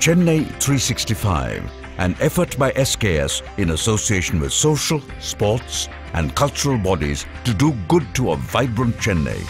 Chennai 365, an effort by SKS in association with social, sports, and cultural bodies to do good to a vibrant Chennai.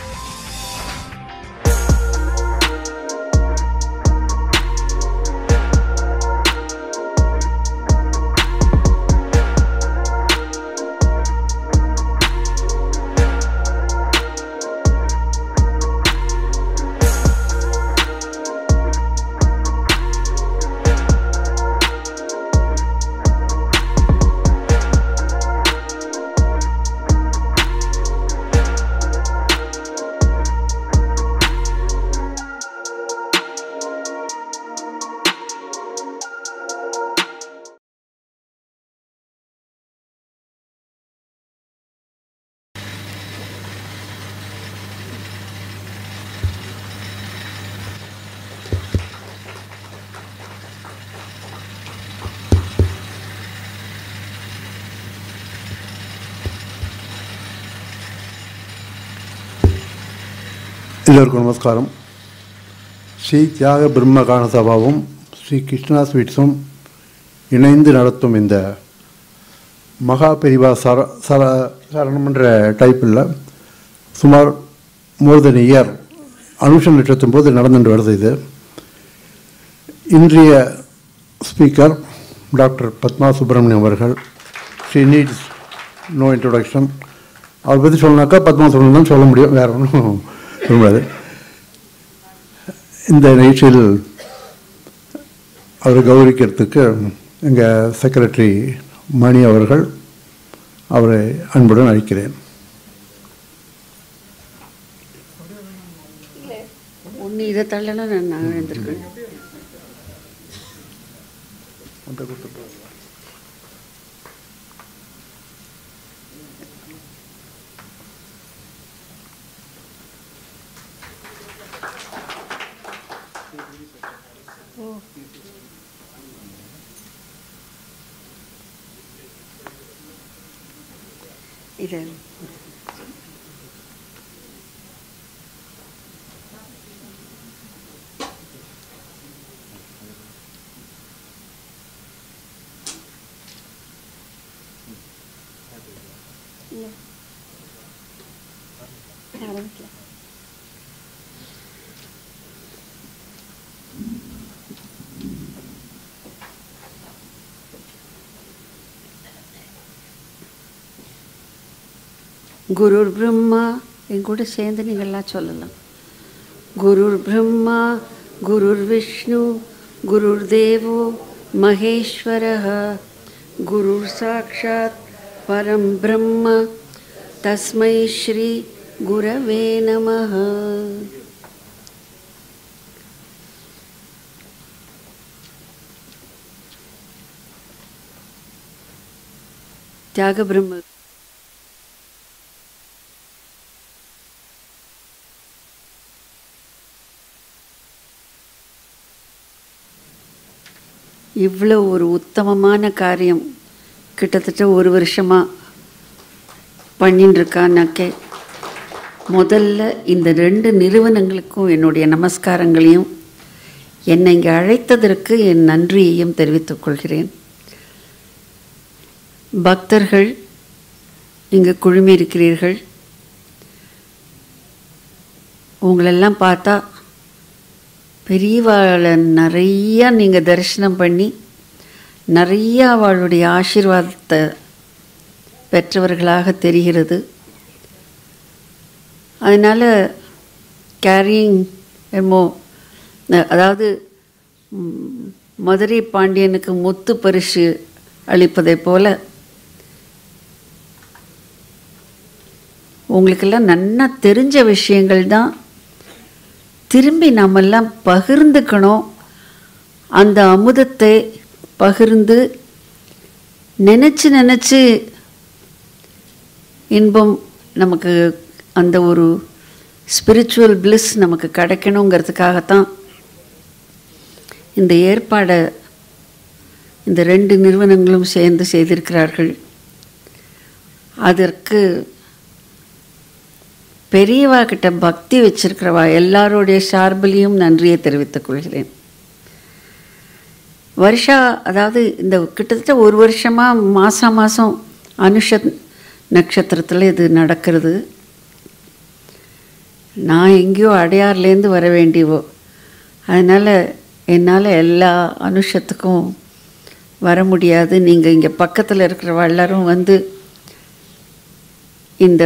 எல்லோருக்கும் நமஸ்காரம் ஸ்ரீ தியாக பிரம்ம கான சபாவும் ஸ்ரீ கிருஷ்ணா ஸ்வீட்ஸும் இணைந்து நடத்தும் இந்த மகா பெரிவா சர சர சரணம்ன்ற டைப்பில் சுமார் மோர் தென் இயர் அனுஷன் லட்சத்தும் போது நடந்துட்டு வருது இது இன்றைய ஸ்பீக்கர் டாக்டர் பத்மா சுப்பிரமணியம் அவர்கள் ஷி நீட்ஸ் நோ இன்ட்ரொடக்ஷன் அவர் பற்றி சொல்லணுனாக்கா பத்மா சுப்பிரமணியம் தான் சொல்ல முடியும் வேற ஒன்றும் சொல்ல முடியாது இந்த நிகழ்ச்சியில் அவரை கௌரவிக்கிறதுக்கு எங்கள் செக்ரட்டரி மணி அவர்கள் அவரை அன்புடன் அழைக்கிறேன் ஒன்று இதை தள்ளனா நான் நான் எழுந்திருக்கேன் இது ஆரம்பிக்கலாம் குருர் பிரம்மா என் கூட சேர்ந்து நீங்கள்லாம் சொல்லலாம் குருர் பிரம்மா குருர் விஷ்ணு குருர் தேவோ மகேஸ்வரः குருர் சாட்சாத் பரம் பிரம்ம தஸ்மை ஸ்ரீ குரவே நமः தியாக பிரம்ம இவ்வளோ ஒரு உத்தமமான காரியம் கிட்டத்தட்ட ஒரு வருஷமாக பண்ணின்னு இருக்கான்னாக்கே முதல்ல இந்த ரெண்டு நிறுவனங்களுக்கும் என்னுடைய நமஸ்காரங்களையும் என்னை இங்கே அழைத்ததற்கு என் நன்றியையும் தெரிவித்துக் கொள்கிறேன் பக்தர்கள் இங்கே குழுமி இருக்கிறீர்கள் உங்களெல்லாம் பார்த்தா பெரியவாளை நிறையா நீங்கள் தரிசனம் பண்ணி நிறையா அவளுடைய ஆசீர்வாதத்தை பெற்றவர்களாக தெரிகிறது அதனால் கேரிங் எமோ அதாவது ம், மதுரை பாண்டியனுக்கு முத்து பரிசு அளிப்பதைப் போல உங்களுக்கெல்லாம் நன்னா தெரிஞ்ச விஷயங்கள் தான் திரும்பி நம்மெல்லாம் பகிர்ந்துக்கணும் அந்த அமுதத்தை பகிர்ந்து நினச்சி நினச்சி இன்பம் நமக்கு அந்த ஒரு ஸ்பிரிச்சுவல் bliss நமக்கு கிடைக்கணுங்கிறதுக்காகத்தான் இந்த ஏற்பாடை இந்த ரெண்டு நிறுவனங்களும் சேர்ந்து செய்திருக்கிறார்கள் அதற்கு பெரியவா கிட்ட பக்தி வச்சிருக்கிறவா எல்லாருடைய சார்பிலையும் நன்றியை தெரிவித்துக் கொள்கிறேன் வருஷா அதாவது இந்த கிட்டத்தட்ட ஒரு வருஷமாக மாதம் மாதம் அனுஷ நட்சத்திரத்தில் இது நடக்கிறது நான் எங்கேயோ அடையார்லேருந்து வர வேண்டியவோ அதனால் என்னால் எல்லா அனுஷத்துக்கும் வர முடியாது நீங்கள் இங்கே பக்கத்தில் இருக்கிற எல்லாரும் வந்து இந்த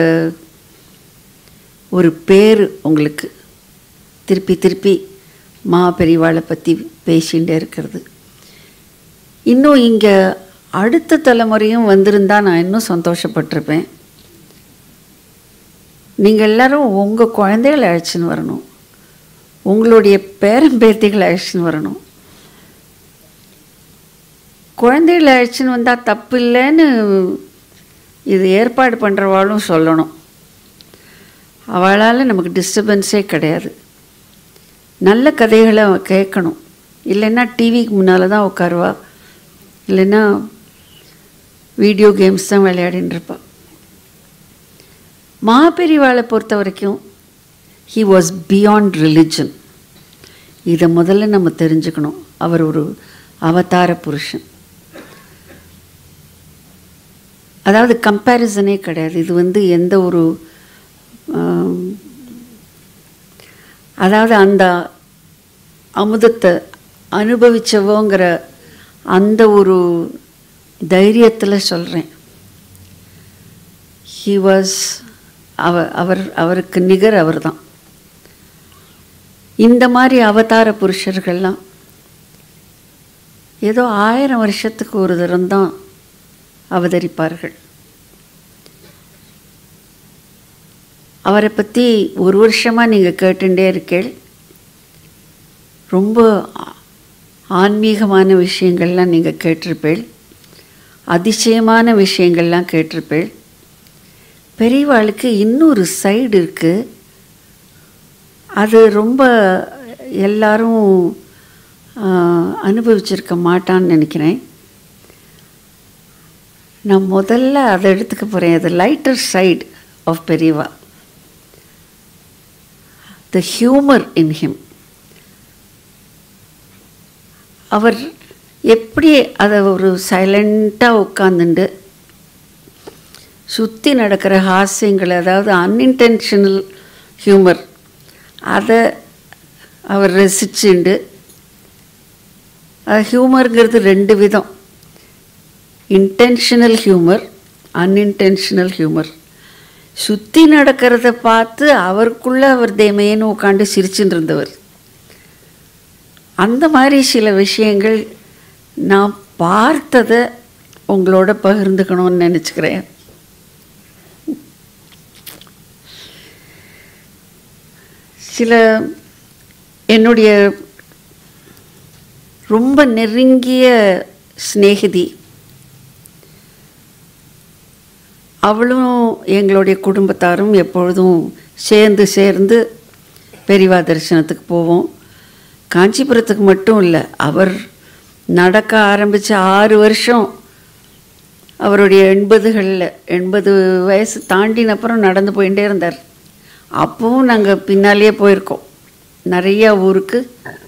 ஒரு பேர் உங்களுக்கு திருப்பி திருப்பி மா பெரியவாளை பற்றி பேசிகிட்டே இருக்கிறது இன்னும் இங்கே அடுத்த தலைமுறையும் வந்திருந்தா நான் இன்னும் சந்தோஷப்பட்டிருப்பேன் நீங்கள் எல்லாரும் உங்கள் குழந்தைகளை அழைச்சின்னு வரணும் உங்களுடைய பேரம்பேத்திகளை அழைச்சின்னு வரணும் குழந்தைகளை அழைச்சின்னு வந்தால் தப்பு இல்லைன்னு இது ஏற்பாடு பண்ணுறவாளும் சொல்லணும் அவளால் நமக்கு டிஸ்டர்பன்ஸே கிடையாது நல்ல கதைகளை அவ கேட்கணும் இல்லைன்னா டிவிக்கு முன்னால் தான் உட்காருவா இல்லைன்னா வீடியோ கேம்ஸ் தான் விளையாடின்னு இருப்பா மாபெரிவாளை பொறுத்த வரைக்கும் ஹி வாஸ் பியாண்ட் ரிலிஜன் இதை முதல்ல நம்ம தெரிஞ்சுக்கணும் அவர் ஒரு அவதார புருஷன் அதாவது கம்பேரிசனே கிடையாது இது வந்து எந்த ஒரு ஆம், அதாவது அந்த அமுதத்தை அனுபவிச்சவோங்கிற அந்த ஒரு தைரியத்தில் சொல்கிறேன் ஹி வாஸ் அவ அவர் அவருக்கு நிகர் அவர் தான் இந்த மாதிரி அவதார புருஷர்கள்லாம் ஏதோ ஆயிரம் வருஷத்துக்கு ஒரு தரம் தான் அவதரிப்பார்கள் அவரை பற்றி ஒரு வருஷமாக நீங்கள் கேட்டுட்டே இருக்கேள் ரொம்ப ஆ- ஆன்மீகமான விஷயங்கள்லாம் நீங்கள் கேட்டிருப்பேள் அதிசயமான விஷயங்கள்லாம் கேட்டிருப்பேள் பெரியவாளுக்கு இன்னொரு சைடு இருக்குது அது ரொம்ப எல்லாரும் ஆ, அனுபவிச்சிருக்க மாட்டான்னு நினைக்கிறேன் நான் முதல்ல அதை எடுத்துக்க போகிறேன் அது லைட்டர் சைடு ஆஃப் பெரியவா த ஹியூமர் இன் ஹிம் அவர் எப்படி அதை ஒரு சைலண்ட்டாக உட்காந்துண்டு சுற்றி நடக்கிற ஹாஸ்யங்கள் அதாவது அன்இன்டென்ஷனல் ஹியூமர் அதை அவர் ரசிச்சுண்டு அது ஹியூமருங்கிறது ரெண்டு விதம் இன்டென்ஷனல் ஹியூமர் அன்இன்டென்ஷனல் ஹியூமர் சுற்றி நடக்கிறத பார்த்து அவருக்குள்ளே அவர் தேமையேன்னு உட்காந்து சிரிச்சுட்டு இருந்தவர் அந்த மாதிரி சில விஷயங்கள் நான் பார்த்ததை உங்களோட பகிர்ந்துக்கணும்னு நினச்சிக்கிறேன் சில என்னுடைய ரொம்ப நெருங்கிய சிநேகிதி அவளும் எங்களுடைய குடும்பத்தாரும் எப்பொழுதும் சேர்ந்து சேர்ந்து பெரியவா தரிசனத்துக்கு போவோம் காஞ்சிபுரத்துக்கு மட்டும் இல்லை அவர் நடக்க ஆரம்பித்த ஆறு வருஷம் அவருடைய எண்பதுகளில் எண்பது வயசு தாண்டின அப்புறம் நடந்து போயிட்டே இருந்தார் அப்பவும் நாங்கள் பின்னாலேயே போயிருக்கோம் நிறைய ஊருக்கு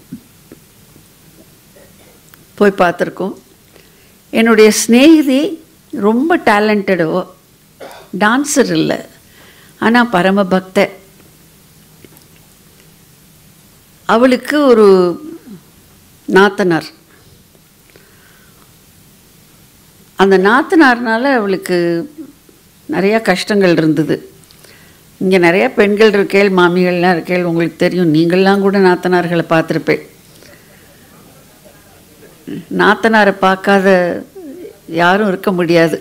போய் பார்த்துருக்கோம் என்னுடைய சிநேகிதி ரொம்ப டேலண்டடோ டான்ஸர் இல்லை ஆனால் பரம பக்த அவளுக்கு ஒரு நாத்தனார் அந்த நாத்தனார்னால அவளுக்கு நிறையா கஷ்டங்கள் இருந்தது இங்கே நிறைய பெண்கள் இருக்கேள் மாமிகள்லாம் இருக்கேள் உங்களுக்கு தெரியும் நீங்கள்லாம் கூட நாத்தனார்களை பார்த்துருப்பேன் நாத்தனாரை பார்க்காத யாரும் இருக்க முடியாது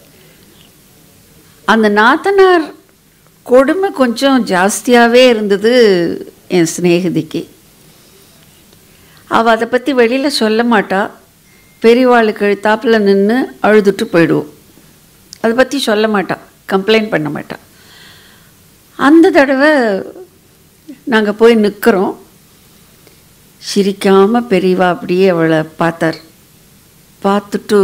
அந்த நாத்தனார் கொடுமை கொஞ்சம் ஜாஸ்தியாகவே இருந்தது என் சிநேகிதிக்கு அவள் அதை பற்றி வெளியில் சொல்ல மாட்டா பெரியவாளுக்கு எழுத்தாப்பில் நின்று அழுதுட்டு போயிடுவோம் அதை பற்றி சொல்ல மாட்டா கம்ப்ளைண்ட் பண்ண மாட்டா அந்த தடவை நாங்கள் போய் நிற்கிறோம் சிரிக்காமல் பெரியவா அப்படியே அவளை பார்த்தார் பார்த்துட்டு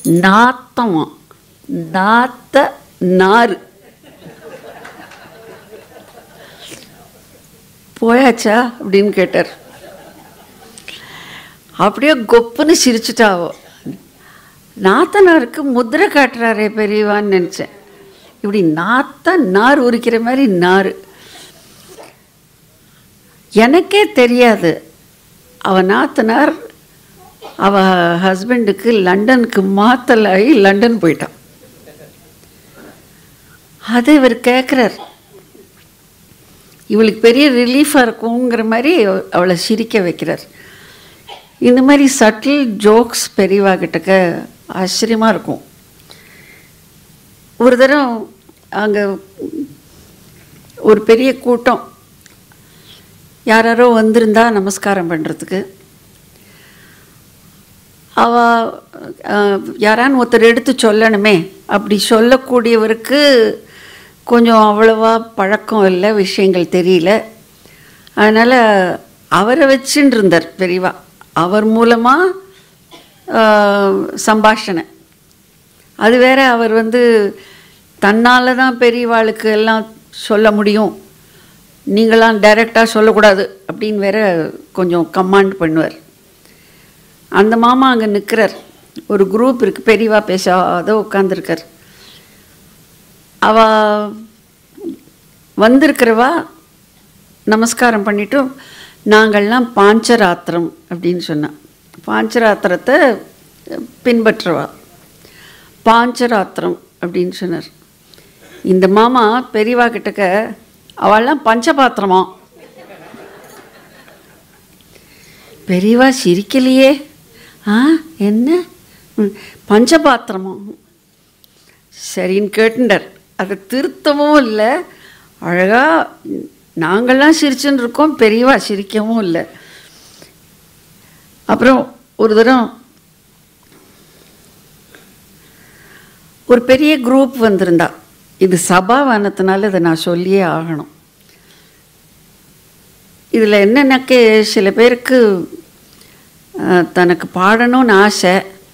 நாத்தம் நாத்த நாறு போயாச்சா அப்படின்னு கேட்டார் அப்படியே கொப்புன்னு சிரிச்சுட்டாவோ நாத்தனாருக்கு முதிரை காட்டுறாரே பெரியவான்னு நினச்சேன் இப்படி நாத்த நார் உரிக்கிற மாதிரி நார் எனக்கே தெரியாது அவ நாத்தனார் அவ ஹஸ்பண்டுக்கு லண்டனுக்கு மாத்தலாகி லண்டன் போயிட்டான் அதை இவர் கேட்குறார் இவளுக்கு பெரிய ரிலீஃபாக இருக்குங்கிற மாதிரி அவளை சிரிக்க வைக்கிறார் இந்த மாதிரி சட்டில் ஜோக்ஸ் பெரியவா கிட்டக்க ஆச்சரியமாக இருக்கும் ஒரு தரம் அங்கே ஒரு பெரிய கூட்டம் யாராரோ வந்திருந்தா நமஸ்காரம் பண்ணுறதுக்கு அவ அஹ், யாரான்னு ஒருத்தர் எடுத்து சொல்லணுமே அப்படி சொல்லக்கூடியவருக்கு கொஞ்சம் அவ்வளவா பழக்கம் இல்லை விஷயங்கள் தெரியல அதனால் அவரை வச்சுட்டு இருந்தார் பெரியவா அவர் மூலமாக சம்பாஷணை அது வேற அவர் வந்து தன்னால் தான் பெரியவாளுக்கு எல்லாம் சொல்ல முடியும் நீங்களாம் டைரெக்டாக சொல்லக்கூடாது அப்படின்னு வேற கொஞ்சம் கமாண்ட் பண்ணுவார் அந்த மாமா அங்கே நிற்கிறார் ஒரு குரூப் இருக்குது பெரியவா பேசாத உட்காந்துருக்கார் அவ வந்திருக்கிறவா நமஸ்காரம் பண்ணிட்டு நாங்கள்லாம் பாஞ்சராத்திரம் அப்படின்னு சொன்னான் பாஞ்சராத்திரத்தை பின்பற்றுவா பாஞ்சராத்திரம் அப்படின்னு சொன்னார் இந்த மாமா பெரியவா கிட்டக்க அவள்லாம் பஞ்சபாத்திரமா பெரியவா சிரிக்கலையே ஆ என்ன ம், பஞ்சபாத்திரமா சரின்னு கேட்டுண்டார் அதை திருத்தவும் இல்லை அழகாக நாங்கள்லாம் சிரிச்சுன்னு இருக்கோம் பெரியவா சிரிக்கவும் இல்லை அப்புறம் ஒரு தரம் ஒரு பெரிய குரூப் வந்திருந்தா இது சபாவானத்தினால இதை நான் சொல்லியே ஆகணும் இதில் என்னென்னக்கு சில பேருக்கு அஹ், தனக்கு பாடணும்னு ஆசை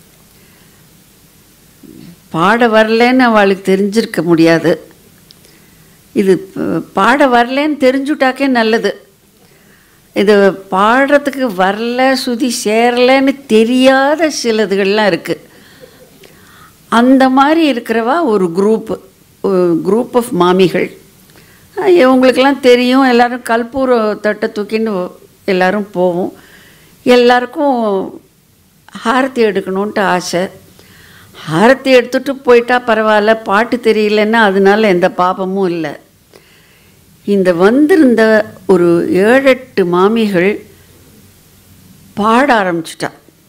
பாட வரலன்னு அவளுக்கு தெரிஞ்சிருக்க முடியாது இது ப- பாட வரலன்னு தெரிஞ்சுட்டாக்கே நல்லது இது பாடுறதுக்கு வரல சுதி சேரலைன்னு தெரியாத சிலதுகள்லாம் இருக்குது அந்த மாதிரி இருக்கிறவா ஒரு குரூப் குரூப் ஆஃப் மாமிகள் அஹ் இவங்களுக்கெல்லாம் தெரியும் எல்லாரும் கற்பூர தட்டை தூக்கின்னு எல்லாரும் போவோம் எல்லாருக்கும் ஹாரத்தி எடுக்கணுன்ட்டு ஆசை ஹாரத்தி எடுத்துட்டு போயிட்டா பரவாயில்ல பாட்டு தெரியலன்னா அதனால எந்த பாபமும் இல்லை இந்த வந்திருந்த ஒரு ஏழெட்டு மாமிகள் பாட ஆரம்பிச்சிட்டா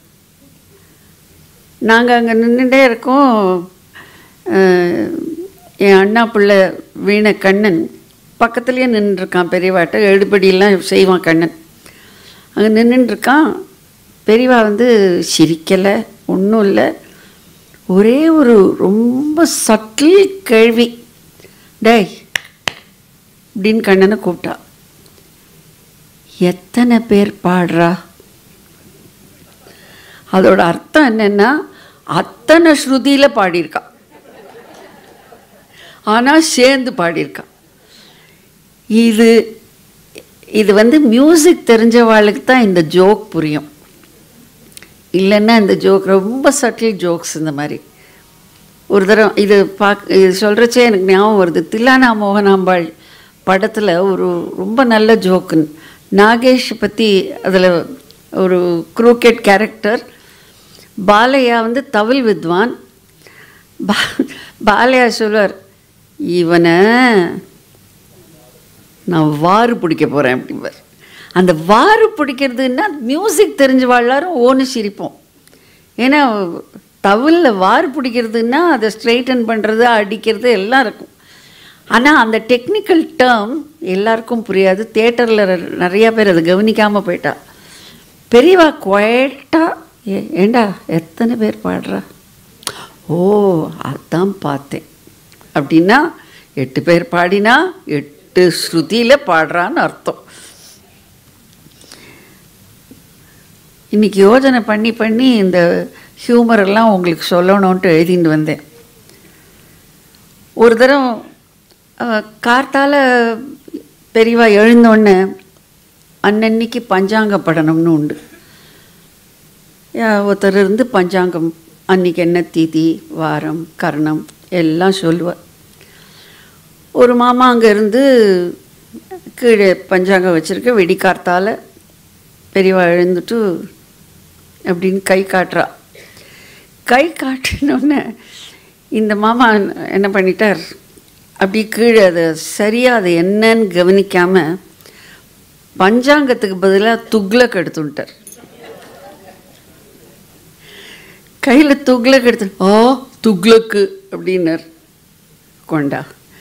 நாங்கள் அங்கே நின்றுட்டே இருக்கோம் அஹ், என் அண்ணா பிள்ளை வீண கண்ணன் பக்கத்துலேயே நின்றுருக்கான் பெரியவாட்ட எழுபடியெல்லாம் செய்வான் கண்ணன் அங்கே நின்றுட்டுருக்கான் பெரியவா வந்து சிரிக்கலை ஒன்றும் இல்லை ஒரே ஒரு ரொம்ப சட்டில் கேள்வி டேய் அப்படின்னு கண்ணனை கூப்பிட்டா எத்தனை பேர் பாடுறா அதோட அர்த்தம் என்னன்னா அத்தனை ஸ்ருதியில் பாடியிருக்கா ஆனால் சேர்ந்து பாடியிருக்கா இது இது வந்து மியூசிக் தெரிஞ்சவாளுக்கு தான் இந்த ஜோக் புரியும் இல்லைன்னா இந்த ஜோக் ரொம்ப சட்டில் ஜோக்ஸ் இந்த மாதிரி ஒரு தரம் இது பாக் இது சொல்கிறச்சே எனக்கு ஞாபகம் வருது தில்லானா மோகனாம்பாள் படத்தில் ஒரு ரொம்ப நல்ல ஜோக்கு நாகேஷ் பற்றி அதில் ஒரு குரூக்கெட் கேரக்டர் பாலையா வந்து தவில் வித்வான் பா பாலையா சொல்வார் இவனை நான் வாறு பிடிக்க போகிறேன் அப்படிம்பார் அந்த வாறு பிடிக்கிறதுன்னா மியூசிக் தெரிஞ்ச எல்லாரும் ஓன்னு சிரிப்போம் ஏன்னா தவிலில் வாறு பிடிக்கிறதுன்னா அதை ஸ்ட்ரைட்டன் பண்ணுறது அடிக்கிறது எல்லாம் இருக்கும் ஆனால் அந்த டெக்னிக்கல் டேர்ம் எல்லாருக்கும் புரியாது தேட்டரில் நிறையா பேர் அதை கவனிக்காமல் போயிட்டா பெரியவா குவைட்டாக ஏண்டா எத்தனை பேர் பாடுறா ஓ அதான் பார்த்தேன் அப்படின்னா எட்டு பேர் பாடினா எட்டு ஸ்ருதியில் பாடுறான்னு அர்த்தம் இன்னைக்கு யோஜனை பண்ணி பண்ணி இந்த ஹியூமர் எல்லாம் உங்களுக்கு சொல்லணுன்ட்டு எழுதிட்டு வந்தேன் ஒரு தரம் அஹ், கார்த்தால பெரியவா எழுந்தோடனே அன்னன்னைக்கு பஞ்சாங்க படனம்னு உண்டு யா- ஒருத்தர் இருந்து பஞ்சாங்கம் அன்னைக்கு என்ன திதி வாரம் கர்ணம் எல்லாம் சொல்லுவார் ஒரு மாமா அங்கே இருந்து கீழே பஞ்சாங்கம் வச்சுருக்க வெடிக்கார்த்தால பெரியவா எழுந்துட்டு அப்படின்னு கை காட்டுறா கை காட்டினோடனே இந்த மாமா என்ன பண்ணிட்டார் அப்படி கீழே அதை சரியாக அது என்னன்னு கவனிக்காமல் பஞ்சாங்கத்துக்கு பதிலாக துக்ளக் எடுத்துட்டார் கையில் துக்ளக் எடுத்து ஓ துக்ளக்கு அப்படின்னார் கொண்டா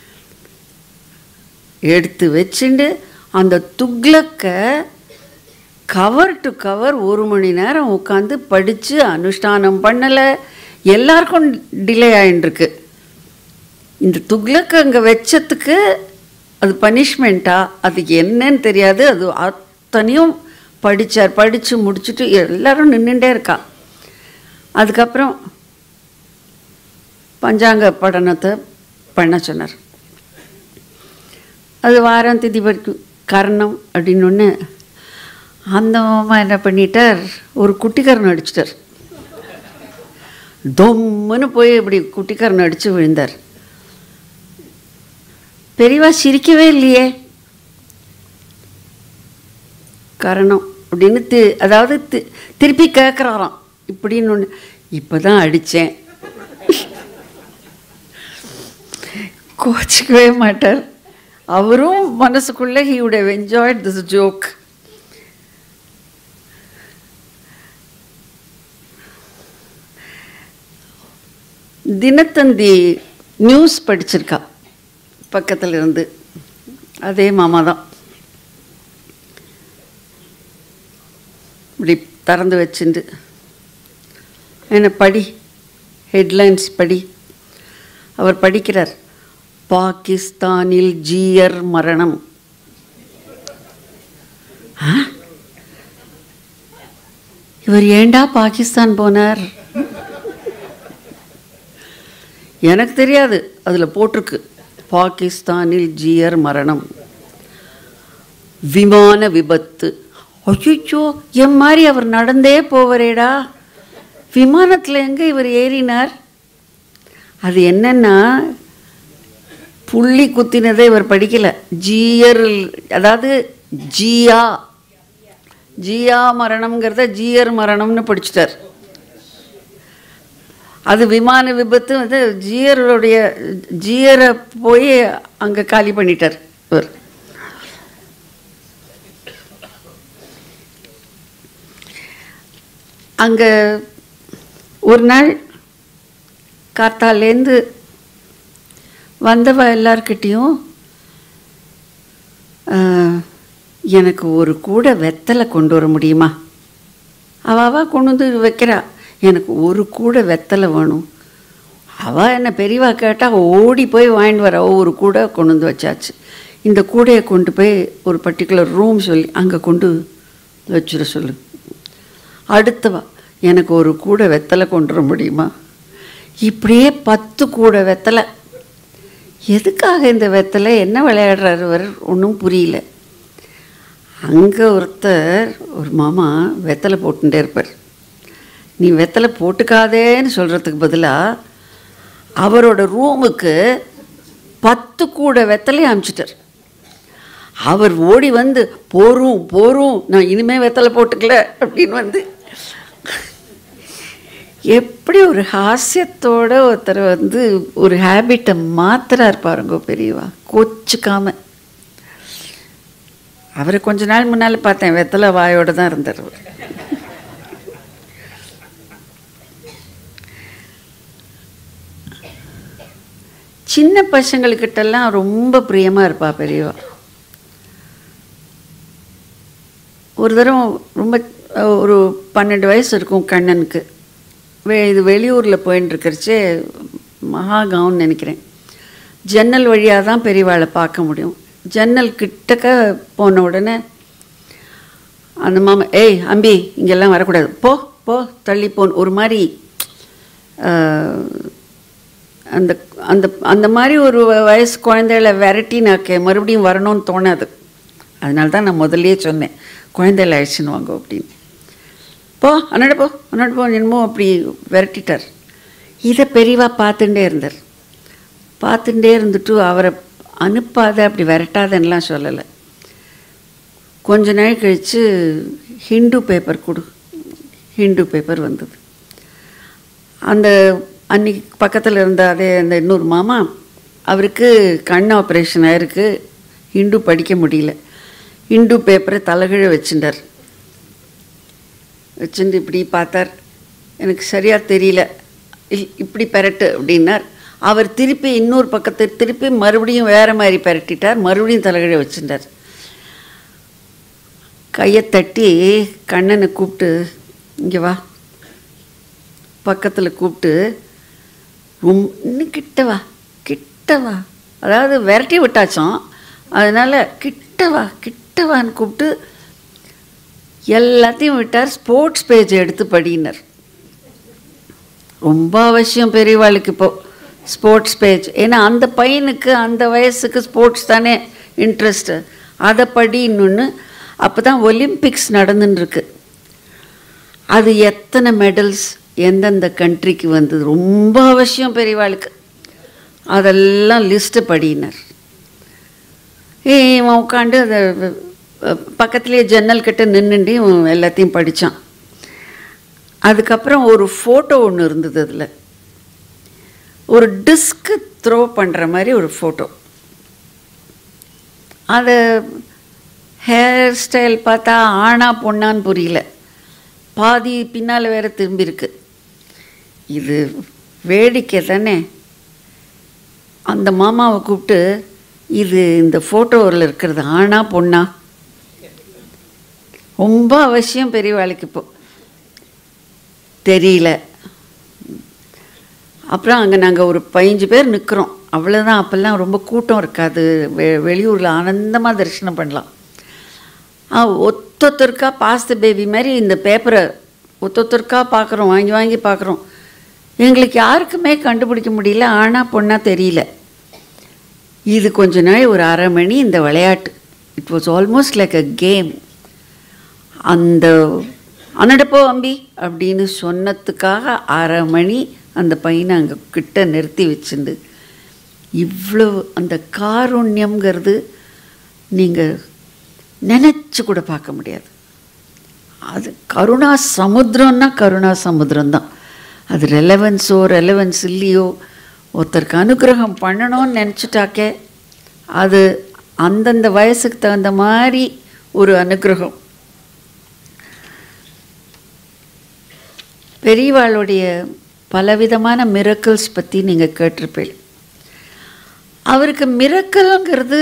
எடுத்து வச்சுண்டு அந்த துக்ளக்கை கவர் டு கவர் ஒரு மணி நேரம் உட்காந்து படித்து அனுஷ்டானம் பண்ணலை எல்லாருக்கும் டிலே ஆயின்ட்டுருக்கு இந்த துக்ளக்கு அங்கே வச்சதுக்கு அது பனிஷ்மெண்ட்டா அதுக்கு என்னன்னு தெரியாது அது அத்தனையும் படித்தார் படித்து முடிச்சுட்டு எல்லாரும் நின்றுட்டே இருக்கா அதுக்கப்புறம் பஞ்சாங்க படனத்தை பண்ண சொன்னார் அது வாரம் திதி படிக்கும் கர்ணம் அப்படின்னு ஒன்று அந்த மாமா என்ன பண்ணிட்டார் ஒரு குட்டிக்காரன் அடிச்சிட்டார் தொம்முன்னு போய் இப்படி குட்டிக்காரன் அடித்து விழுந்தார் பெரியவா சிரிக்கவே இல்லையே காரணம் அப்படின்னு தி அதாவது தி திருப்பி கேட்குறாராம் இப்படின்னு ஒன்று இப்போ தான் அடித்தேன் கோச்சிக்கவே மாட்டார் அவரும் மனசுக்குள்ளே he would have enjoyed this joke Dinathanthi news படிச்சிருக்கா பக்கத்தில் இருந்து அதே மாமா தான் இப்படி திறந்து வச்சுண்டு என்ன படி ஹெட்லைன்ஸ் படி அவர் படிக்கிறார் பாகிஸ்தானில் ஜீயர் மரணம் ஆ? இவர் ஏண்டா பாகிஸ்தான் போனார் எனக்கு தெரியாது அதில் போட்டிருக்கு பாகிஸ்தானில் ஜியர் மரணம் விமான விபத்து அய்யோ என் மாதிரி அவர் நடந்தே போவரேடா விமானத்தில் எங்கே இவர் ஏறினார் அது என்னன்னா புள்ளி குத்தினதை இவர் படிக்கல ஜியர் அதாவது ஜியா ஜியா மரணம்ங்கிறத ஜியர் மரணம்னு படிச்சிட்டார் அது விமான விபத்து வந்து ஜியருடைய ஜியரை போய் அங்கே காலி பண்ணிட்டார் இவர் அங்கே ஒரு நாள் காத்தாலேருந்து வந்தவ எல்லார்கிட்டேயும் "ஆஹ், எனக்கு ஒரு கூட வெத்தலை கொண்டு வர முடியுமா அவாவா கொண்டு வந்து வைக்கிறா எனக்கு ஒரு கூட வெத்தலை வேணும் அவள் என்ன பெரியவா கேட்டால் ஓடி போய் வாங்கிட்டு வர ஒரு கூடை கொண்டு வந்து வச்சாச்சு இந்த கூடையை கொண்டு போய் ஒரு பர்டிகுலர் ரூம் சொல்லி அங்கே கொண்டு வச்சிட சொல்லு அடுத்தவா எனக்கு ஒரு கூடை வெத்தலை கொண்டு வர முடியுமா இப்படியே பத்து கூடை வெத்தலை எதுக்காக இந்த வெத்தலை என்ன விளையாடுறாரு அவர் ஒன்றும் புரியல அங்கே ஒருத்தர் ஒரு மாமா வெத்தலை போட்டுட்டே இருப்பார் நீ வெத்தலை போட்டுக்காதேன்னு சொல்கிறதுக்கு பதிலாக அவரோட ரூமுக்கு பத்து கூட வெத்தலை அனுப்பிச்சிட்டார் அவர் ஓடி வந்து போரும் போரும் நான் இனிமே வெத்தலை போட்டுக்கல அப்படின்னு வந்து எப்படி ஒரு ஹாஸ்யத்தோட ஒருத்தர் வந்து ஒரு ஹேபிட்டை மாத்துறாரு பாருங்க பெரியவா கோச்சிக்காம அவரை கொஞ்ச நாள் முன்னால் பார்த்தேன் வெத்தலை வாயோட தான் இருந்தார் அவர் சின்ன பசங்களுக்கிட்டெல்லாம் ரொம்ப பிரியமாக இருப்பா பெரியவா ஒரு தரம் ரொம்ப அஹ், ஒரு பன்னெண்டு வயசு இருக்கும் கண்ணனுக்கு வெ இது வெளியூரில் போயின்னு இருக்கிறச்சே மகாகாவுன்னு நினைக்கிறேன் ஜன்னல் வழியாக தான் பெரியவாளை பார்க்க முடியும் ஜன்னல் கிட்டக்க போன உடனே அந்த மாமா ஏய் அம்பி இங்கெல்லாம் வரக்கூடாது போ போ தள்ளி போன் ஒரு மாதிரி ஆஹ், அந்த அந்த அந்த மாதிரி ஒரு வ- வயசு குழந்தைகளை விரட்டினாக்கே மறுபடியும் வரணும்னு தோணாது அதனால தான் நான் முதல்லயே சொன்னேன் குழந்தையில அழிச்சுன்னு வாங்க அப்படின்னு போ அண்ணாட போ அண்ணாட போ என்னமோ அப்படி விரட்டிட்டார் இதை பெரியவா பார்த்துட்டே இருந்தார் பார்த்துட்டே இருந்துட்டு அவரை அனுப்பாத அப்படி விரட்டாதன்னெலாம் சொல்லலை கொஞ்ச நாள் கழித்து ஹிந்து பேப்பர் கொடு ஹிந்து பேப்பர் வந்தது அந்த அன்னைக்கு பக்கத்தில் இருந்த அதே அந்த இன்னொரு மாமா அவருக்கு கண் ஆப்ரேஷன் ஆயிருக்கு ஹிந்து படிக்க முடியல ஹிந்து பேப்பரை தலைகீழ வச்சுட்டார் வச்சுட்டு இப்படி பார்த்தார் எனக்கு சரியாக தெரியல இல் இப்படி பெரட்டு அப்படின்னார் அவர் திருப்பி இன்னொரு பக்கத்தை திருப்பி மறுபடியும் வேறு மாதிரி பெரட்டிட்டார் மறுபடியும் தலைகீழ வச்சுட்டார் கையை தட்டி கண்ணனை கூப்பிட்டு இங்கே வா பக்கத்தில் கூப்பிட்டு ரொம்ப இன்னும் கிட்ட வா கிட்ட வா அதாவது விரட்டி விட்டாச்சோம் அதனால் கிட்ட வா கிட்ட வான்னு கூப்பிட்டு எல்லாத்தையும் விட்டார் ஸ்போர்ட்ஸ் பேஜ் எடுத்து படினார் ரொம்ப அவசியம் பெரியவாளுக்கு இப்போ ஸ்போர்ட்ஸ் பேஜ் ஏன்னா அந்த பையனுக்கு அந்த வயசுக்கு ஸ்போர்ட்ஸ் தானே இன்ட்ரெஸ்ட்டு அதை படின்னு அப்போ தான் ஒலிம்பிக்ஸ் நடந்துன்னு அது எத்தனை மெடல்ஸ் எந்தெந்த கண்ட்ரிக்கு வந்தது ரொம்ப அவசியம் பெரியவாளுக்கு அதெல்லாம் லிஸ்ட்டு படினார் ஏ இவன் உட்காந்து அதை பக்கத்துலேயே ஜன்னல் கிட்ட நின்றுண்டு இவன் எல்லாத்தையும் படித்தான் அதுக்கப்புறம் ஒரு ஃபோட்டோ ஒன்று இருந்தது அதில் ஒரு டிஸ்க்கு த்ரோ பண்ணுற மாதிரி ஒரு ஃபோட்டோ அது ஹேர் ஸ்டைல் பார்த்தா ஆணா பொண்ணான்னு புரியல பாதி பின்னால் வேற திரும்பியிருக்கு இது வேடிக்கை தானே அந்த மாமாவை கூப்பிட்டு இது இந்த ஃபோட்டோவில் இருக்கிறது ஆணா பொண்ணா ரொம்ப அவசியம் பெரியவாளுக்கு இப்போ தெரியல அப்புறம் அங்கே நாங்கள் ஒரு பதினஞ்சு பேர் நிற்கிறோம் அவ்வளோதான் அப்போல்லாம் ரொம்ப கூட்டம் இருக்காது வெ வெளியூரில் ஆனந்தமாக தரிசனம் பண்ணலாம் ஆ ஒத்தொத்தருக்கா பாஸ்த பேபி மாதிரி இந்த பேப்பரை ஒத்தொத்தருக்கா பார்க்குறோம் வாங்கி வாங்கி பார்க்குறோம் எங்களுக்கு யாருக்குமே கண்டுபிடிக்க முடியல ஆனால் பொண்ணா தெரியல இது கொஞ்ச நாள் ஒரு அரை மணி இந்த விளையாட்டு it was almost like a game அந்த அன்னடப்போ அம்பி அப்படின்னு சொன்னதுக்காக அரை மணி அந்த பையனை அங்கே கிட்ட நிறுத்தி வச்சுண்டு இவ்வளோ அந்த காருண்யம்ங்கிறது நீங்கள் நினச்சி கூட பார்க்க முடியாது அது கருணா சமுத்திரம்னா கருணா சமுத்திரம் தான் அது ரெலவன்ஸோ ரெலவன்ஸ் இல்லையோ ஒருத்தருக்கு அனுகிரகம் பண்ணணும்னு நினச்சிட்டாக்கே அது அந்தந்த வயசுக்கு தகுந்த மாதிரி ஒரு அனுகிரகம் பெரியவாளுடைய பலவிதமான மிரக்கல்ஸ் பற்றி நீங்கள் கேட்டிருப்பீள் அவருக்கு மிரக்கல்ங்கிறது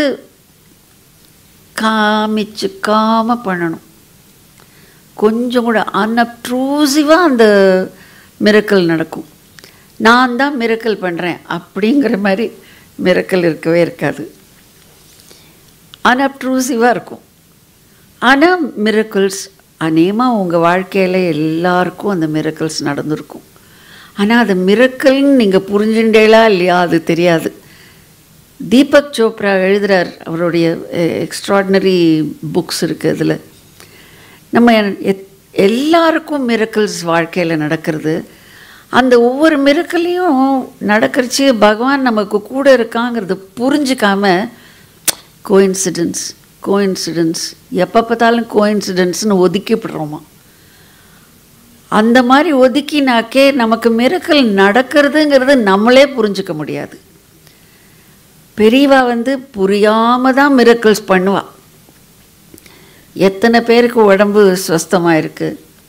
காமிச்சுக்காம பண்ணணும் கொஞ்சம் கூட அன்அப்ட்ரூசிவாக அந்த மிரக்கல் நடக்கும் நான் தான் மிரக்கல் பண்ணுறேன் அப்படிங்கிற மாதிரி மிரக்கல் இருக்கவே இருக்காது அன்அப்ட்ரூசிவாக இருக்கும் ஆனால் மிரக்கல்ஸ் அநேகமாக உங்கள் வாழ்க்கையில் எல்லாருக்கும் அந்த மிரக்கல்ஸ் நடந்திருக்கும் ஆனால் அது மிரக்கல்னு நீங்கள் புரிஞ்சுட்டேலா இல்லையா அது தெரியாது தீபக் சோப்ரா எழுதுகிறார் அவருடைய எக்ஸ்ட்ராடினரி புக்ஸ் இருக்குது அதில் நம்ம எத் எல்லாருக்கும் மிரக்கல்ஸ் வாழ்க்கையில் நடக்கிறது அந்த ஒவ்வொரு மிரக்கலையும் நடக்கிறச்சு பகவான் நமக்கு கூட இருக்காங்கிறது புரிஞ்சுக்காம கோயின்சிடென்ஸ் கோயின்சிடென்ஸ் எப்போ பார்த்தாலும் கோயின்சிடென்ஸ்னு ஒதுக்கிவிடுறோமா அந்த மாதிரி ஒதுக்கினாக்கே நமக்கு மிரக்கல் நடக்கிறதுங்கிறது நம்மளே புரிஞ்சுக்க முடியாது பெரியவா வந்து புரியாம தான் மிரக்கல்ஸ் பண்ணுவா எத்தனை பேருக்கு உடம்பு ஸ்வஸ்தமாக இருக்கு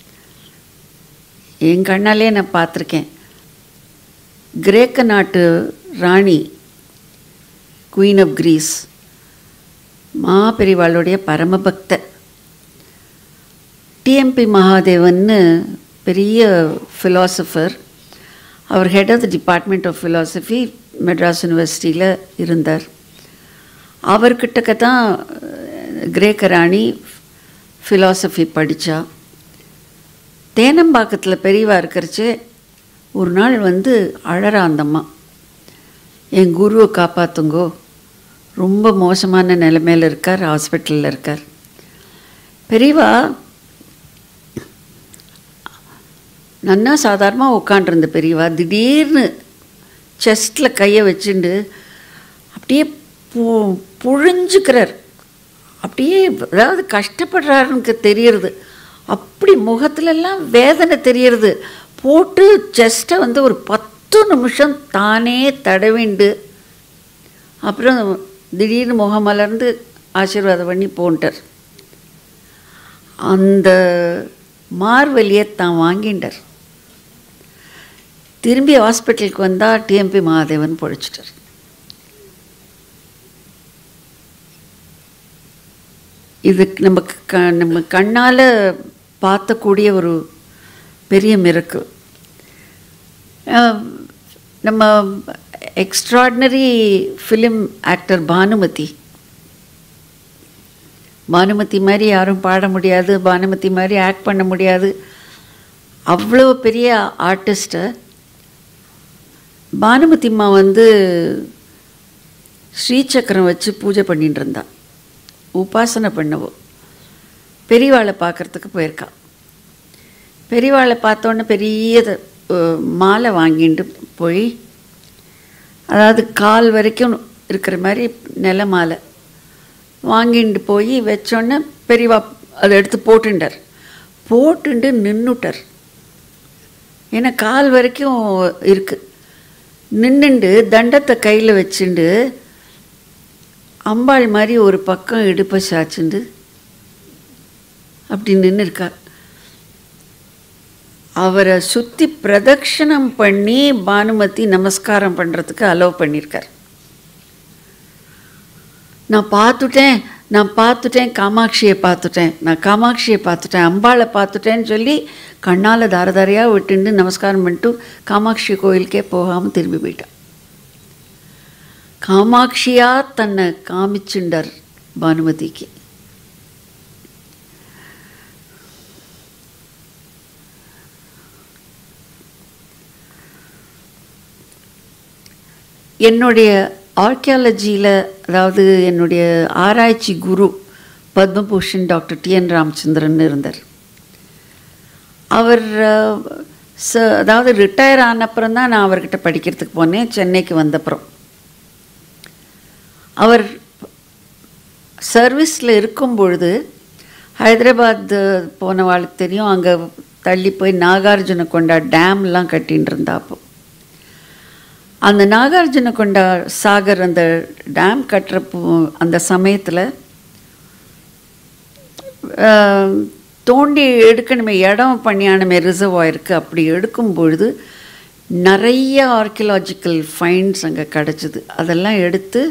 என் கண்ணாலே நான் பார்த்துருக்கேன் கிரேக்க நாட்டு ராணி குயின் ஆஃப் கிரீஸ் மா பெரியவாளுடைய பரமபக்த டிஎம்பி மகாதேவன்னு பெரிய ஃபிலாசபர் அவர் head of the department of philosophy Madras யூனிவர்சிட்டியில் இருந்தார் அவர்கிட்டக்க தான் கிரேக்க ராணி ஃபிலாசபி படித்தா தேனம்பாக்கத்தில் பெரியவா இருக்கிறச்சு ஒரு நாள் வந்து அழறா அந்தம்மா என் குருவை காப்பாற்றுங்கோ ரொம்ப மோசமான நிலைமையில் இருக்கார் ஹாஸ்பிட்டலில் இருக்கார் பெரியவா நன்னா சாதாரணமாக உட்காண்டிருந்த பெரியவா திடீர்னு செஸ்டில் கையை வச்சுண்டு அப்படியே பு புழிஞ்சுக்கிறார் அப்படியே அதாவது கஷ்டப்படுறாருன்னு தெரியறது அப்படி முகத்துலலாம் வேதனை தெரியறது போட்டு செஸ்ட்டை வந்து ஒரு பத்து நிமிஷம் தானே தடவிண்டு அப்புறம் திடீர்னு முகம் மலர்ந்து ஆசீர்வாதம் பண்ணி போன்ட்டார் அந்த மார்வலியை தான் வாங்கிண்டார் திரும்பி ஹாஸ்பிட்டலுக்கு வந்தால் டிஎம்பி மகாதேவன் பொழைச்சிட்டார் இது நம்ம க நம்ம கண்ணால் பார்த்தக்கூடிய ஒரு பெரிய மிரக்கு நம்ம extraordinary film actor Bhanumathi Bhanumathi மாதிரி யாரும் பாட முடியாது பானுமதி மாதிரி ஆக்ட் பண்ண முடியாது அவ்வளோ பெரிய ஆர்டிஸ்ட்டை பானுமதிம்மா வந்து ஸ்ரீசக்கரம் வச்சு பூஜை பண்ணிட்டு இருந்தா உபாசனை பண்ணவோ பெரியவாளை பார்க்குறதுக்கு போயிருக்கா பெரியவாளை பார்த்தோன்னே பெரிய மாலை வாங்கிட்டு போய் அதாவது கால் வரைக்கும் இருக்கிற மாதிரி நில மாலை வாங்கிட்டு போய் வச்சோன்னே பெரியவா அதை எடுத்து போட்டுண்டார் போட்டுண்டு நின்றுட்டார் ஏன்னா கால் வரைக்கும் இருக்குது நின்றுண்டு தண்டத்தை கையில் வச்சுண்டு அம்பாள் மாதிரி ஒரு பக்கம் இடுப்பை சாச்சுண்டு அப்படி நின்று இருக்கார் அவரை சுற்றி பிரதட்சணம் பண்ணி பானுமதி நமஸ்காரம் பண்ணுறதுக்கு அலோவ் பண்ணியிருக்கார் நான் பார்த்துட்டேன் நான் பார்த்துட்டேன் காமாட்சியை பார்த்துட்டேன் நான் காமாட்சியை பார்த்துட்டேன் அம்பாளை பார்த்துட்டேன்னு சொல்லி கண்ணால் தார தாரையாக விட்டுண்டு நமஸ்காரம் பண்ணிட்டு காமாட்சி கோயிலுக்கே போகாமல் திரும்பி போயிட்டான் காமாட்சியாக தன்னை காமிச்சுண்டார் பானுமதிக்கு என்னுடைய ஆர்கியாலஜியில் அதாவது என்னுடைய ஆராய்ச்சி குரு Padmabhushan doctor T N Ramachandran இருந்தார் அவர் ச அதாவது ரிட்டையர் ஆனப்புறம் தான் நான் அவர்கிட்ட படிக்கிறதுக்கு போனேன் சென்னைக்கு வந்தப்புறம் அவர் சர்வீஸில் இருக்கும் பொழுது ஹைதராபாத் போன வாழ்க்கை தெரியும் அங்கே தள்ளி போய் நாகார்ஜுன கொண்டா டேம்லாம் கட்டின்னு இருந்தா அப்போ அந்த நாகார்ஜுன கொண்டா சாகர் அந்த டேம் கட்டுறப்போ அந்த சமயத்தில் தோண்டி எடுக்கணுமே இடம் பண்ணியானுமே ரிசர்வாயிருக்கு அப்படி எடுக்கும் பொழுது நிறைய ஆர்கியலாஜிக்கல் ஃபைண்ட்ஸ் அங்கே கிடச்சிது அதெல்லாம் எடுத்து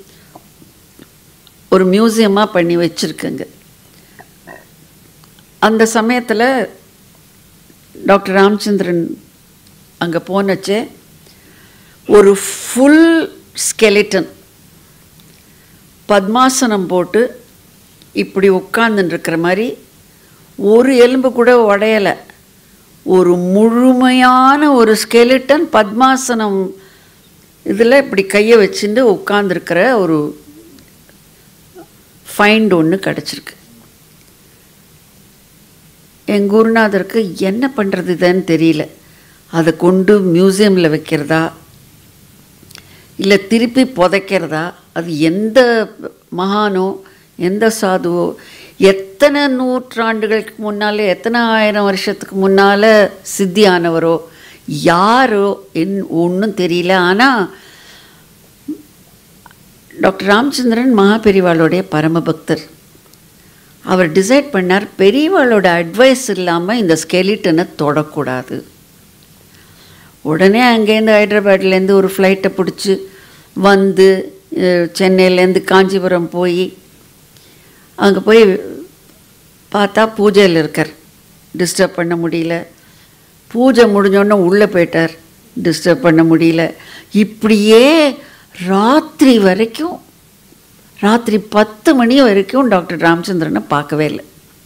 ஒரு மியூசியமாக பண்ணி வச்சுருக்குங்க அந்த சமயத்தில் டாக்டர் ராமச்சந்திரன் அங்கே போனச்சே ஒரு ஃபுல் ஸ்கெலிட்டன் பத்மாசனம் போட்டு இப்படி உட்கார்ந்துருக்கிற மாதிரி ஒரு எலும்பு கூட உடையலை ஒரு முழுமையான ஒரு ஸ்கெலிட்டன் பத்மாசனம் இதில் இப்படி கையை வச்சுட்டு உட்காந்துருக்கிற ஒரு ஃபைண்ட் ஒன்று கிடச்சிருக்கு என் குருநாதருக்கு என்ன பண்ணுறது இதுன்னு தெரியல அதை கொண்டு மியூசியமில் வைக்கிறதா இல்லை திருப்பி புதைக்கிறதா அது எந்த மகானோ எந்த சாதுவோ எத்தனை நூற்றாண்டுகளுக்கு முன்னால் எத்தனை ஆயிரம் வருஷத்துக்கு முன்னால் சித்தியானவரோ யாரோ என் ஒன்றும் தெரியல ஆனால் டாக்டர் ராமச்சந்திரன் மகாபெரிவாளுடைய பரமபக்தர் அவர் டிசைட் பண்ணார் பெரியவாளோட அட்வைஸ் இல்லாமல் இந்த ஸ்கெலிட்டனை தொடக்கூடாது உடனே அங்கேருந்து ஹைதராபாத்லேருந்து ஒரு ஃப்ளைட்டை பிடிச்சி வந்து சென்னையிலேருந்து காஞ்சிபுரம் போய் அங்கே போய் பார்த்தா பூஜையில் இருக்கார் டிஸ்டர்ப் பண்ண முடியல பூஜை முடிஞ்சோடனே உள்ளே போயிட்டார் டிஸ்டர்ப் பண்ண முடியல இப்படியே ராத்திரி வரைக்கும் ராத்திரி பத்து மணி வரைக்கும் டாக்டர் ராமச்சந்திரனை பார்க்கவே இல்லை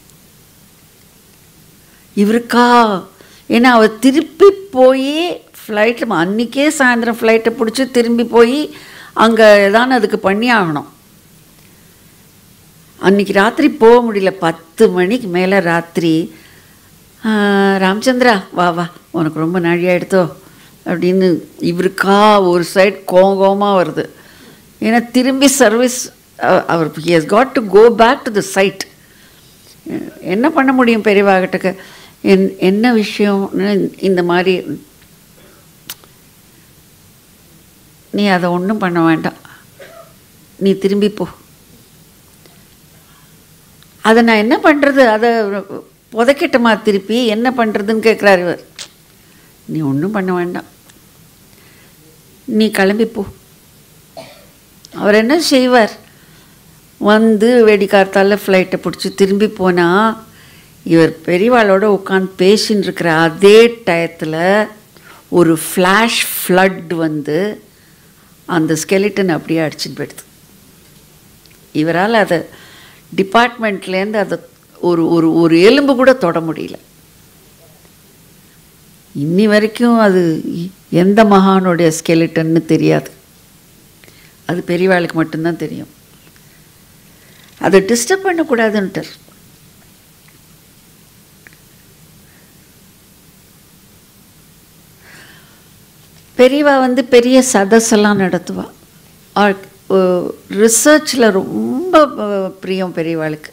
இவருக்கா ஏன்னா அவர் திருப்பி போய் ஃப்ளைட்டில் அன்றைக்கே சாயந்தரம் ஃப்ளைட்டை பிடிச்சி திரும்பி போய் அங்கே ஏதானு அதுக்கு பண்ணி ஆகணும் அன்னைக்கு ராத்திரி போக முடியல பத்து மணிக்கு மேலே ராத்திரி "ஆ, ராமச்சந்திரா வா வா உனக்கு ரொம்ப நாழியாக எடுத்தோ அப்படின்னு இவருக்கா ஒரு சைடு கோங்கோமாக வருது ஏன்னா திரும்பி சர்வீஸ் அவர் he has got to go back to the side என்ன பண்ண முடியும் பெரியவாகிட்டக்கு என் என்ன விஷயம்னு இந்த மாதிரி நீ அதை ஒன்றும் பண்ண வேண்டாம் நீ திரும்பி போ அதை நான் என்ன பண்ணுறது அதை புதைக்கட்டுமா திருப்பி என்ன பண்ணுறதுன்னு கேட்குறாரு இவர் நீ ஒன்றும் பண்ண வேண்டாம் நீ கிளம்பி போ அவர் என்ன செய்வார் வந்து வெடிக்கார்த்தால ஃப்ளைட்டை பிடிச்சி திரும்பி போனால் இவர் பெரியவாளோட உட்காந்து பேசின்னு இருக்கிற அதே டயத்தில் ஒரு ஃப்ளாஷ் ஃப்ளட் வந்து அந்த ஸ்கெலிட்டன் அப்படியே அடிச்சுட்டு போயிடுது இவரால் அதை டிபார்ட்மெண்ட்லேருந்து அதை ஒரு ஒரு ஒரு எலும்பு கூட தொட முடியல இன்னி வரைக்கும் அது இ- எந்த மகானுடைய ஸ்கெலிட்டன்னு தெரியாது அது பெரியவாளுக்கு மட்டும்தான் தெரியும் அதை டிஸ்டர்ப் பண்ணக்கூடாதுன்ட்டார் பெரியவா வந்து பெரிய சதஸெல்லாம் நடத்துவா ரிசர்ச்சில் ரொம்ப அஹ், பிரியம் பெரியவாளுக்கு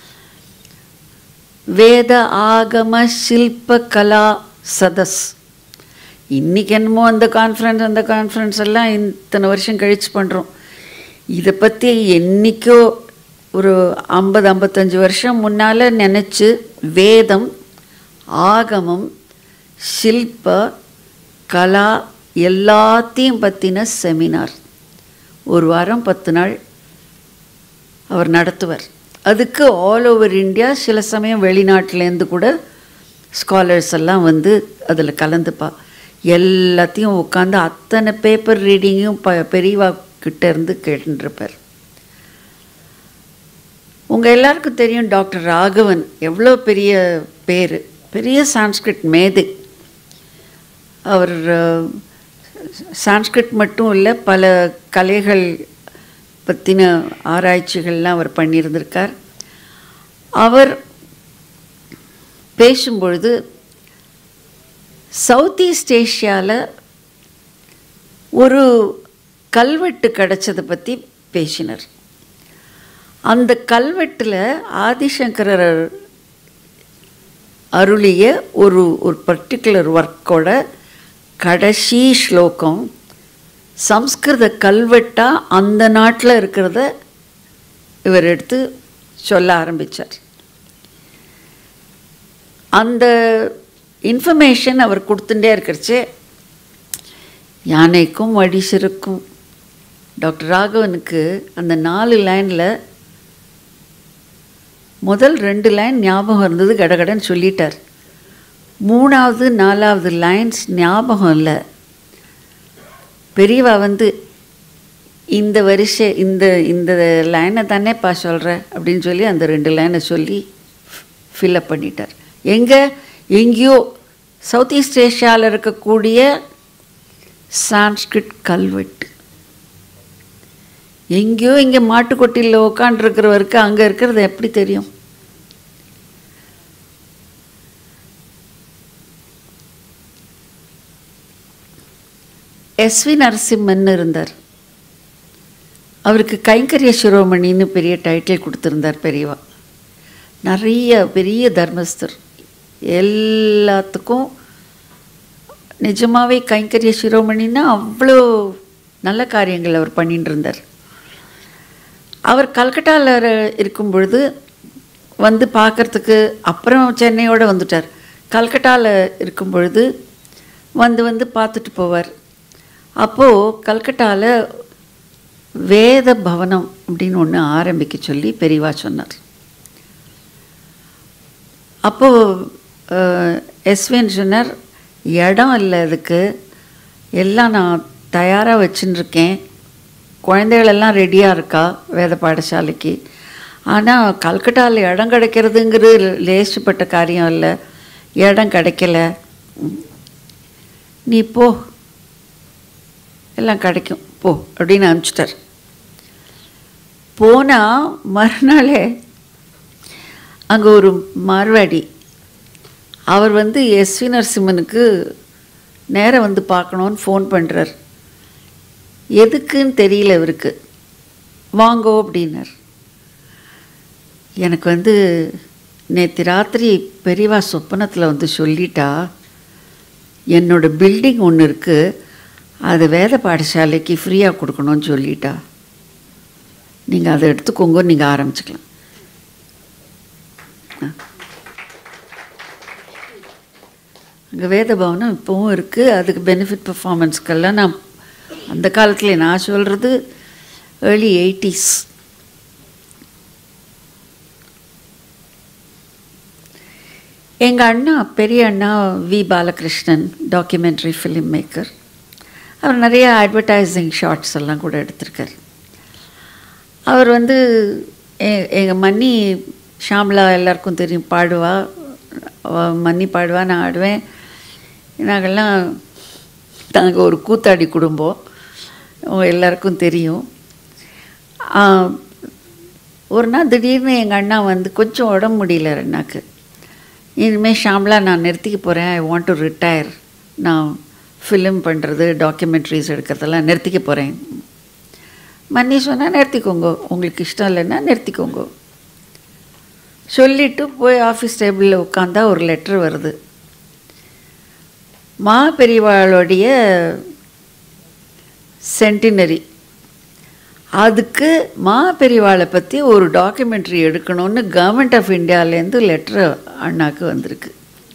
வேத ஆகம சில்ப கலா சதஸ் இன்னைக்கு என்னமோ அந்த கான்ஃபரன்ஸ் அந்த கான்ஃபரன்ஸ் எல்லாம் இத்தனை வருஷம் கழிச்சு பண்ணுறோம் இதை பற்றி என்னைக்கோ ஒரு ஐம்பது ஐம்பத்தஞ்சு வருஷம் முன்னால் நினச்சி வேதம் ஆகமம் சில்ப கலா எல்லாத்தையும் பற்றின செமினார் ஒரு வாரம் பத்து நாள் அவர் நடத்துவார் அதுக்கு ஆல் ஓவர் இந்தியா சில சமயம் வெளிநாட்டிலேருந்து கூட ஸ்காலர்ஸ் எல்லாம் வந்து அதில் கலந்துப்பா எல்லாத்தையும் உட்காந்து அத்தனை பேப்பர் ரீடிங்கும் ப பெரியவா கிட்ட இருந்து கேட்டுருப்பார் உங்கள் எல்லாருக்கும் தெரியும் டாக்டர் ராகவன் எவ்வளோ பெரிய பேர் பெரிய சான்ஸ்கிரிட் மேதை அவர் அஹ், சான்ஸ்கிரிட் மட்டும் இல்லை பல கலைகள் பற்றின ஆராய்ச்சிகள்லாம் அவர் பண்ணியிருந்திருக்கார் அவர் பேசும்பொழுது சவுத் ஈஸ்ட் ஏஷியாவில் ஒரு கல்வெட்டு கிடைச்சதை பற்றி பேசினார் அந்த கல்வெட்டில் ஆதிசங்கரர் அருளிய ஒரு ஒரு பர்டிகுலர் ஒர்க்கோட கடைசி ஸ்லோகம் சம்ஸ்கிருத கல்வெட்டா அந்த நாட்டில் இருக்கிறத இவர் எடுத்து சொல்ல ஆரம்பித்தார் அந்த இன்ஃபர்மேஷன் அவர் கொடுத்துட்டே இருக்கிறச்சே யானைக்கும் வடிசிருக்கும் டாக்டர் ராகவனுக்கு அந்த நாலு லைனில் முதல் ரெண்டு லைன் ஞாபகம் இருந்தது கடகடன்னு சொல்லிட்டார் மூணாவது நாலாவது லைன்ஸ் ஞாபகம் இல்லை பெரியவா வந்து இந்த வரிசை இந்த இந்த லைனை தானேப்பா சொல்கிற அப்படின்னு சொல்லி அந்த ரெண்டு லைனை சொல்லி ஃபில்அப் பண்ணிட்டார் எங்கே எங்கேயோ சவுத் ஈஸ்ட் ஏஷியாவில் இருக்கக்கூடிய சான்ஸ்கிரிட் கல்வெட்டு எங்கேயோ இங்கே மாட்டுக்கொட்டியில் உட்காண்டிருக்கிறவருக்கு அங்கே இருக்கிறது எப்படி தெரியும் எஸ்வி நரசிம்மன் இருந்தார் அவருக்கு கைங்கரிய சிரோமணின்னு பெரிய டைட்டில் கொடுத்துருந்தார் பெரியவா நிறைய பெரிய தர்மஸ்தர் எல்லாத்துக்கும் நிஜமாவே கைங்கரிய சிரோமணின்னா அவ்வளோ நல்ல காரியங்கள் அவர் பண்ணிட்டு இருந்தார் அவர் கல்கட்டாவில் இருக்கும் பொழுது வந்து பார்க்கறதுக்கு அப்புறம் சென்னையோட வந்துட்டார் கல்கட்டாவில் இருக்கும் பொழுது வந்து வந்து பார்த்துட்டு போவார் அப்போது கல்கட்டாவில் வேத பவனம் அப்படின்னு ஒன்று ஆரம்பிக்க சொல்லி பெரியவா சொன்னார் அப்போது எஸ்வின் சொன்னார் இடம் இல்லை அதுக்கு எல்லாம் நான் தயாராக வச்சுன்னு இருக்கேன் குழந்தைகளெல்லாம் ரெடியாக இருக்கா வேத பாடசாலைக்கு ஆனால் கல்கட்டாவில் இடம் கிடைக்கிறதுங்கிறது லேசுப்பட்ட காரியம் இல்லை இடம் கிடைக்கல ம். நீ போ எல்லாம் கிடைக்கும் போ அப்படின்னு அனுப்பிச்சிட்டார் போனால் மறுநாளே அங்கே ஒரு மார்வாடி அவர் வந்து எஸ்வி நரசிம்மனுக்கு நேரம் வந்து பார்க்கணுன்னு ஃபோன் பண்ணுறார் எதுக்குன்னு தெரியல இவருக்கு வாங்கோ அப்படின்னார் எனக்கு வந்து நேற்று ராத்திரி பெரியவா சொப்பனத்தில் வந்து சொல்லிட்டா என்னோட பில்டிங் ஒன்று இருக்குது அது வேத பாடசாலைக்கு ஃப்ரீயாக கொடுக்கணும்னு சொல்லிட்டா நீங்கள் அதை எடுத்துக்கோங்க நீங்கள் ஆரம்பிச்சுக்கலாம் அங்கே வேத பவனம் இப்போவும் இருக்குது அதுக்கு பெனிஃபிட் பர்ஃபார்மன்ஸ்க்கெல்லாம் நான் அந்த காலத்தில் நான் சொல்கிறது ஏர்லி எயிட்டிஸ் எங்கள் அண்ணா பெரிய அண்ணா V Balakrishnan documentary film maker அவர் நிறைய அட்வர்டைசிங் ஷார்ட்ஸ் எல்லாம் கூட எடுத்திருக்கார் அவர் வந்து எங்கள் மன்னி ஷாம்லா எல்லாருக்கும் தெரியும் பாடுவா அவ மன்னி பாடுவா நான் ஆடுவேன் நாங்கள்லாம் நாங்கள் ஒரு கூத்தாடி குடும்பம் உங்க எல்லாருக்கும் தெரியும் ஆ, ஒரு நாள் திடீர்னு எங்கள் அண்ணா வந்து கொஞ்சம் உடம்பு முடியல அண்ணாக்கு இனிமேல் ஷாம்லா நான் நிறுத்திக்க போகிறேன் ஐ வாண்ட் டு ரிட்டையர் நான் ஃபிலிம் பண்ணுறது டாக்குமெண்ட்ரிஸ் எடுக்கிறதெல்லாம் நிறுத்திக்க போகிறேன் மன்னி சொன்னால் நிறுத்திக்கோங்க உங்களுக்கு இஷ்டம் இல்லைன்னா நிறுத்திக்கோங்க சொல்லிட்டு போய் ஆஃபீஸ் டேபிளில் உட்காந்தா ஒரு லெட்ரு வருது மா பெரியவாளுடைய சென்டினரி அதுக்கு மா பெரியவாளை பற்றி ஒரு டாக்குமெண்ட்ரி எடுக்கணும்னு கவர்மெண்ட் ஆஃப் இந்தியாவிலேருந்து லெட்ரு அண்ணாக்கு வந்திருக்கு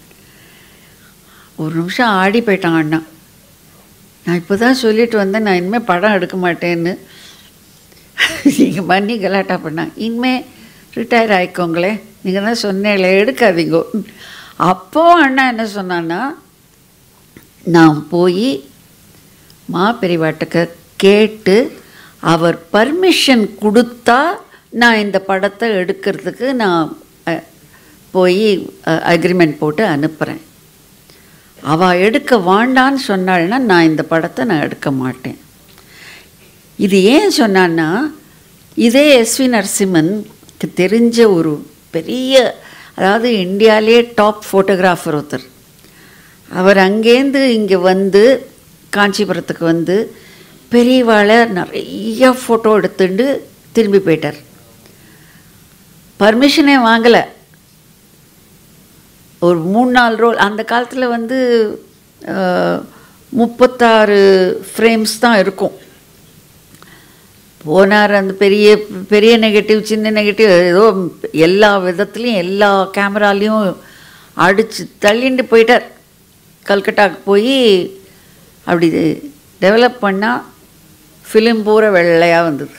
ஒரு நிமிஷம் ஆடி போயிட்டான் அண்ணா நான் இப்போ தான் சொல்லிட்டு வந்தேன் நான் இனிமேல் படம் எடுக்க மாட்டேன்னு நீங்கள் பண்ணி கலாட்டா பண்ணா இனிமேல் ரிட்டையர் ஆயிக்கோங்களே நீங்கள் தான் சொன்னேங்களே எடுக்காதீங்க அப்போ அண்ணா என்ன சொன்னான்னா நான் போய் மா பெரியவாட்டுக்கு கேட்டு அவர் பர்மிஷன் கொடுத்தா நான் இந்த படத்தை எடுக்கிறதுக்கு நான் அஹ், போய் அக்ரிமெண்ட் போட்டு அனுப்புகிறேன் அவள் எடுக்க வேண்டான்னு சொன்னாள்னா நான் இந்த படத்தை நான் எடுக்க மாட்டேன் இது ஏன் சொன்னான்னா இதே எஸ்வி நரசிம்மனுக்கு தெரிஞ்ச ஒரு பெரிய அதாவது இந்தியாவிலே டாப் ஃபோட்டோகிராஃபர் ஒருத்தர் அவர் அங்கேருந்து இங்கே வந்து காஞ்சிபுரத்துக்கு வந்து பெரியவாளை நிறைய ஃபோட்டோ எடுத்துட்டு திரும்பி போயிட்டார் பர்மிஷனே வாங்கலை ஒரு மூணு நாலு ரோல் அந்த காலத்தில் வந்து அஹ், முப்பத்தாறு ஃப்ரேம்ஸ் தான் இருக்கும் போனார் அந்த பெரிய பெரிய நெகட்டிவ் சின்ன நெகட்டிவ் ஏதோ எல்லா விதத்துலேயும் எல்லா கேமராலையும் அடித்து தள்ளிண்டு போயிட்டார் கல்கட்டாக்கு போய் அப்படி டெவலப் பண்ணால் ஃபிலிம் பூரா வெள்ளையாக வந்தது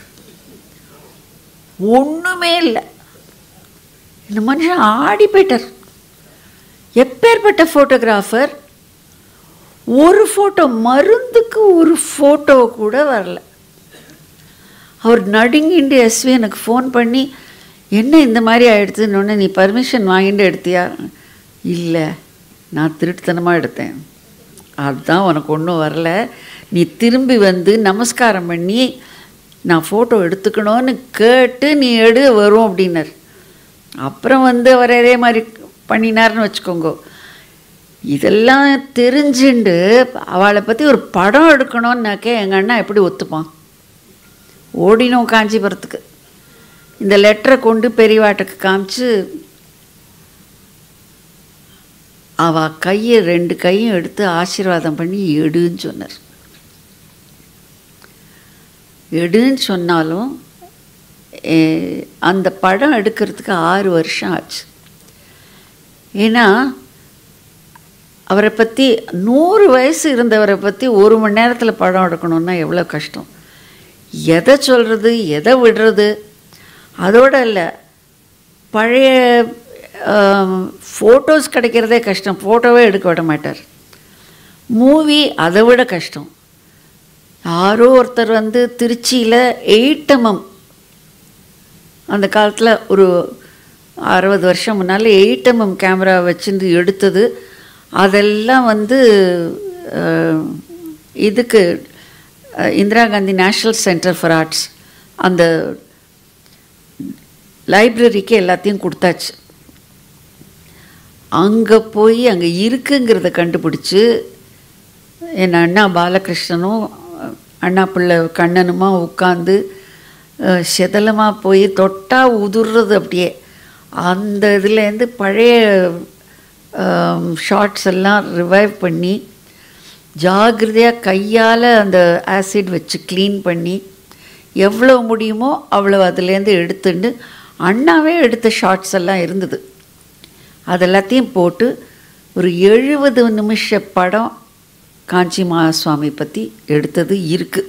ஒன்றுமே இல்லை இந்த மனுஷன் ஆடி போயிட்டார் எப்பேற்பட்ட ஃபோட்டோகிராஃபர் ஒரு ஃபோட்டோ மருந்துக்கு ஒரு ஃபோட்டோ கூட வரல அவர் நடுங்கிண்டு எஸ்வி எனக்கு ஃபோன் பண்ணி என்ன இந்த மாதிரி ஆயிடுச்சுன்னு நீ பர்மிஷன் வாங்கிட்டு எடுத்தியா இல்லை நான் திருட்டுத்தனமாக எடுத்தேன் அதுதான் உனக்கு ஒன்றும் வரல நீ திரும்பி வந்து நமஸ்காரம் பண்ணி நான் ஃபோட்டோ எடுத்துக்கணும்னு கேட்டு நீ எடு வரும் அப்படின்னார் அப்புறம் வந்து அவர் அதே மாதிரி பண்ணினார்னு வச்சுக்கோங்க இதெல்லாம் தெரிஞ்சுண்டு அவளை பற்றி ஒரு படம் எடுக்கணும்னாக்கே எங்கள் அண்ணா எப்படி ஒத்துப்பான் ஓடினோம் காஞ்சிபுரத்துக்கு இந்த லெட்டரை கொண்டு பெரியவாட்டுக்கு காமிச்சு அவ கையை ரெண்டு கையும் எடுத்து ஆசீர்வாதம் பண்ணி எடுன்னு சொன்னார் எடுன்னு சொன்னாலும் eh, அந்த படம் எடுக்கிறதுக்கு ஆறு வருஷம் ஆச்சு ஏன்னா அவரை பற்றி நூறு வயசு இருந்தவரை பற்றி ஒரு மணி நேரத்தில் படம் எடுக்கணுன்னா எவ்வளோ கஷ்டம் எதை சொல்கிறது எதை விடுறது அதோட இல்லை பழைய ஃபோட்டோஸ் கிடைக்கிறதே கஷ்டம் ஃபோட்டோவே எடுக்க விட மாட்டார் மூவி அதை விட கஷ்டம் யாரோ ஒருத்தர் வந்து திருச்சியில் எயிட்டமம் அந்த காலத்தில் ஒரு அறுபது வருஷம் முன்னால் எயிட்டமம் கேமரா வச்சுருந்து எடுத்தது அதெல்லாம் வந்து அஹ், இதுக்கு அஹ், Indira Gandhi national centre for arts அந்த லைப்ரரிக்கு எல்லாத்தையும் கொடுத்தாச்சு அங்கே போய் அங்கே இருக்குங்கிறத கண்டுபிடிச்சி என் அண்ணா பாலகிருஷ்ணனும் அண்ணா பிள்ளை கண்ணனுமா உட்காந்து செதலமாக போய் தொட்டா உதுர்றது அப்படியே அந்த இதுலேருந்து பழைய ஷார்ட்ஸ் எல்லாம் ரிவைவ் பண்ணி ஜாகிரதையாக கையால் அந்த ஆசிட் வச்சு க்ளீன் பண்ணி எவ்வளோ முடியுமோ அவ்வளோ அதுலேருந்து எடுத்துட்டு அண்ணாவே எடுத்த ஷார்ட்ஸ் எல்லாம் இருந்தது அதெல்லாத்தையும் போட்டு ஒரு எழுபது நிமிஷ படம் காஞ்சி மகாசுவாமி பற்றி எடுத்தது இருக்குது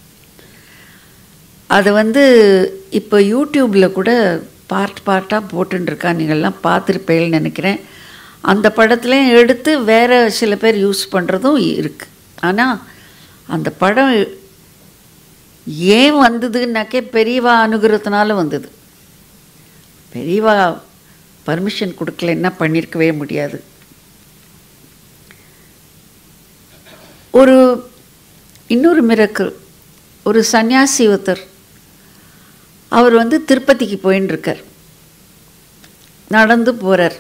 அதை வந்து இப்போ யூடியூப்பில் கூட பார்ட் பார்ட்டாக போட்டுருக்கா நீங்கள்லாம் பார்த்துருப்பேன்னு நினைக்கிறேன் அந்த படத்துலையும் எடுத்து வேறு சில பேர் யூஸ் பண்ணுறதும் இருக்குது ஆனால் அந்த படம் ஏன் வந்ததுன்னாக்கே பெரியவா அனுகிரகத்தினால வந்தது பெரியவா பர்மிஷன் கொடுக்கலன்னா பண்ணியிருக்கவே முடியாது ஒரு இன்னொரு மிரக்கல் ஒரு சன்னியாசி ஒருத்தர் அவர் வந்து திருப்பதிக்கு போயின்னு இருக்கார் நடந்து போகிறார்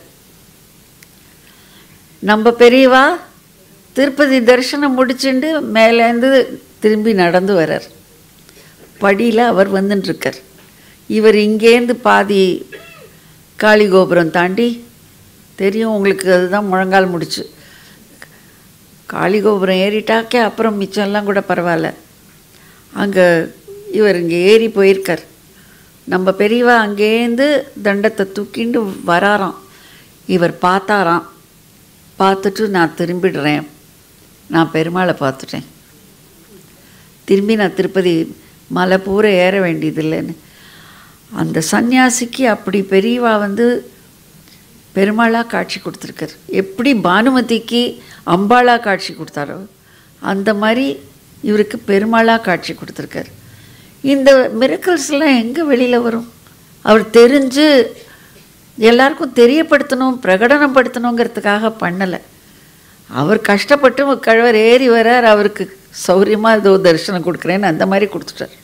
நம்ம பெரியவா திருப்பதி தரிசனம் முடிச்சுட்டு மேலேருந்து திரும்பி நடந்து வரார் படியில் அவர் வந்துட்டுருக்கார் இவர் இங்கேருந்து பாதி காளி கோபுரம் தாண்டி தெரியும் உங்களுக்கு அதுதான் முழங்கால் முடிச்சு காளி கோபுரம் ஏறிட்டாக்கே அப்புறம் மிச்சம்லாம் கூட பரவாயில்ல அங்கே இவர் இங்கே ஏறி போயிருக்கார் நம்ம பெரியவா அங்கேருந்து தண்டத்தை தூக்கிண்டு வராராம் இவர் பார்த்தாராம் பார்த்துட்டு நான் திரும்பிடுறேன் நான் பெருமாளை பார்த்துட்டேன் திரும்பி நான் திருப்பதி மலை பூரா ஏற வேண்டியதில்லைன்னு அந்த சந்நியாசிக்கு அப்படி பெரியவா வந்து பெருமாளாக காட்சி கொடுத்துருக்கார் எப்படி பானுமதிக்கு அம்பாளாக காட்சி கொடுத்தாரோ அந்த மாதிரி இவருக்கு பெருமாளாக காட்சி கொடுத்துருக்கார் இந்த மிரக்கல்ஸ்லாம் எங்கே வெளியில் வரும் அவர் தெரிஞ்சு எல்லாருக்கும் தெரியப்படுத்தணும் பிரகடனப்படுத்தணுங்கிறதுக்காக பண்ணலை அவர் கஷ்டப்பட்டு கழவர் ஏறி வரார் அவருக்கு சௌரியமாக ஏதோ தரிசனம் கொடுக்குறேன்னு அந்த மாதிரி கொடுத்துட்டார்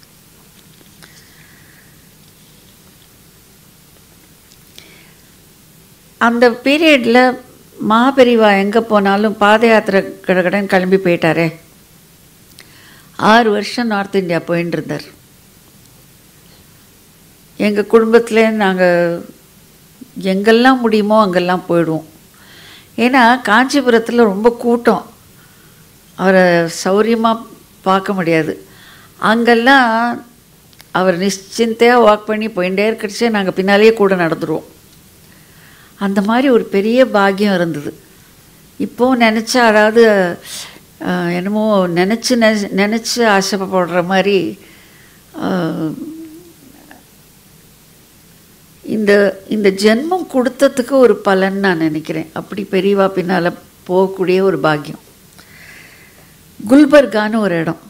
அந்த பீரியடில் மாபெரிவா எங்கே போனாலும் பாத யாத்திரை கடகடன் கிளம்பி போயிட்டாரே ஆறு வருஷம் நார்த் இந்தியா போயின்னு இருந்தார் எங்கள் குடும்பத்தில் நாங்கள் எங்கெல்லாம் முடியுமோ அங்கெல்லாம் போயிடுவோம் ஏன்னா காஞ்சிபுரத்தில் ரொம்ப கூட்டம் அவரை சௌரியமாக பார்க்க முடியாது அங்கெல்லாம் அவர் நிশ্চিந்தையாக வாக் பண்ணி போயிட்டே இருக்கிறச்சே நாங்கள் பின்னாலேயே கூட நடந்துருவோம் அந்த மாதிரி ஒரு பெரிய பாக்கியம் இருந்தது இப்போது நினச்சா அதாவது அஹ், என்னமோ நினச்சி நினச்சி நினச்சி ஆசைப்படுற மாதிரி அஹ், இந்த இந்த ஜென்மம் கொடுத்ததுக்கு ஒரு பலன் நான் நினைக்கிறேன் அப்படி பெரியவா பின்னால் போகக்கூடிய ஒரு பாக்கியம் குல்பர்கான்னு ஒரு இடம்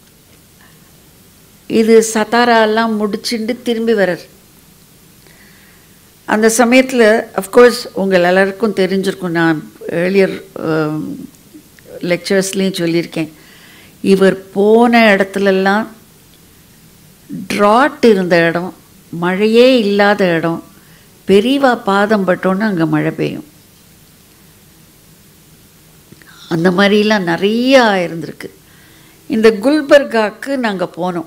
இது சத்தாராலாம் முடிச்சுட்டு திரும்பி வர்றார் அந்த சமயத்தில் அஃப்கோர்ஸ் உங்கள் எல்லாருக்கும் தெரிஞ்சிருக்கும் நான் ஏர்லியர் லெக்சர்ஸ்லேயும் சொல்லியிருக்கேன் இவர் போன இடத்துலலாம் ட்ராட் இருந்த இடம் மழையே இல்லாத இடம் பெரியவா பாதம் பட்டோன்னு அங்கே மழை பெய்யும் அந்த மாதிரிலாம் நிறையா இருந்திருக்கு இந்த குல்பர்காக்கு நாங்கள் போனோம்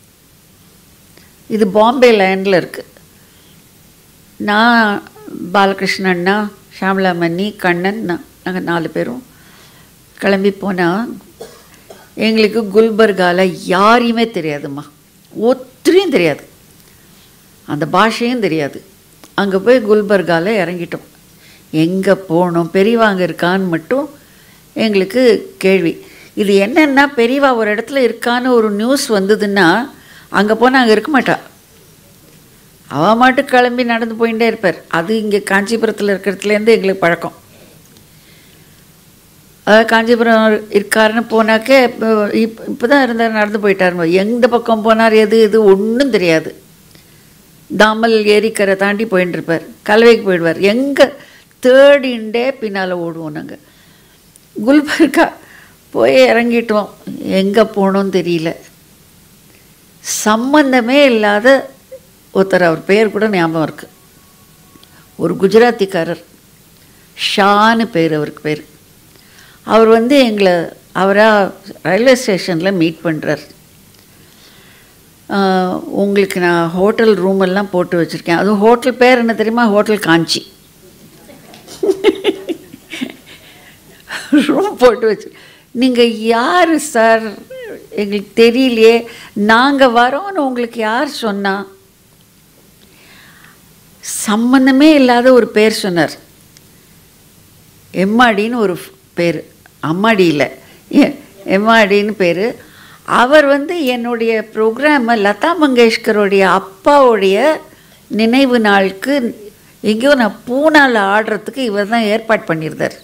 இது பாம்பே லேண்டில் இருக்குது நான் பாலகிருஷ்ண அண்ணா ஷாம்லா மன்னி கண்ணன் நான் நாங்கள் நாலு பேரும் கிளம்பி போனால் எங்களுக்கு குல்பர்காவில் யாரையுமே தெரியாதும்மா ஒத்தரையும் தெரியாது அந்த பாஷையும் தெரியாது அங்கே போய் குல்பர்காவில் இறங்கிட்டோம் எங்கே போகணும் பெரியவா அங்கே இருக்கான்னு மட்டும் எங்களுக்கு கேள்வி இது என்னென்னா பெரியவா ஒரு இடத்துல இருக்கான்னு ஒரு நியூஸ் வந்ததுன்னா அங்கே போனால் அங்கே இருக்க மாட்டா அவள் மாட்டு கிளம்பி நடந்து போயிட்டே இருப்பார் அது இங்கே காஞ்சிபுரத்தில் இருக்கிறதுலேருந்து எங்களுக்கு பழக்கம் அதாவது காஞ்சிபுரம் இருக்காருன்னு போனாக்கே இப்போ இப்போ இப்போ தான் இருந்தார் நடந்து போயிட்டார் எந்த பக்கம் போனார் எது எது ஒன்றும் தெரியாது தாமல் ஏரிக்கரை தாண்டி போயின்னு இருப்பார் கலவைக்கு போயிடுவார் எங்கே தேடிண்டே பின்னால் ஓடுவோம் நாங்கள் குல்பர்கா போய் இறங்கிட்டோம் எங்கே போகணும்னு தெரியல சம்பந்தமே இல்லாத ஒருத்தர் அவர் பேர் கூட ஞாபகம் இருக்கு ஒரு குஜராத்திக்காரர் ஷான்னு பேர் அவருக்கு பேர் அவர் வந்து எங்களை அவராக ரயில்வே ஸ்டேஷனில் மீட் பண்ணுறார் உங்களுக்கு நான் ஹோட்டல் ரூம் எல்லாம் போட்டு வச்சுருக்கேன் அதுவும் ஹோட்டல் பேர் என்ன தெரியுமா ஹோட்டல் காஞ்சி ரூம் போட்டு வச்சு நீங்கள் யார் சார் எங்களுக்கு தெரியலையே நாங்கள் வரோன்னு உங்களுக்கு யார் சொன்னா சம்பந்தமே இல்லாத ஒரு பேர் சொன்னார் எம்மாடின்னு ஒரு பேர் அம்மாடி இல்லை எ- எம்மாடின்னு பேர் அவர் வந்து என்னுடைய ப்ரோக்ராமை லதா மங்கேஷ்கருடைய அப்பாவுடைய நினைவு நாளுக்கு எங்கேயோ நான் பூனாவில் ஆடுறதுக்கு இவர் தான் ஏற்பாடு பண்ணியிருந்தார்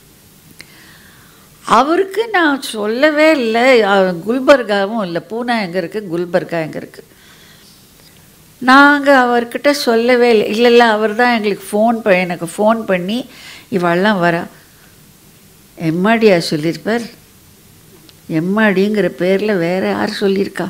அவருக்கு நான் சொல்லவே இல்லை அஹ், குல்பர்காவும் இல்லை பூனா எங்கே இருக்குது குல்பர்கா எங்கே இருக்குது நாங்கள் அவர்கிட்ட சொல்லவே இல்லை இல்லை இல்லை அவர் தான் எங்களுக்கு ஃபோன் ப எனக்கு ஃபோன் பண்ணி இவெல்லாம் வரா எம்மாடியா சொல்லியிருப்பார் எம்மாடிங்கிற பேரில் வேற யார் சொல்லியிருக்கா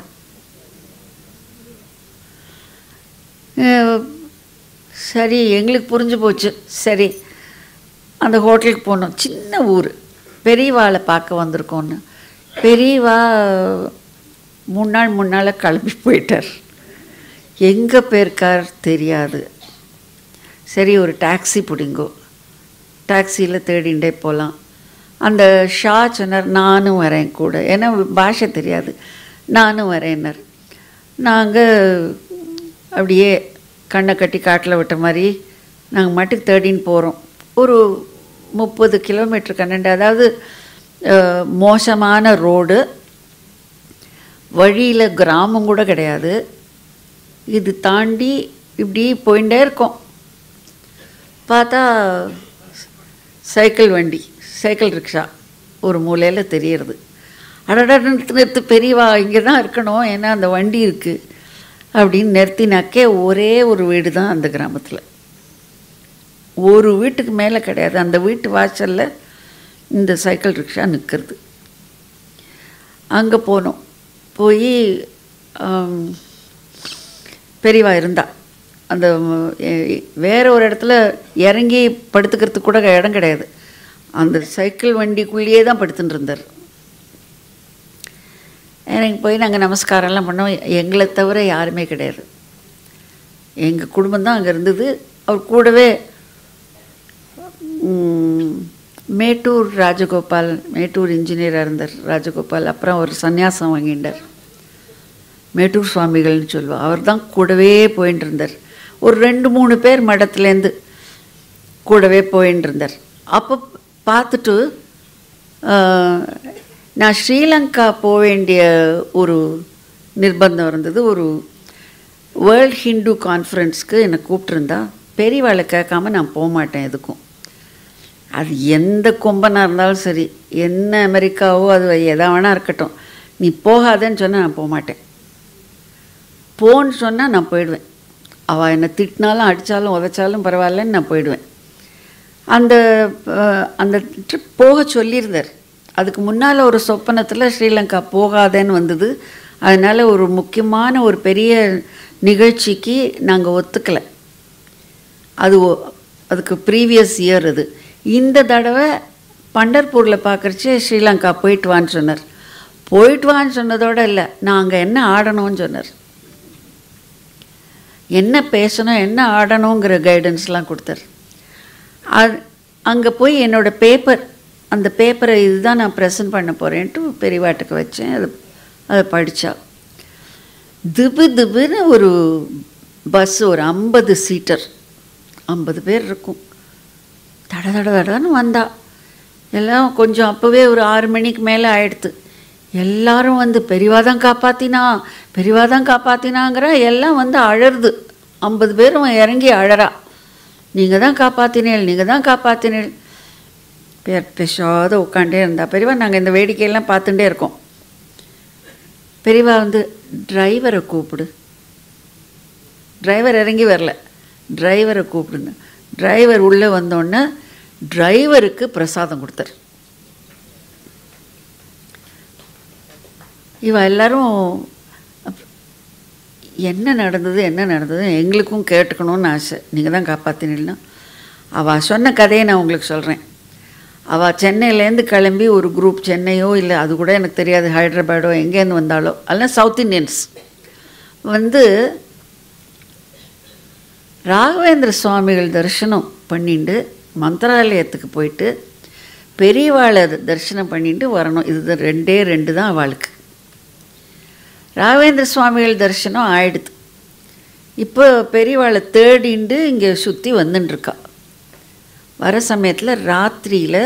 அஹ், சரி எங்களுக்கு புரிஞ்சு போச்சு சரி அந்த ஹோட்டலுக்கு போனோம் சின்ன ஊர் பெரியவாளை பார்க்க வந்திருக்கோன்னு பெரியவா மூணு நாள் மூணு நாளாக கிளம்பி போயிட்டார் எங்கே போயிருக்கார் தெரியாது சரி ஒரு டாக்ஸி பிடிங்கோ டாக்ஸியில் தேடிண்டே போகலாம் அந்த ஷா சொன்னார் நானும் வரேன் கூட ஏன்னா பாஷை தெரியாது நானும் வரேன்னார் நாங்கள் அப்படியே கண்ணை கட்டி காட்டில் விட்ட மாதிரி நாங்கள் மட்டுக்கு தேடின்னு போகிறோம் ஒரு முப்பது கிலோமீட்டர் கண்ணண்டு அதாவது அஹ், மோசமான ரோடு வழியில் கிராமம் கூட கிடையாது இது தாண்டி இப்படி போயிட்டே இருக்கோம் பார்த்தா சைக்கிள் வண்டி சைக்கிள் ரிக்ஷா ஒரு மூலையில் தெரியறது அடடா நிறுத்து நிறுத்து பெரியவா இங்கே தான் இருக்கணும் ஏன்னா அந்த வண்டி இருக்குது அப்படின்னு நிறுத்தினாக்கே ஒரே ஒரு வீடு தான் அந்த கிராமத்தில் ஒரு வீட்டுக்கு மேலே கிடையாது அந்த வீட்டு வாசலில் இந்த சைக்கிள் ரிக்ஷா நிற்கிறது அங்கே போனோம் போய் பெரியவா இருந்தா அந்த ம், எ- வேற ஒரு இடத்துல இறங்கி படுத்துக்கிறதுக்கு கூட இடம் கிடையாது அந்த சைக்கிள் வண்டிக்குள்ளேயே தான் படுத்துட்டு இருந்தார் எனக்கு போய் நாங்கள் நமஸ்காரம்லாம் பண்ணோம் எங்களை தவிர யாருமே கிடையாது எங்கள் குடும்பம் தான் அங்கே இருந்தது அவர் கூடவே ம், மேட்டூர் ராஜகோபால் மேட்டூர் இன்ஜினியராக இருந்தார் ராஜகோபால் அப்புறம் ஒரு சந்நியாசம் வாங்கிட்டார் மேட்டூர் சுவாமிகள்னு சொல்லுவோம் அவர் தான் கூடவே போயின்னு இருந்தார் ஒரு ரெண்டு மூணு பேர் மடத்துலேருந்து கூடவே போயின்னு இருந்தார் அப்போ பார்த்துட்டு ஆஹ், நான் ஸ்ரீலங்கா போக வேண்டிய ஒரு நிர்பந்தம் இருந்தது ஒரு வேர்ல்ட் ஹிந்து கான்ஃபரன்ஸ்க்கு என்னை கூப்பிட்ருந்தா பெரியவாளை கேட்காம நான் போக மாட்டேன் எதுக்கும் அது எந்த கொம்பனாக இருந்தாலும் சரி என்ன அமெரிக்காவோ அது எதா வேணா இருக்கட்டும் நீ போகாதேன்னு சொன்னால் நான் போக மாட்டேன் போன்னு சொன்னால் நான் போயிடுவேன் அவள் என்னை திட்டினாலும் அடித்தாலும் உதைச்சாலும் பரவாயில்லன்னு நான் போயிடுவேன் அந்த அஹ், அந்த ட்ரிப் போக சொல்லியிருந்தார் அதுக்கு முன்னால் ஒரு சொப்பனத்தில் ஸ்ரீலங்கா போகாதேன்னு வந்தது அதனால் ஒரு முக்கியமான ஒரு பெரிய நிகழ்ச்சிக்கு நாங்கள் ஒத்துக்கலை அது ஒ- அதுக்கு ப்ரீவியஸ் இயர் அது இந்த தடவை பண்டர்பூரில் பார்க்குறச்சு ஸ்ரீலங்கா போயிட்டு வான்னு சொன்னார் போயிட்டு வான்னு சொன்னதோட இல்லை நான் அங்கே என்ன ஆடணும்னு சொன்னார் என்ன பேசணும் என்ன ஆடணுங்கிற கைடன்ஸ்லாம் கொடுத்தார் அது அங்கே போய் என்னோட பேப்பர் அந்த பேப்பரை இதுதான் நான் ப்ரெசன்ட் பண்ண போகிறேன்ட்டு பெரியவாட்டுக்கு வச்சேன் அது அதை படித்தா திபு திபுன்னு ஒரு பஸ் ஒரு ஐம்பது சீட்டர் ஐம்பது பேர் இருக்கும் தட தட தடன்னு வந்தா எல்லாம் கொஞ்சம் அப்போவே ஒரு ஆறு மணிக்கு மேலே ஆயிடுத்து எல்லாரும் வந்து பெரியவா தான் காப்பாத்தினா பெரியவா தான் காப்பாத்தினாங்கிற எல்லாம் வந்து அழறுது ஐம்பது பேரும் இறங்கி அழறா நீங்கள் தான் காப்பாத்தினேள் நீங்கள் தான் காப்பாத்தினேள் பேர் பேசாத உட்காண்டே இருந்தா பெரியவா நாங்கள் இந்த வேடிக்கையெல்லாம் பார்த்துட்டே இருக்கோம் பெரியவா வந்து டிரைவரை கூப்பிடு டிரைவர் இறங்கி வரல டிரைவரை கூப்பிடுங்க டிரைவர் உள்ளே வந்தோடனே டிரைவருக்கு பிரசாதம் கொடுத்தார் இவ எல்லாரும் அப்- என்ன நடந்தது என்ன நடந்தது எங்களுக்கும் கேட்டுக்கணும்னு ஆசை நீங்கள் தான் காப்பாற்றினா அவள் சொன்ன கதையை நான் உங்களுக்கு சொல்கிறேன் அவள் சென்னையிலேருந்து கிளம்பி ஒரு குரூப் சென்னையோ இல்லை அது கூட எனக்கு தெரியாது ஹைதராபாடோ எங்கேருந்து வந்தாலோ அதெல்லாம் சவுத் இந்தியன்ஸ் வந்து ராகவேந்திர சுவாமிகள் தரிசனம் பண்ணிட்டு மந்திராலயத்துக்கு போயிட்டு பெரியவாளை தரிசனம் பண்ணிட்டு வரணும் இது ரெண்டே ரெண்டு தான் அவளுக்கு ராகவேந்திர சுவாமிகள் தரிசனம் ஆயிடுது இப்போ பெரியவாளை தேடிண்டு இங்கே சுற்றி வந்துட்டுருக்கா வர சமயத்தில் ராத்திரியில்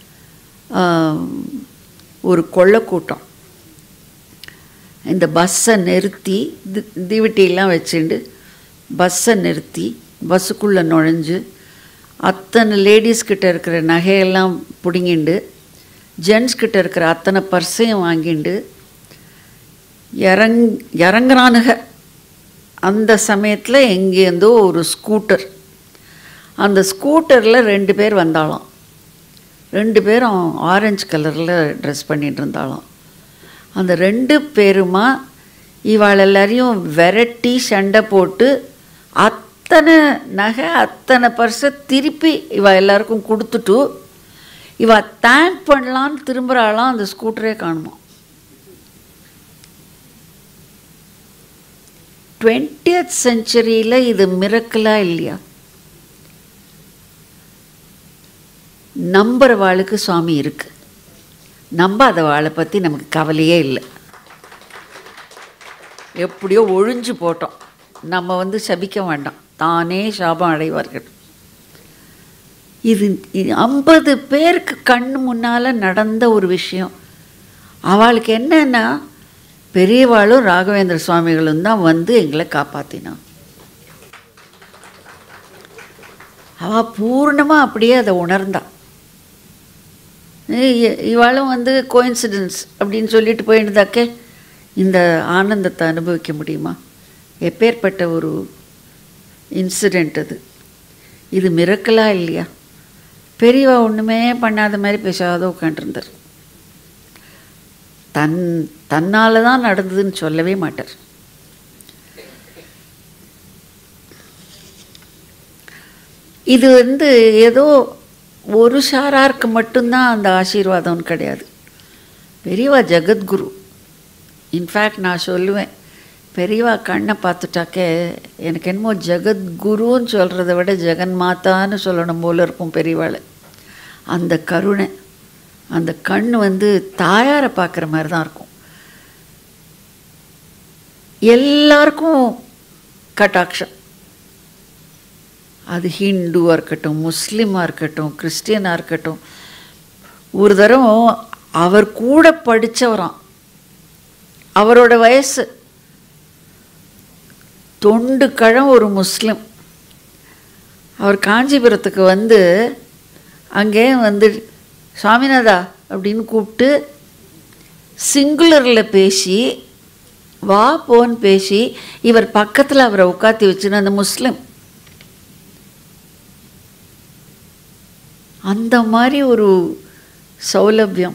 ஒரு கொள்ளைக்கூட்டம் இந்த பஸ்ஸை நிறுத்தி தி தீவட்டியெல்லாம் வச்சுண்டு பஸ்ஸை நிறுத்தி பஸ்ஸுக்குள்ளே நுழைஞ்சு அத்தனை லேடிஸ் கிட்ட இருக்கிற நகையெல்லாம் பிடுங்கிண்டு ஜென்ஸ் கிட்ட இருக்கிற அத்தனை பர்ஸையும் வாங்கிண்டு இறங் இறங்குறானுங்க அந்த சமயத்தில் எங்கேருந்தோ ஒரு ஸ்கூட்டர் அந்த ஸ்கூட்டரில் ரெண்டு பேர் வந்தாளாம் ரெண்டு பேரும் ஆரஞ்சு கலரில் ட்ரெஸ் பண்ணிட்டு இருந்தாளாம் அந்த ரெண்டு பேருமா இவாள் எல்லாரையும் விரட்டி சண்டை போட்டு அத்தனை நகை அத்தனை பர்ஸை திருப்பி இவ எல்லாருக்கும் கொடுத்துட்டு இவ தேங்க் பண்ணலான்னு திரும்புகிறாளாம் அந்த ஸ்கூட்டரே காணுமா டுவெண்ட்டியத் செஞ்சுரியில் இது மிரக்கலா இல்லையா நம்புற வாளுக்கு சுவாமி இருக்கு நம்பாத வாளை பற்றி நமக்கு கவலையே இல்லை எப்படியோ ஒழிஞ்சு போட்டோம் நம்ம வந்து சபிக்க வேண்டாம் தானே சாபம் அடைவார்கள் இது ஐம்பது பேருக்கு கண் முன்னால் நடந்த ஒரு விஷயம் அவளுக்கு என்னன்னா பெரியவாளும் ராகவேந்திர சுவாமிகளும் தான் வந்து எங்களை காப்பாற்றினான் அவள் பூர்ணமாக அப்படியே அதை உணர்ந்தா இ- இவாளும் வந்து கோயின்சிடென்ஸ் அப்படின்னு சொல்லிட்டு போயிருந்தாக்கே இந்த ஆனந்தத்தை அனுபவிக்க முடியுமா எப்பேற்பட்ட ஒரு இன்சிடெண்ட் அது இது மிரக்கலா இல்லையா பெரியவா ஒன்றுமே பண்ணாத மாதிரி பேசாத உட்காண்டிருந்தார் தன் தன்னால் தான் நடந்ததுன்னு சொல்லவே மாட்டார் இது வந்து ஏதோ ஒரு சாராருக்கு மட்டும்தான் அந்த ஆசீர்வாதம்னு கிடையாது பெரியவா ஜெகத்குரு இன்ஃபேக்ட் நான் சொல்லுவேன் பெரியவா கண்ணை பார்த்துட்டாக்கே எனக்கு என்னமோ ஜெகத்குருன்னு சொல்கிறத விட ஜெகன் மாதான்னு சொல்லணும் போல இருக்கும் பெரியவாளை அந்த கருணை அந்த கண் வந்து தாயாரை பார்க்குற மாதிரி தான் இருக்கும் எல்லாருக்கும் கட்டாட்சம் அது ஹிந்துவாக இருக்கட்டும் முஸ்லீமாக இருக்கட்டும் கிறிஸ்டியனாக இருக்கட்டும் ஒரு தரம் அவர் கூட படித்தவராம் அவரோட வயசு தொண்டு கழம் ஒரு முஸ்லிம் அவர் காஞ்சிபுரத்துக்கு வந்து அங்கே வந்து சுவாமிநாதா அப்படின்னு கூப்பிட்டு சிங்குலரில் பேசி வா போன்னு பேசி இவர் பக்கத்தில் அவரை உட்காத்தி வச்சுன்னு அந்த முஸ்லிம் அந்த மாதிரி ஒரு சௌலபியம்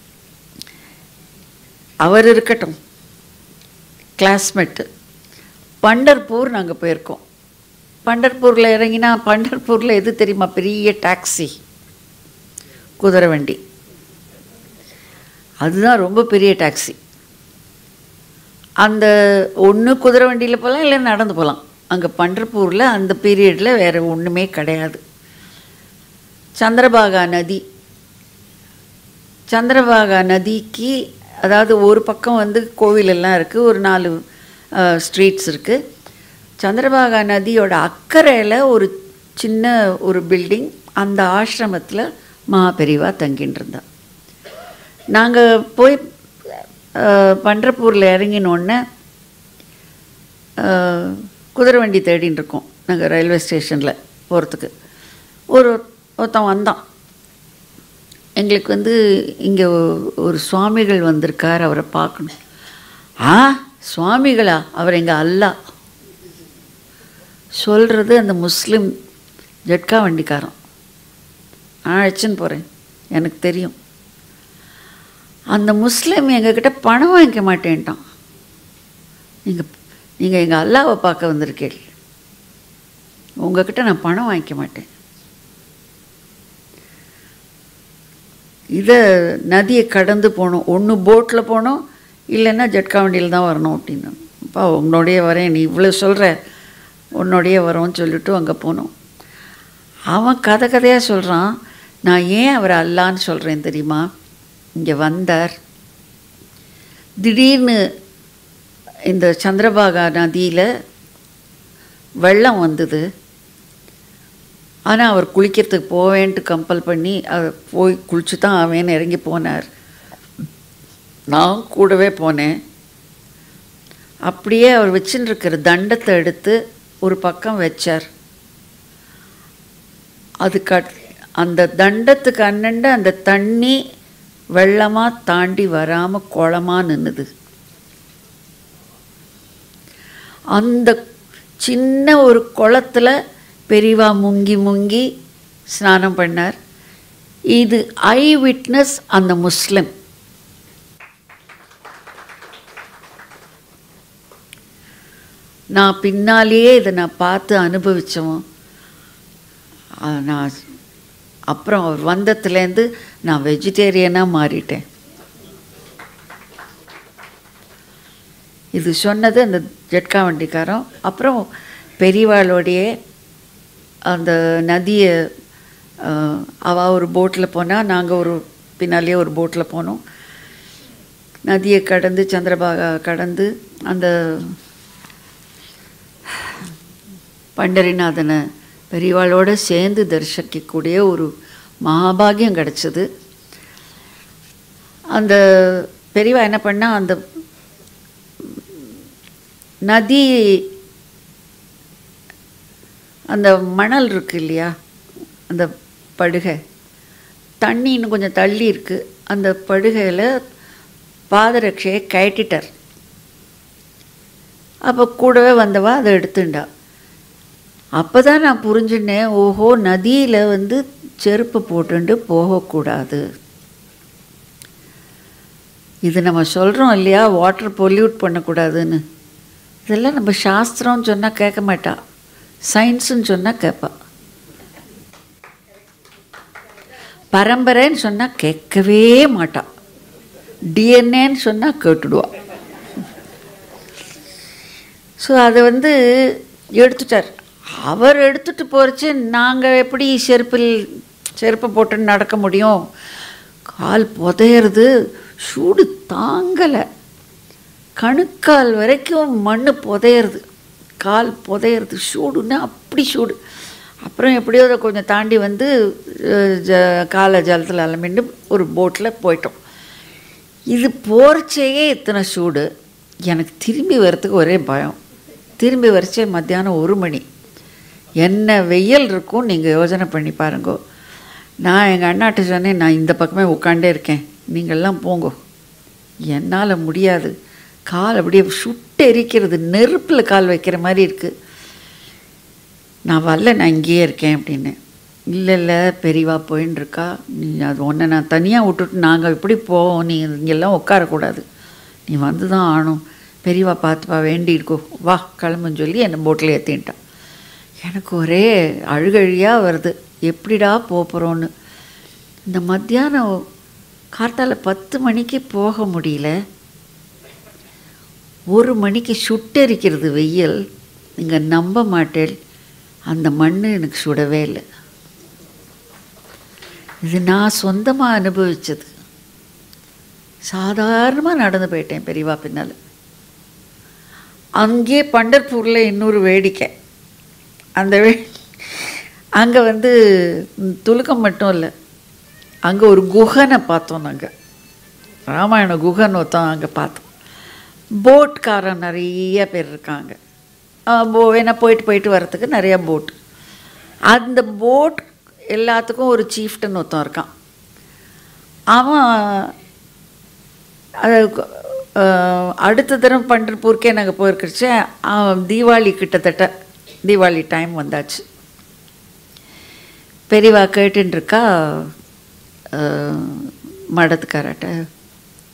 அவர் இருக்கட்டும் கிளாஸ்மேட்டு பண்டர்பூர் நாங்கள் போயிருக்கோம் பண்டர்பூரில் இறங்கினா பண்டர்பூரில் எது தெரியுமா பெரிய டாக்ஸி குதிரை வண்டி அதுதான் ரொம்ப பெரிய டாக்ஸி அந்த ஒன்று குதிரை வண்டியில் போகலாம் இல்லை நடந்து போகலாம் அங்கே பண்டர்பூரில் அந்த பீரியடில் வேறு ஒன்றுமே கிடையாது சந்திரபாகா நதி சந்திரபாகா நதிக்கு அதாவது ஒரு பக்கம் வந்து கோவில் எல்லாம் இருக்குது ஒரு நாலு ஸ்ட்ரீட்ஸ் இருக்குது சந்திரபாகா நதியோட அக்கறையில் ஒரு சின்ன ஒரு பில்டிங் அந்த ஆசிரமத்தில் மகாபெரிவா தங்கின்னு இருந்தா நாங்கள் போய் பண்டர்பூரில் இறங்கினோடனே குதிரை வண்டி தேடின்னு இருக்கோம் நாங்கள் ரயில்வே ஸ்டேஷனில் போகிறதுக்கு ஒரு ஒருத்தன் வந்தான் எங்களுக்கு வந்து இங்கே ஒரு சுவாமிகள் வந்திருக்கார் அவரை பார்க்கணும் ஆ சுவாமிகளா அவர் எங்கள் அல்லா சொல்கிறது அந்த முஸ்லீம் ஜட்கா வண்டிக்காரன் நான் அழைச்சின்னு போகிறேன் எனக்கு தெரியும் அந்த முஸ்லீம் எங்ககிட்ட பணம் வாங்கிக்க மாட்டேன்ட்டான் நீங்கள் நீங்கள் எங்கள் அல்லாவை பார்க்க வந்திருக்கீள் உங்ககிட்ட நான் பணம் வாங்கிக்க மாட்டேன் இதை நதியை கடந்து போகணும் ஒன்று போட்டில் போகணும் இல்லைன்னா ஜட்கா வண்டியில் தான் வரணும் அப்படின்னு அப்பா உன்னோடைய வரேன் நீ இவ்வளோ சொல்கிற உன்னோடைய வரோன்னு சொல்லிட்டு அங்கே போனோம் அவன் கதை கதையாக சொல்கிறான் நான் ஏன் அவரை அல்லான்னு சொல்கிறேன் தெரியுமா இங்கே வந்தார் திடீர்னு இந்த சந்திரபாகா நதியில் வெள்ளம் வந்தது ஆனால் அவர் குளிக்கிறதுக்கு போவேன்ட்டு கம்பல் பண்ணி அவர் போய் குளிச்சு தான் அவன் இறங்கி போனார் நான் கூடவே போனேன் அப்படியே அவர் வச்சுன்னு இருக்கிற தண்டத்தை எடுத்து ஒரு பக்கம் வச்சார் அதுக்கு அந்த தண்டத்துக்கு அண்ணண்ட அந்த தண்ணி வெள்ளமாக தாண்டி வராமல் குளமாக நின்றுது அந்த சின்ன ஒரு குளத்துல பெரியவா முங்கி முங்கி ஸ்நானம் பண்ணார் இது ஐ விட்னஸ் அந்த முஸ்லிம் நான் பின்னாலேயே இதை நான் பார்த்து அனுபவித்தவன் நான் அப்புறம் அவர் வந்ததுலேருந்து நான் வெஜிடேரியனாக மாறிட்டேன் இது சொன்னது அந்த ஜட்கா வண்டிக்காரன் அப்புறம் பெரியவாளோடைய அந்த நதியை அவள் ஒரு போட்டில் போனால் நாங்கள் ஒரு பின்னாலேயே ஒரு போட்டில் போனோம் நதியை கடந்து சந்திரபாகா கடந்து அந்த பண்டரிநாதனை பெரியவாளோட சேர்ந்து தரிசிக்கக்கூடிய ஒரு மகாபாகியம் கிடச்சிது அந்த பெரியவா என்ன பண்ணா அந்த நதி அந்த மணல் இருக்கு இல்லையா அந்த படுகை தண்ணி இன்னும் கொஞ்சம் தள்ளி இருக்குது அந்த படுகையில் பாதரட்சையை கயட்டிட்டார் அப்போ கூடவே வந்தவா அதை எடுத்துண்டா அப்போ தான் நான் புரிஞ்சுனேன் ஓஹோ நதியில் வந்து செருப்பு போட்டுண்டு போகக்கூடாது இது நம்ம சொல்கிறோம் இல்லையா வாட்டர் பொல்யூட் பண்ணக்கூடாதுன்னு இதெல்லாம் நம்ம சாஸ்திரம்னு சொன்னால் கேட்க மாட்டா சயின்ஸுன்னு சொன்னால் கேட்பா பரம்பரைன்னு சொன்னால் கேட்கவே மாட்டா டிஎன்ஏன்னு சொன்னால் கேட்டுடுவா ஸோ அதை வந்து எடுத்துட்டார் அவர் எடுத்துட்டு போகிறச்சு நாங்கள் எப்படி செருப்பில் செருப்பை போட்டு நடக்க முடியும் கால் புதையிறது சூடு தாங்கலை கணுக்கால் வரைக்கும் மண் புதையிறது கால் புதையிறது சூடுன்னா அப்படி சூடு அப்புறம் எப்படியோ அதை கொஞ்சம் தாண்டி வந்து ஜ காலை ஜலத்தில் அலமின்னு ஒரு போட்டில் போயிட்டோம் இது போகிறச்சேயே இத்தனை சூடு எனக்கு திரும்பி வரத்துக்கு ஒரே பயம் திரும்பி வரைச்சே மத்தியானம் ஒரு மணி என்ன வெயில் இருக்கும் நீங்கள் யோசனை பண்ணி பாருங்கோ நான் எங்கள் அண்ணாட்ட சொன்னேன் நான் இந்த பக்கமே உட்காண்டே இருக்கேன் நீங்கள்லாம் போங்கோ என்னால் முடியாது கால் அப்படியே சுட்டு எரிக்கிறது நெருப்பில் கால் வைக்கிற மாதிரி இருக்குது நான் வரல நான் இங்கேயே இருக்கேன் அப்படின்னு இல்லை இல்லை பெரியவா போயின்னு இருக்கா நீ அது ஒன்றை நான் தனியாக விட்டுட்டு நாங்கள் இப்படி போவோம் நீ இங்கெல்லாம் உட்காரக்கூடாது நீ வந்து தான் ஆகணும் பெரியவா பார்த்துப்பா வேண்டி இருக்கோ வா கிளம்புன்னு சொல்லி என்னை போட்டில் ஏற்றின்ட்டான் எனக்கு ஒரே அழுகழியாக வருது எப்படிடா போகிறோன்னு இந்த மத்தியானம் கார்த்தால பத்து மணிக்கு போக முடியல ஒரு மணிக்கு சுட்டெரிக்கிறது வெயில் நீங்கள் நம்ப மாட்டேன் அந்த மண் எனக்கு சுடவே இல்லை இது நான் சொந்தமாக அனுபவித்தது சாதாரணமாக நடந்து போயிட்டேன் பெரியவா பின்னால் அங்கே பண்டர்பூரில் இன்னொரு வேடிக்கை அந்த வே அங்கே வந்து துலுக்கம் மட்டும் இல்லை அங்கே ஒரு குகனை பார்த்தோம் நாங்கள் ராமாயண குகன் ஒருத்தன் அங்கே பார்த்தோம் போட்காரன் நிறைய பேர் இருக்காங்க போ ஏன்னா போயிட்டு போயிட்டு வர்றதுக்கு நிறையா போட் அந்த போட் எல்லாத்துக்கும் ஒரு சீஃப்டன் ஒருத்தன் இருக்கான் அவன் அது அடுத்த தரம் பண்டர்பூருக்கே நாங்கள் போயிருக்கிறச்சு தீபாவளி கிட்டத்தட்ட தீபாவளி டைம் வந்தாச்சு பெரியவா கேட்டுருக்கா மடத்துக்காரட்ட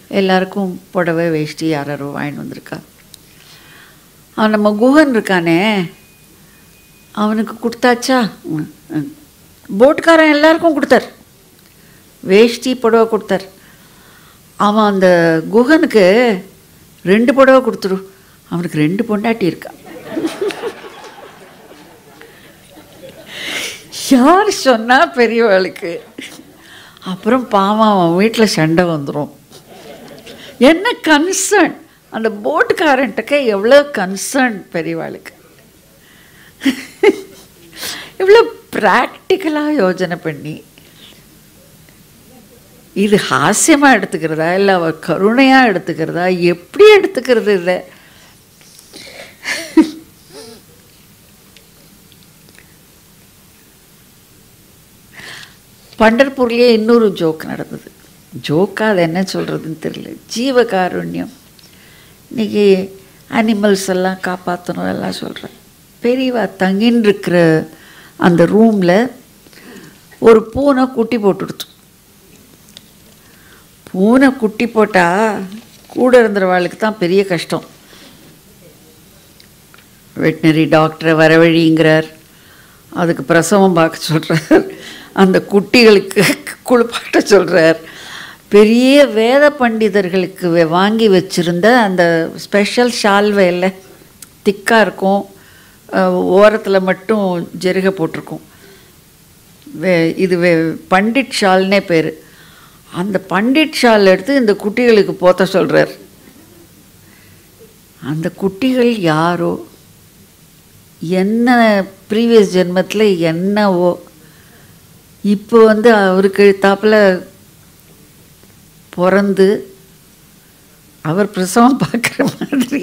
எல்லாருக்கும் புடவை வேஷ்டி யாரோ வாங்கிட்டு வந்திருக்கா அவன் நம்ம குஹன் இருக்கானே அவனுக்கு கொடுத்தாச்சா ம், ம். போட்காரன் எல்லாருக்கும் கொடுத்தார் வேஷ்டி புடவை கொடுத்தார் அவன் அந்த குஹனுக்கு ரெண்டு புடவை கொடுத்துரு அவனுக்கு ரெண்டு பொண்டாட்டி இருக்கா யார் சொன்னா பெரியவாளுக்கு அப்புறம் பாவம் அவன் வீட்டில் சண்டை வந்துடும் என்ன கன்சர்ன் அந்த போட்டுக்காரன்ட்டுக்கு எவ்வளோ கன்சர்ன் பெரியவாளுக்கு இவ்வளோ ப்ராக்டிக்கலாக யோஜனை பண்ணி இது ஹாஸ்யமாக எடுத்துக்கிறதா இல்லை அவ கருணையாக எடுத்துக்கிறதா எப்படி எடுத்துக்கிறது இதை பண்டர்பூர்லேயே இன்னொரு ஜோக் நடந்தது ஜோக்கா அது என்ன சொல்கிறதுன்னு தெரியல ஜீவகாருண்யம் இன்னைக்கு அனிமல்ஸ் எல்லாம் காப்பாற்றணும் எல்லாம் சொல்கிறேன் பெரியவா தங்கின்னு இருக்கிற அந்த ரூமில் ஒரு பூனை குட்டி போட்டுடுச்சு பூனை குட்டி போட்டால் கூட இருந்துறவாளுக்கு தான் பெரிய கஷ்டம் வெட்டினரி டாக்டரை வரவழிங்கிறார் அதுக்கு பிரசவம் பார்க்க சொல்கிறார் அந்த குட்டிகளுக்கு குளிப்பாட்ட சொல்கிறார் பெரிய வேத பண்டிதர்களுக்கு வே- வாங்கி வச்சிருந்த அந்த ஸ்பெஷல் ஷால்வையில் திக்காக இருக்கும் ஓரத்தில் மட்டும் ஜெருக போட்டிருக்கும் வே இது வே பண்டிட் ஷால்னே பேர் அந்த பண்டிட் ஷால் எடுத்து இந்த குட்டிகளுக்கு போத்த சொல்கிறார் அந்த குட்டிகள் யாரோ என்ன ப்ரீவியஸ் ஜென்மத்தில் என்னவோ இப்போ வந்து அவருக்கு எழுத்தாப்புல பிறந்து அவர் பிரசவம் பார்க்குற மாதிரி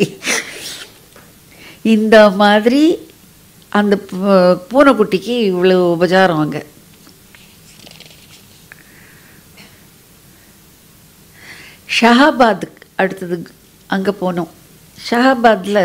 இந்த மாதிரி அந்த பூ- பூனைக்குட்டிக்கு இவ்வளோ உபச்சாரம் அங்கே ஷஹாபாத் அடுத்தது அங்கே போனோம் ஷஹாபாத்தில்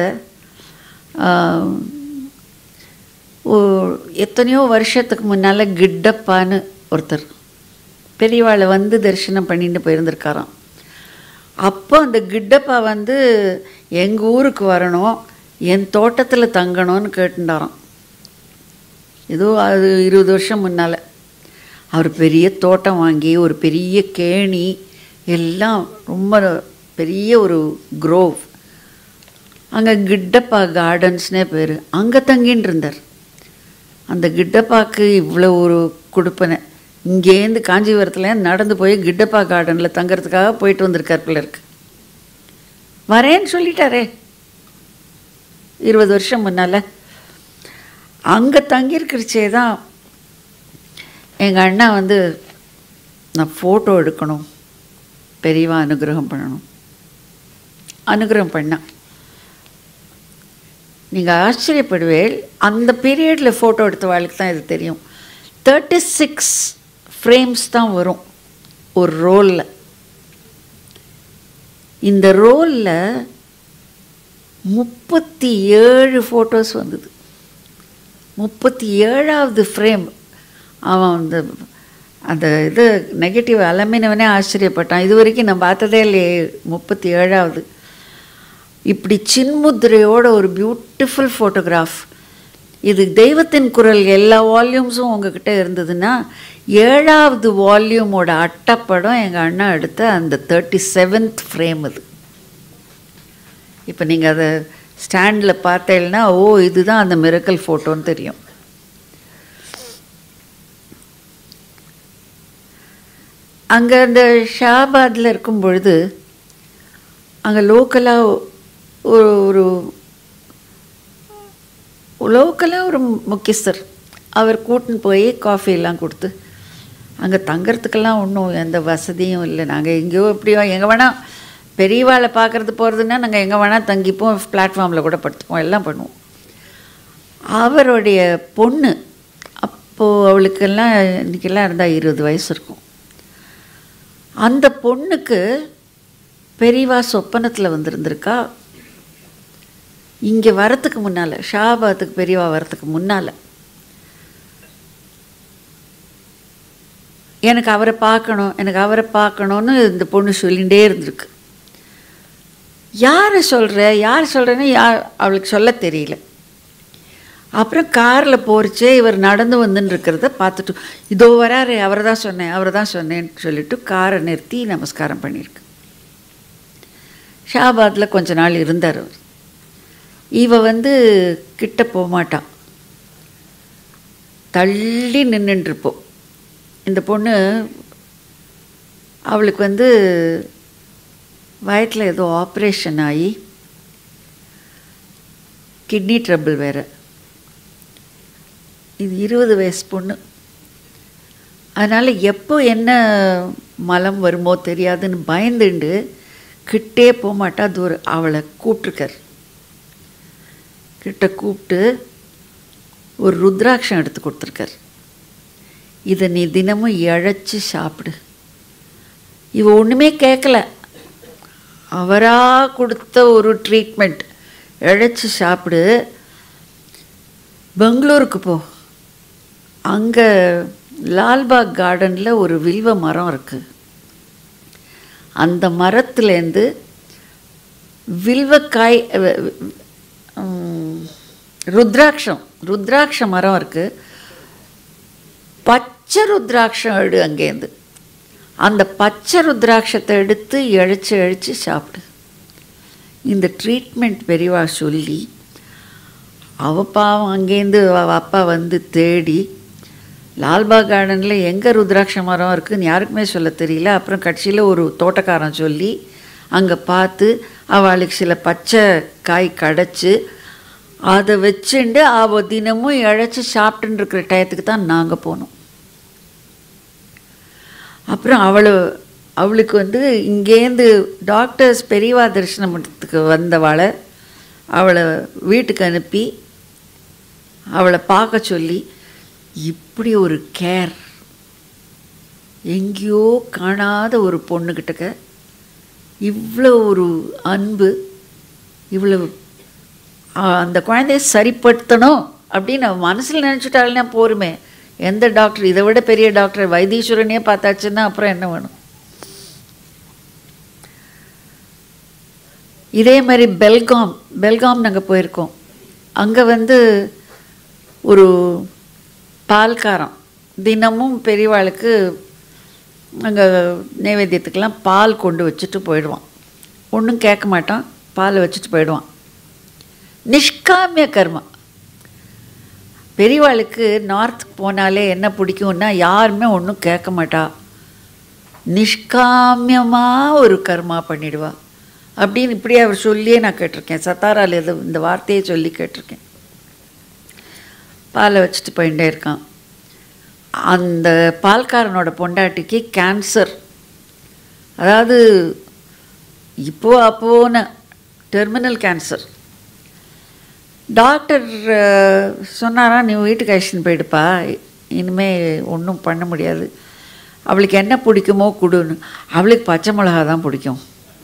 எத்தனையோ வருஷத்துக்கு முன்னால் கிட்டப்பான்னு ஒருத்தர் பெரியவாளை வந்து தரிசனம் பண்ணிட்டு போயிருந்திருக்காராம் அப்போ அந்த கிட்டப்பா வந்து எங்கள் ஊருக்கு வரணும் என் தோட்டத்தில் தங்கணும்னு கேட்டுட்டாராம் ஏதோ அது இருபது வருஷம் முன்னால் அவர் பெரிய தோட்டம் வாங்கி ஒரு பெரிய கேணி எல்லாம் ரொம்ப பெரிய ஒரு க்ரோவ் அங்கே கிட்டப்பா கார்டன்ஸ்னே பேர் அங்கே தங்கின்னு இருந்தார் அந்த கிட்டப்பாக்கு இவ்வளோ ஒரு கொடுப்பனை இங்கேருந்து காஞ்சிபுரத்தில் நடந்து போய் கிட்டப்பா கார்டனில் தங்கறதுக்காக போயிட்டு வந்திருக்கார் பிள்ளருக்கு வரேன்னு சொல்லிட்டாரே இருபது வருஷம் முன்னால் அங்கே தங்கியிருக்கிறச்சே தான் எங்கள் அண்ணா வந்து நான் ஃபோட்டோ எடுக்கணும் பெரியவா அனுகிரகம் பண்ணணும் அனுகிரகம் பண்ணான் நீங்கள் ஆச்சரியப்படுவேல் அந்த பீரியடில் ஃபோட்டோ எடுத்த வாழ்க்கை தான் இது தெரியும் தேர்ட்டி சிக்ஸ் ஃப்ரேம்ஸ் தான் வரும் ஒரு ரோலில் இந்த ரோலில் முப்பத்தி ஏழு ஃபோட்டோஸ் வந்தது முப்பத்தி ஏழாவது ஃப்ரேம் அவன் அந்த அந்த இது நெகட்டிவ் அலமினவனே ஆச்சரியப்பட்டான் இது வரைக்கும் நான் பார்த்ததே இல்லையே முப்பத்தி ஏழாவது இப்படி சின்முத்திரையோட ஒரு பியூட்டிஃபுல் ஃபோட்டோகிராஃப் இது தெய்வத்தின் குரல் எல்லா வால்யூம்ஸும் உங்ககிட்ட இருந்ததுன்னா ஏழாவது வால்யூமோட அட்டப்படம் எங்கள் அண்ணா எடுத்த அந்த தேர்ட்டி செவன்த் ஃப்ரேம் அது இப்போ நீங்கள் அதை ஸ்டாண்டில் பார்த்தேன்னா ஓ இதுதான் அந்த மிரக்கல் ஃபோட்டோன்னு தெரியும் அங்கே அந்த ஷாபாத்தில் இருக்கும் பொழுது அங்கே லோக்கலாக ஒரு ஒரு லோக்கலாக ஒரு முக்கியஸ்தர் அவர் கூட்டின்னு போய் காஃபி எல்லாம் கொடுத்து அங்கே தங்கறதுக்கெல்லாம் ஒன்றும் எந்த வசதியும் இல்லை நாங்கள் எங்கேயோ எப்படியோ எங்கே வேணால் பெரியவாளை பார்க்குறது போகிறதுன்னா நாங்கள் எங்கே வேணால் தங்கிப்போம் பிளாட்ஃபார்மில் கூட படுத்துப்போம் எல்லாம் பண்ணுவோம் அவருடைய பொண்ணு அப்போது அவளுக்கெல்லாம் இன்றைக்கெல்லாம் இருந்தால் இருபது வயசு இருக்கும் அந்த பொண்ணுக்கு பெரியவா சொப்பனத்தில் வந்திருந்திருக்கா இங்கே வரத்துக்கு முன்னால் ஷாபாத்துக்கு பெரியவா வரத்துக்கு முன்னால் எனக்கு அவரை பார்க்கணும் எனக்கு அவரை பார்க்கணுன்னு இந்த பொண்ணு சொல்லிகிட்டே இருந்திருக்கு யாரை சொல்கிற யார் சொல்கிறேன்னு யார் அவளுக்கு சொல்ல தெரியல அப்புறம் காரில் போகிறச்சே இவர் நடந்து வந்துன்னு இருக்கிறத பார்த்துட்டு இதோ வராரு அவரை தான் சொன்னேன் அவரை தான் சொன்னேன்னு சொல்லிட்டு காரை நிறுத்தி நமஸ்காரம் பண்ணியிருக்கு ஷாபாத்தில் கொஞ்ச நாள் இருந்தார் அவர் இவ வந்து கிட்ட போக மாட்டான் தள்ளி நின்றுட்டுருப்போம் இந்த பொண்ணு அவளுக்கு வந்து வயத்தில் ஏதோ ஆப்ரேஷன் ஆகி கிட்னி ட்ரபிள் வேறு இது இருபது வயசு பொண்ணு அதனால் எப்போ என்ன மலம் வருமோ தெரியாதுன்னு பயந்துண்டு கிட்டே போக மாட்டா தூரம் அவளை கூப்பிட்ருக்கார் கிட்ட கூப்பிட்டு ஒரு ருத்ராட்சம் எடுத்து கொடுத்துருக்கார் இதை நீ தினமும் இழைச்சி சாப்பிடு இவ ஒன்றுமே கேட்கல அவராக கொடுத்த ஒரு ட்ரீட்மெண்ட் இழைச்சி சாப்பிடு பெங்களூருக்கு போ அங்கே லால்பாக் கார்டனில் ஒரு வில்வ மரம் இருக்குது அந்த மரத்துலேருந்து வில்வக்காய் அஹ், உம், ருத்ராட்சம் ருத்ராட்ச மரம் இருக்குது பச்சை ருத்ராட்சம் எடு அங்கேருந்து அந்த பச்சை ருத்ராட்சத்தை எடுத்து இழைச்சி இழைச்சி சாப்பிடு இந்த ட்ரீட்மெண்ட் பெரியவா சொல்லி அவ பாவம் அங்கேருந்து அவ அப்பா வந்து தேடி லால்பாக் கார்டனில் எங்கே ருத்ராட்ச மரம் இருக்குன்னு யாருக்குமே சொல்ல தெரியல அப்புறம் கட்சியில் ஒரு தோட்டக்காரன் சொல்லி அங்கே பார்த்து அவளுக்கு சில பச்சை காய் கடைச்சி அதை வச்சுண்டு அவள் தினமும் இழைச்சி சாப்பிட்டுன்னு இருக்கிற டயத்துக்கு தான் நாங்கள் போனோம் அப்புறம் அவளை அவளுக்கு வந்து இங்கேருந்து டாக்டர்ஸ் பெரியவா தரிசனத்துக்கு வந்தவளை அவளை வீட்டுக்கு அனுப்பி அவளை பார்க்க சொல்லி இப்படி ஒரு கேர் எங்கேயோ காணாத ஒரு பொண்ணுக்கிட்டக்க இவ்வளோ ஒரு அன்பு இவ்வளவு ஆ, அந்த குழந்தைய சரிப்படுத்தணும் அப்படின்னு அவன் மனசில் நினச்சிட்டாள்னா போருமே எந்த டாக்டர் இதை விட பெரிய டாக்டர் வைத்தீஸ்வரனே பார்த்தாச்சுன்னா அப்புறம் என்ன வேணும் இதே மாதிரி பெல்காம் பெல்காம் நாங்கள் போயிருக்கோம் அங்கே வந்து ஒரு பால்காரம் தினமும் பெரியவாளுக்கு அங்கே நைவேத்தியத்துக்கெல்லாம் பால் கொண்டு வச்சுட்டு போயிடுவான் ஒன்றும் கேட்க மாட்டான் பாலை வச்சுட்டு போயிடுவான் நிஷ்காமிய கர்மம் பெரியவாளுக்கு நார்த்துக்கு போனாலே என்ன பிடிக்கும்னா யாருமே ஒன்றும் கேட்க மாட்டா நிஷ்காமியமாக ஒரு கர்மா பண்ணிடுவா அப்படின்னு இப்படி அவர் சொல்லியே நான் கேட்டிருக்கேன் சத்தாரால் இது இந்த வார்த்தையை சொல்லி கேட்டிருக்கேன் பாலை வச்சுட்டு போயிட்டே இருக்கான் அந்த பால்காரனோட பொண்டாட்டிக்கு கேன்சர் அதாவது இப்போ அப்போன டெர்மினல் கேன்சர் டாக்டர் அஹ், சொன்னாரா நீ வீட்டுக்கு அழைச்சின்னு போயிடுப்பா இனிமே ஒன்றும் பண்ண முடியாது அவளுக்கு என்ன பிடிக்குமோ கொடுன்னு அவளுக்கு பச்சை மிளகா தான் பிடிக்கும்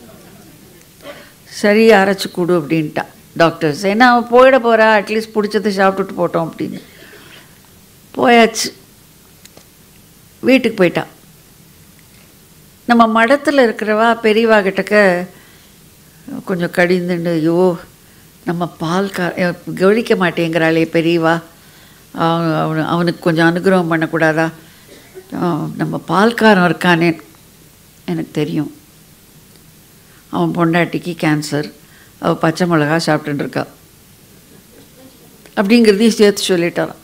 சரி அரைச்சி கொடு அப்படின்ட்டா டாக்டர்ஸ் ஏன்னா அவன் போயிட போகிறா அட்லீஸ்ட் பிடிச்சதை சாப்பிட்டுட்டு போட்டோம் அப்படின்னு போயாச்சு வீட்டுக்கு போயிட்டா நம்ம மடத்தில் இருக்கிறவா பெரியவா கிட்டக்க கொஞ்சம் கடிந்துண்டு ஐயோ நம்ம பால்கா கவனிக்க மாட்டேங்கிறாளே பெரியவா அவன் அவனு அவனுக்கு கொஞ்சம் அனுகிரகம் பண்ணக்கூடாதா ஆ, நம்ம பால்காரன் இருக்கானே எனக்கு தெரியும் அவன் பொண்டாட்டிக்கு கேன்சர் அவள் பச்சை மிளகா சாப்பிட்டுட்டு இருக்கா அப்படிங்கிறதையும் சேர்த்து சொல்லிட்டாராம்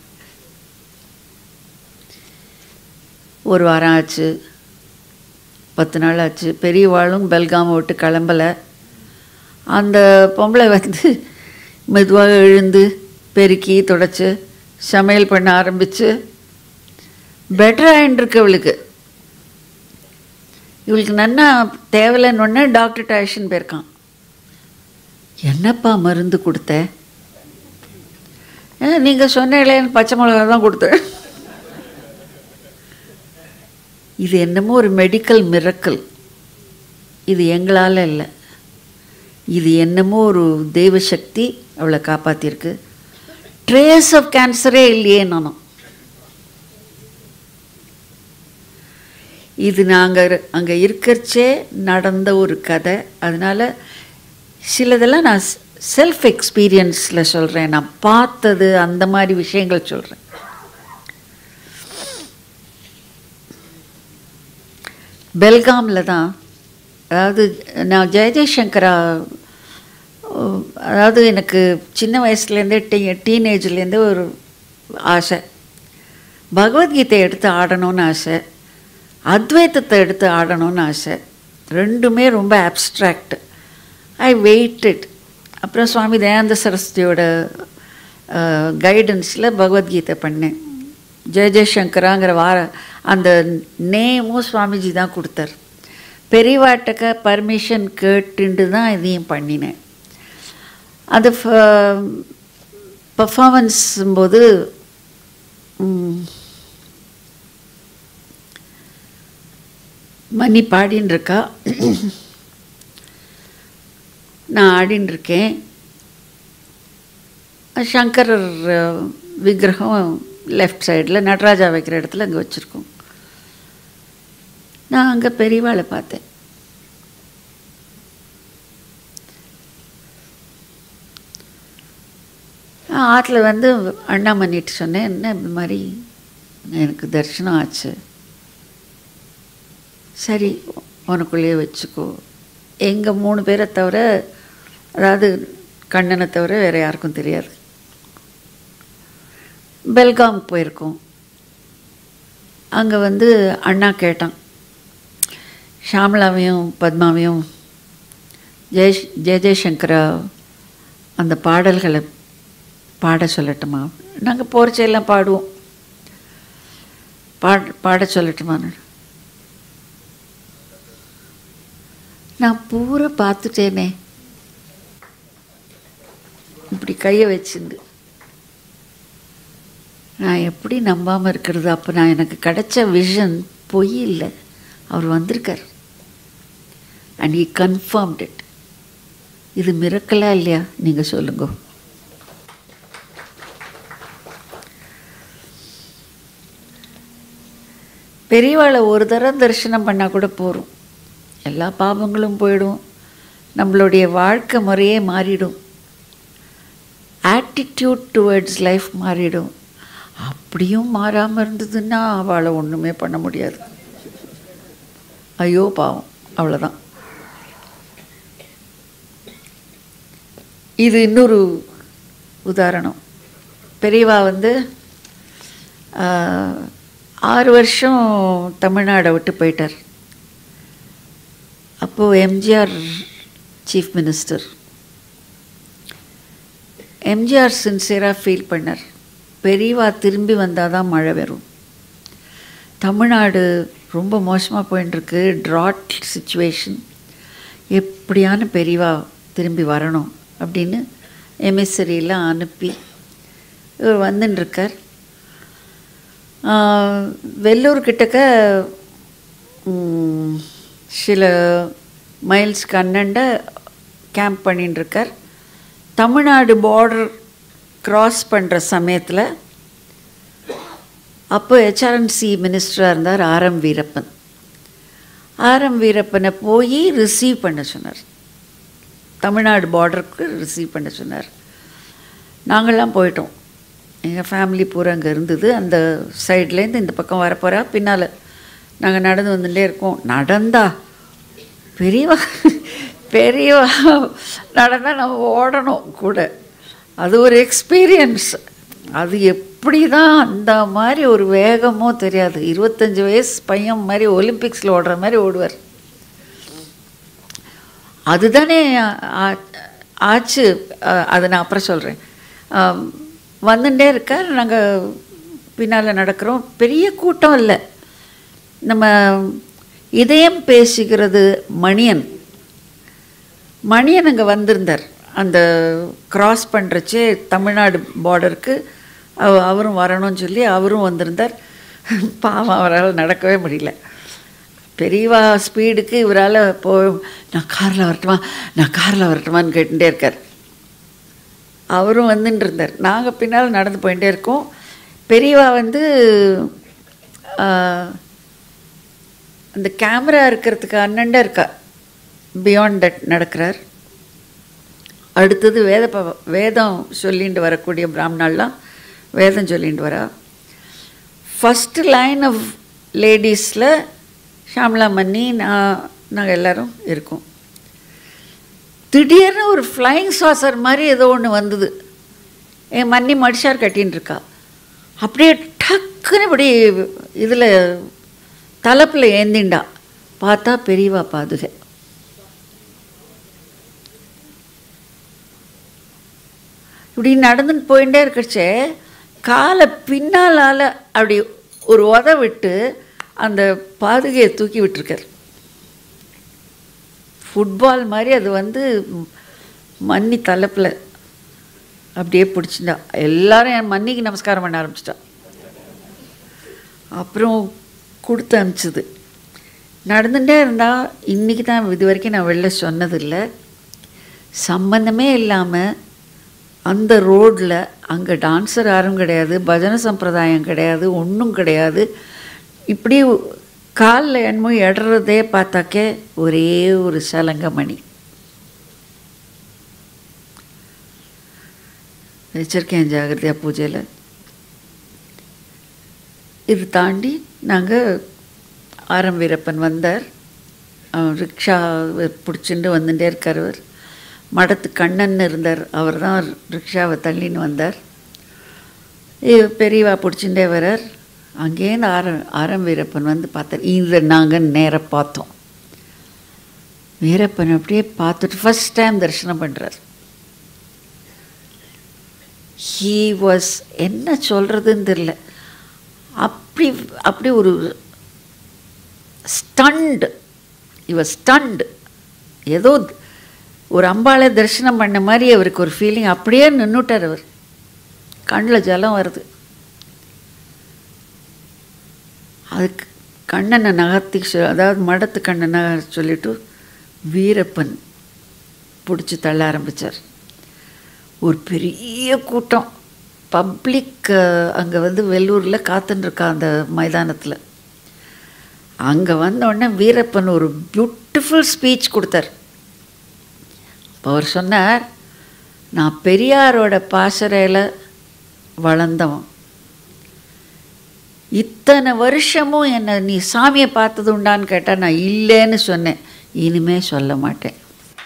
ஒரு வாரம் ஆச்சு பத்து நாள் ஆச்சு பெரியவாளும் பெல்காமை விட்டு கிளம்பலை அந்த பொம்பளை வந்து மெதுவாக எழுந்து பெருக்கி தொடச்சி சமையல் பண்ண ஆரம்பித்து பெட்டராகின்னு இருக்கு அவளுக்கு இவளுக்கு நன்னா தேவையில்லைன்னு டாக்டர்கிட்ட அழைச்சின்னு போயிருக்கான் என்னப்பா மருந்து கொடுத்த நீங்கள் சொன்னீங்களேன்னு பச்சை மிளகா தான் கொடுத்தேன் இது என்னமோ ஒரு மெடிக்கல் மிரக்கல் இது எங்களால் இல்லை இது என்னமோ ஒரு தெய்வ சக்தி அவளை காப்பாற்றிருக்கு ட்ரேஸ் ஆஃப் கேன்சரே இல்லையே நானும் இது நாங்கள் அங்கே இருக்கிறச்சே நடந்த ஒரு கதை அதனால் சிலதெல்லாம் நான் செல்ஃப் எக்ஸ்பீரியன்ஸில் சொல்கிறேன் நான் பார்த்தது அந்த மாதிரி விஷயங்கள் சொல்கிறேன் பெல்காமில் தான் அதாவது நான் ஜெய ஜெயசங்கரா அதாவது எனக்கு சின்ன வயசுலேருந்தே டீ டீனேஜ்லேருந்தே ஒரு ஆசை பகவத்கீதை எடுத்து ஆடணும்னு ஆசை அத்வைத்தத்தை எடுத்து ஆடணும்னு ஆசை ரெண்டுமே ரொம்ப அப்ட்ராக்ட் ஐ வெயிட்டட் அப்புறம் சுவாமி தயானந்த சரஸ்வதியோட கைடன்ஸில் பகவத்கீதை பண்ணேன் ஜெய ஜெயசங்கராங்கிற வார அந்த நேமும் சுவாமிஜி தான் கொடுத்தார் பெரியவாட்டக்க பர்மிஷன் கேட்டுண்டு தான் இதையும் பண்ணினேன் அது பர்ஃபாமன்ஸ் போது மணி பாடின்னு இருக்கா நான் ஆடின்னு இருக்கேன் சங்கரர் விக்கிரகம் லெஃப்ட் சைடில் நடராஜா வைக்கிற இடத்துல அங்கே வச்சுருக்கோம் நான் அங்கே பெரியவாளை பார்த்தேன் ஆற்றுல வந்து அண்ணாமணிட்டு சொன்னேன் என்ன இந்த மாதிரி எனக்கு தரிசனம் ஆச்சு சரி உனக்குள்ளேயே வச்சுக்கோ எங்கள் மூணு பேரை தவிர அதாவது கண்ணனை தவிர வேறு யாருக்கும் தெரியாது பெல்காம் போயிருக்கோம் அங்கே வந்து அண்ணா கேட்டான் ஷாம்லாவையும் பத்மாவையும் ஜெய் ஜெய ஜெயசங்கரா அந்த பாடல்களை பாட சொல்லட்டுமா நாங்கள் போகிறச்செல்லாம் பாடுவோம் பாட பாட சொல்லட்டுமா நான் பூரா பார்த்துட்டேனே இப்படி கையை வச்சிருந்து நான் எப்படி நம்பாமல் இருக்கிறது அப்போ நான் எனக்கு கிடைச்ச விஷன் பொய் இல்லை அவர் வந்திருக்கார் அண்ட் ஈ கன்ஃபார்ம்ட் இட் இது மிரக்கலா இல்லையா நீங்கள் சொல்லுங்க பெரியவாளை ஒரு தரம் தரிசனம் பண்ணால் கூட போகிறோம் எல்லா பாவங்களும் போயிடும் நம்மளுடைய வாழ்க்கை முறையே மாறிடும் ஆட்டிடியூட் டுவர்ட்ஸ் லைஃப் மாறிடும் அப்படியும் மாறாமல் இருந்ததுன்னா அவளை ஒன்றுமே பண்ண முடியாது ஐயோ பாவம் அவ்வளோதான் இது இன்னொரு உதாரணம் பெரியவா வந்து ஆறு வருஷம் தமிழ்நாடை விட்டு போயிட்டார் அப்போது எம்ஜிஆர் சீஃப் மினிஸ்டர் எம்ஜிஆர் சின்சியராக ஃபீல் பண்ணார் பெரியவா திரும்பி வந்தால் தான் மழை வரும் தமிழ்நாடு ரொம்ப மோசமாக போயின்ட்டுருக்கு ட்ராட் சுச்சுவேஷன் எப்படியான பெரியவா திரும்பி வரணும் அப்படின்னு எம்எஸ்சரியெல்லாம் அனுப்பி இவர் வந்துட்டுருக்கார் வெள்ளூர் கிட்டக்க சில மைல்ஸ் கண்ணண்ட கேம்ப் பண்ணிட்டுருக்கார் தமிழ்நாடு பார்டர் க்ராஸ் பண்ணுற சமயத்தில் அப்போ ஹெச்ஆர்என்சி மினிஸ்டராக இருந்தார் ஆர்எம் வீரப்பன் ஆர்எம் வீரப்பனை போய் ரிசீவ் பண்ண சொன்னார் தமிழ்நாடு பார்டருக்கு ரிசீவ் பண்ண சொன்னார் நாங்கள்லாம் போயிட்டோம் எங்கள் ஃபேமிலி பூரா அங்கே இருந்தது அந்த சைட்லேருந்து இந்த பக்கம் வரப்போகிறா பின்னால் நாங்கள் நடந்து வந்துட்டே இருக்கோம் நடந்தா பெரியவா பெரியவா நடந்தால் நம்ம ஓடணும் கூட அது ஒரு எக்ஸ்பீரியன்ஸ் அது எப்படி தான் அந்த மாதிரி ஒரு வேகமோ தெரியாது இருபத்தஞ்சி வயசு பையன் மாதிரி ஒலிம்பிக்ஸில் ஓடுற மாதிரி ஓடுவார் அதுதானே ஆச்சு அதை நான் அப்புறம் சொல்கிறேன் வந்துட்டே இருக்கார் நாங்கள் பின்னால் நடக்கிறோம் பெரிய கூட்டம் இல்லை நம்ம இதயம் பேசுகிறது மணியன் மணியன் அங்கே வந்திருந்தார் அந்த கிராஸ் பண்ணுறச்சே தமிழ்நாடு பார்டருக்கு அவரும் வரணும்னு சொல்லி அவரும் வந்திருந்தார் பாவம் அவரால் நடக்கவே முடியல பெரியவா ஸ்பீடுக்கு இவரால் போ நான் காரில் வரட்டுமா நான் காரில் வரட்டுமான்னு கேட்டுட்டே இருக்கார் அவரும் வந்துட்டு இருந்தார் நாங்கள் பின்னால் நடந்து போயிட்டே இருக்கோம் பெரியவா வந்து அந்த கேமரா இருக்கிறதுக்கு அண்ணண்டா இருக்கா பியாண்ட் தட் நடக்கிறார் அடுத்தது வேத ப- வேதம் சொல்லிட்டு வரக்கூடிய பிராமணாலாம் வேதம் சொல்லிட்டு வரா ஃபஸ்ட்டு லைன் ஆஃப் லேடிஸில் ஷாம்லா மன்னி நான் நாங்கள் எல்லாரும் இருக்கோம் திடீர்னு ஒரு ஃப்ளைங் சாசர் மாதிரி ஏதோ ஒன்று வந்தது என் மன்னி மடிஷார் கட்டின்னு இருக்கா அப்படியே டக்குன்னு இப்படி இதில் தலைப்பில் ஏந்திண்டா பார்த்தா பெரியவா பாதுகை இப்படி நடந்துன்னு போயிட்டே இருக்கச்சே காலை பின்னாலால் அப்படி ஒரு உத விட்டு அந்த பாதுகையை தூக்கி விட்டுருக்கார் ஃபுட்பால் மாதிரி அது வந்து மன்னி தலைப்பில் அப்படியே பிடிச்சிட்டா எல்லாரும் என் மன்னிக்கு நமஸ்காரம் பண்ண ஆரம்பிச்சிட்டா அப்புறம் கொடுத்து அனுப்பிச்சிது நடந்துகிட்டே இருந்தால் இன்றைக்கி தான் இது வரைக்கும் நான் வெளில சொன்னதில்லை சம்பந்தமே இல்லாமல் அந்த ரோட்டில் அங்கே டான்ஸர் யாரும் கிடையாது பஜனை சம்பிரதாயம் கிடையாது ஒன்றும் கிடையாது இப்படி காலில் என்னமோ இடறதே பார்த்தாக்கே ஒரே ஒரு சலங்கமணி வச்சிருக்கேன் ஜாகிரதையாக பூஜையில் இது தாண்டி நாங்கள் ஆரம் வீரப்பன் வந்தார் அவர் ரிக்ஷா பிடிச்சிட்டு வந்துட்டே இருக்கார் அவர் மடத்து கண்ணன் இருந்தார் அவர் தான் ரிக்ஷாவை தள்ளின்னு வந்தார் இ- பெரியவா பிடிச்சிட்டே வரார் அங்கேருந்து ஆரம் ஆரம் வீரப்பன் வந்து பார்த்தார் இதை நாங்கள் நேராக பார்த்தோம் வீரப்பன் அப்படியே பார்த்துட்டு ஃபஸ்ட் டைம் தரிசனம் பண்ணுறார் ஹீ வாஸ் என்ன சொல்கிறதுன்னு தெரில அப்படி அப்படி ஒரு ஸ்டண்ட் இவர் ஸ்டண்ட் ஏதோ ஒரு அம்பாளை தரிசனம் பண்ண மாதிரி அவருக்கு ஒரு ஃபீலிங் அப்படியே நின்றுட்டார் அவர் கண்ணில் ஜலம் வருது அதுக்கு கண்ணனை நகர்த்தி சொ- அதாவது மடத்து கண்ணனை நகர சொல்லிட்டு வீரப்பன் பிடிச்சி தள்ள ஆரம்பித்தார் ஒரு பெரிய கூட்டம் பப்ளிக் அங்கே வந்து வெள்ளூரில் காத்துன்னு இருக்கா அந்த மைதானத்தில் அங்கே வந்தோடனே வீரப்பன் ஒரு பியூட்டிஃபுல் ஸ்பீச் கொடுத்தார் அப்ப அவர் சொன்னார் நான் பெரியாரோட பாசறையில் வளர்ந்தவன் இத்தனை வருஷமும் என்னை நீ சாமியை பார்த்தது உண்டான்னு கேட்டால் நான் இல்லைன்னு சொன்னேன் இனிமே சொல்ல மாட்டேன்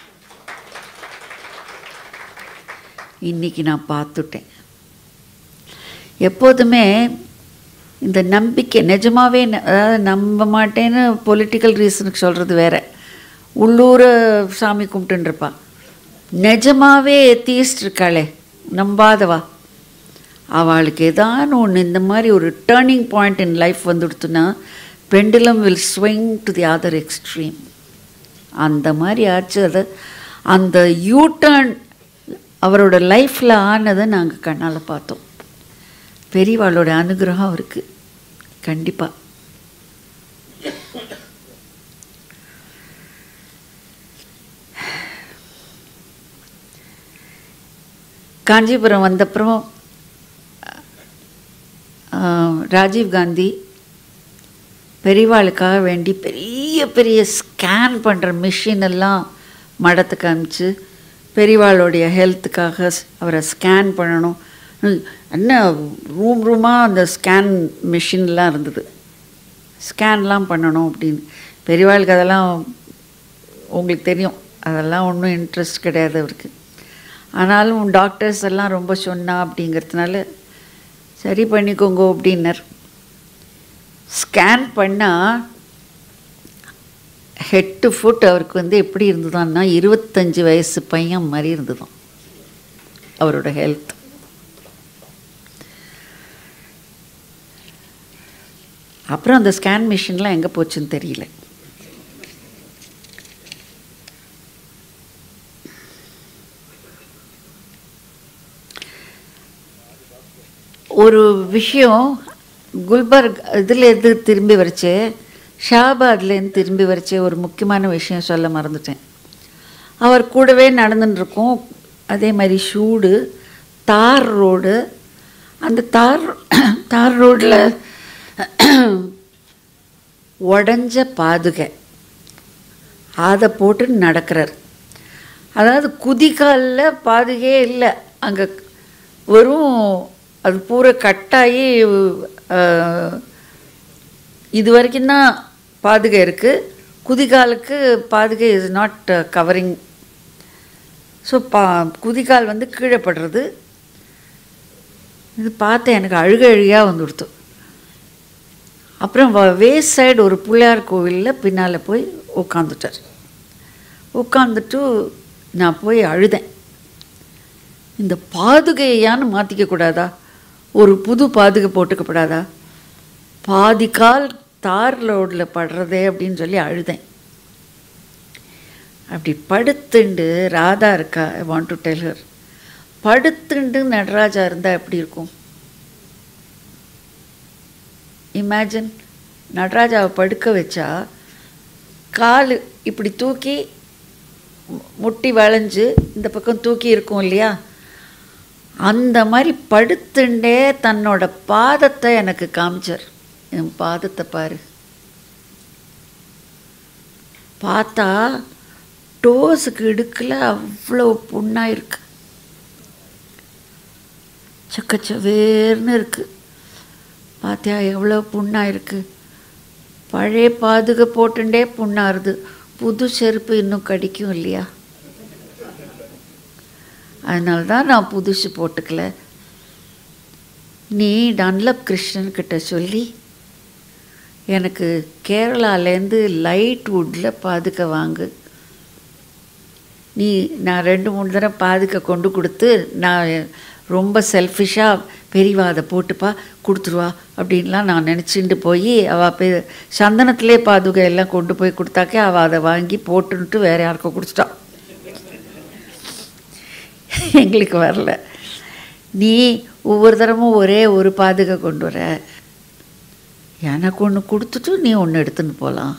இன்னைக்கு நான் பார்த்துட்டேன் எப்போதுமே இந்த நம்பிக்கை நிஜமாவே ந- அதாவது நம்ப மாட்டேன்னு பொலிட்டிக்கல் ரீசனுக்கு சொல்கிறது வேற உள்ளூர சாமி கும்பிட்டுருப்பா நிஜமாவே தீஸ்ட் இருக்காளே நம்பாதவா அவளுக்கு ஏதான ஒன்று இந்த மாதிரி ஒரு டேர்னிங் பாயிண்ட் இன் லைஃப் வந்துடுத்துன்னா pendulum will swing to the other extreme அந்த மாதிரி ஆச்சு அதை அந்த யூ டர்ன் அவரோட லைஃப்பில் ஆனதை நாங்கள் கண்ணால் பார்த்தோம் பெரியவாளோட அனுகிரகம் அவருக்கு கண்டிப்பாக காஞ்சிபுரம் வந்தப்புறம் ஆஹ், ராஜீவ் காந்தி பெரியவாளுக்காக வேண்டி பெரிய பெரிய ஸ்கேன் பண்ணுற மிஷின் எல்லாம் மடத்துக்கு அனுப்பிச்சு பெரியவாளுடைய ஹெல்த்துக்காக அவரை ஸ்கேன் பண்ணணும் ம், என்ன ரூம் ரூமாக அந்த ஸ்கேன் மிஷின்லாம் இருந்தது ஸ்கேன்லாம் பண்ணணும் அப்படின்னு பெரியவாளுக்கு அதெல்லாம் உங்களுக்கு தெரியும் அதெல்லாம் ஒன்றும் இன்ட்ரெஸ்ட் கிடையாது அவருக்கு ஆனாலும் டாக்டர்ஸ் எல்லாம் ரொம்ப சொன்னா அப்படிங்கிறதுனால சரி பண்ணிக்கோங்க அப்படின்னார் ஸ்கேன் பண்ணால் ஹெட் டு ஃபுட் அவருக்கு வந்து எப்படி இருந்ததான்னா இருபத்தஞ்சி வயசு பையன் மாதிரி இருந்ததாம் அவரோட ஹெல்த் அப்புறம் அந்த ஸ்கேன் மிஷின்லாம் எங்கே போச்சுன்னு தெரியல ஒரு விஷயம் குல்பர்க் இதில் எது திரும்பி வரைச்சு ஷாபாத்லேருந்து திரும்பி வரைச்சு ஒரு முக்கியமான விஷயம் சொல்ல மறந்துட்டேன் அவர் கூடவே நடந்துன்னு இருக்கோம் அதே மாதிரி ஷூடு தார் ரோடு அந்த தார் தார் ரோட்டில் உடஞ்ச பாதுகை அதை போட்டு நடக்கிறார் அதாவது குதிகாலில் பாதுகையே இல்லை அங்கே வெறும் அது பூரா கட்டாயி அஹ், இது வரைக்கும் தான் பாதுகை இருக்குது குதிகாலுக்கு பாதுகை இஸ் நாட் கவரிங் ஸோ பா குதிகால் வந்து கீழே படுறது இது பார்த்து எனக்கு அழுக அழுகையாக வந்து கொடுத்து அப்புறம் வேஸ்ட் சைடு ஒரு பிள்ளையார் கோவிலில் பின்னால் போய் உட்காந்துட்டார் உட்காந்துட்டு நான் போய் அழுதேன் இந்த பாதுகையான்னு மாற்றிக்க கூடாதா ஒரு புது பாதுகை போட்டுக்கப்படாதா பாதி கால் தார் ரோடில் படுறதே அப்படின்னு சொல்லி அழுதேன் அப்படி படுத்துண்டு ராதா இருக்கா I want to tell her படுத்துண்டு நடராஜா இருந்தால் எப்படி இருக்கும் இமேஜின் நடராஜாவை படுக்க வச்சா கால் இப்படி தூக்கி மு- முட்டி வளைஞ்சு இந்த பக்கம் தூக்கி இருக்கும் இல்லையா அந்த மாதிரி படுத்துண்டே தன்னோட பாதத்தை எனக்கு காமிச்சார் என் பாதத்தை பாரு பார்த்தா டோஸுக்கு இடுக்கில் அவ்வளோ புண்ணாக இருக்கு சக்கச்சவேர்னு இருக்கு பார்த்தியா எவ்வளோ புண்ணாக இருக்கு பழைய பாதுகை போட்டுண்டே புண்ணாருது புது செருப்பு இன்னும் கடிக்கும் இல்லையா அதனால தான் நான் புதுசு போட்டுக்கல நீ டன்லப் கிருஷ்ணன் கிட்ட சொல்லி எனக்கு கேரளாலேருந்து லைட் வுட்டில் பாதுகை வாங்கு நீ நான் ரெண்டு மூணு தடவை பாதுகை கொண்டு கொடுத்து நான் ரொம்ப செல்ஃபிஷாக பெரியவா அதை போட்டுப்பா கொடுத்துருவா அப்படின்லாம் நான் நினச்சிட்டு போய் அவள் பெ சந்தனத்திலே பாதுகை எல்லாம் கொண்டு போய் கொடுத்தாக்கே அவள் அதை வாங்கி போட்டுன்ட்டு வேற யாருக்கோ கொடுத்துட்டான் எங்களுக்கு வரல நீ ஒவ்வொரு தரமும் ஒரே ஒரு பாதுகை கொண்டு வர எனக்கு ஒன்று கொடுத்துட்டு நீ ஒன்று எடுத்துன்னு போகலாம்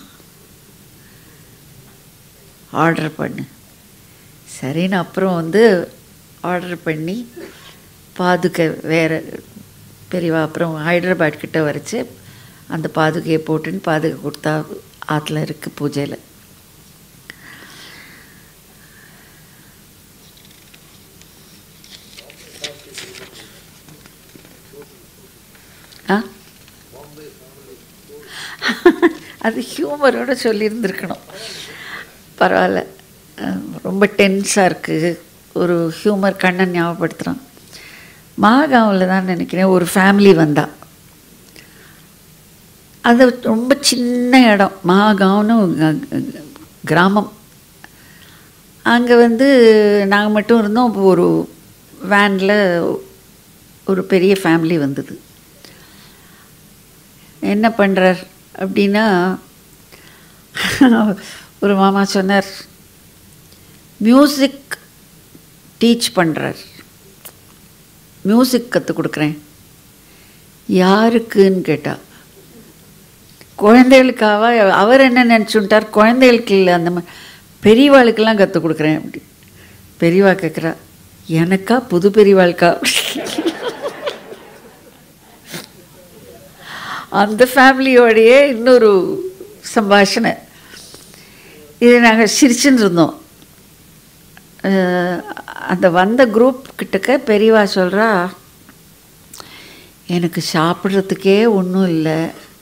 ஆர்டர் பண்ணு சரின்னு அப்புறம் வந்து ஆர்டர் பண்ணி பாதுகை வேறு பெரியவா அப்புறம் ஹைதராபாத் கிட்ட வரைச்சு அந்த பாதுகையை போட்டுன்னு பாதுகை கொடுத்தா ஆற்றுல இருக்குது பூஜையில் ஆ அது ஹியூமரோட சொல்லியிருந்திருக்கணும் பரவாயில்ல அஹ் ரொம்ப டென்ஸாக இருக்குது ஒரு ஹியூமர் கண்ணன் ஞாபகப்படுத்துகிறான் மாகாவில் தான் நினைக்கிறேன் ஒரு ஃபேமிலி வந்தா அது ரொம்ப சின்ன இடம் மாகாவ்னு க- க- கிராமம் அங்கே வந்து நாங்கள் மட்டும் இருந்தோம் அப்போ ஒரு வேனில் ஒரு பெரிய ஃபேமிலி வந்தது என்ன பண்ணுறார் அப்படின்னா ஒரு மாமா சொன்னார் மியூசிக் டீச் பண்ணுறார் மியூசிக் கற்றுக் கொடுக்குறேன் யாருக்குன்னு கேட்டா குழந்தைகளுக்காவா அவர் என்ன நினச்சுட்டார் குழந்தைகளுக்கு இல்லை அந்த மாதிரி பெரியவாளுக்கெல்லாம் கற்றுக் கொடுக்குறேன் அப்படி பெரியவா கேட்குறா எனக்கா புது பெரியவாளுக்கா அந்த ஃபேமிலியோடையே இன்னொரு சம்பாஷணை இது நாங்கள் சிரிச்சுன்னு இருந்தோம் அஹ் அந்த வந்த குரூப் கிட்டக்க பெரியவா சொல்கிறா எனக்கு சாப்பிட்றதுக்கே ஒன்றும் இல்லை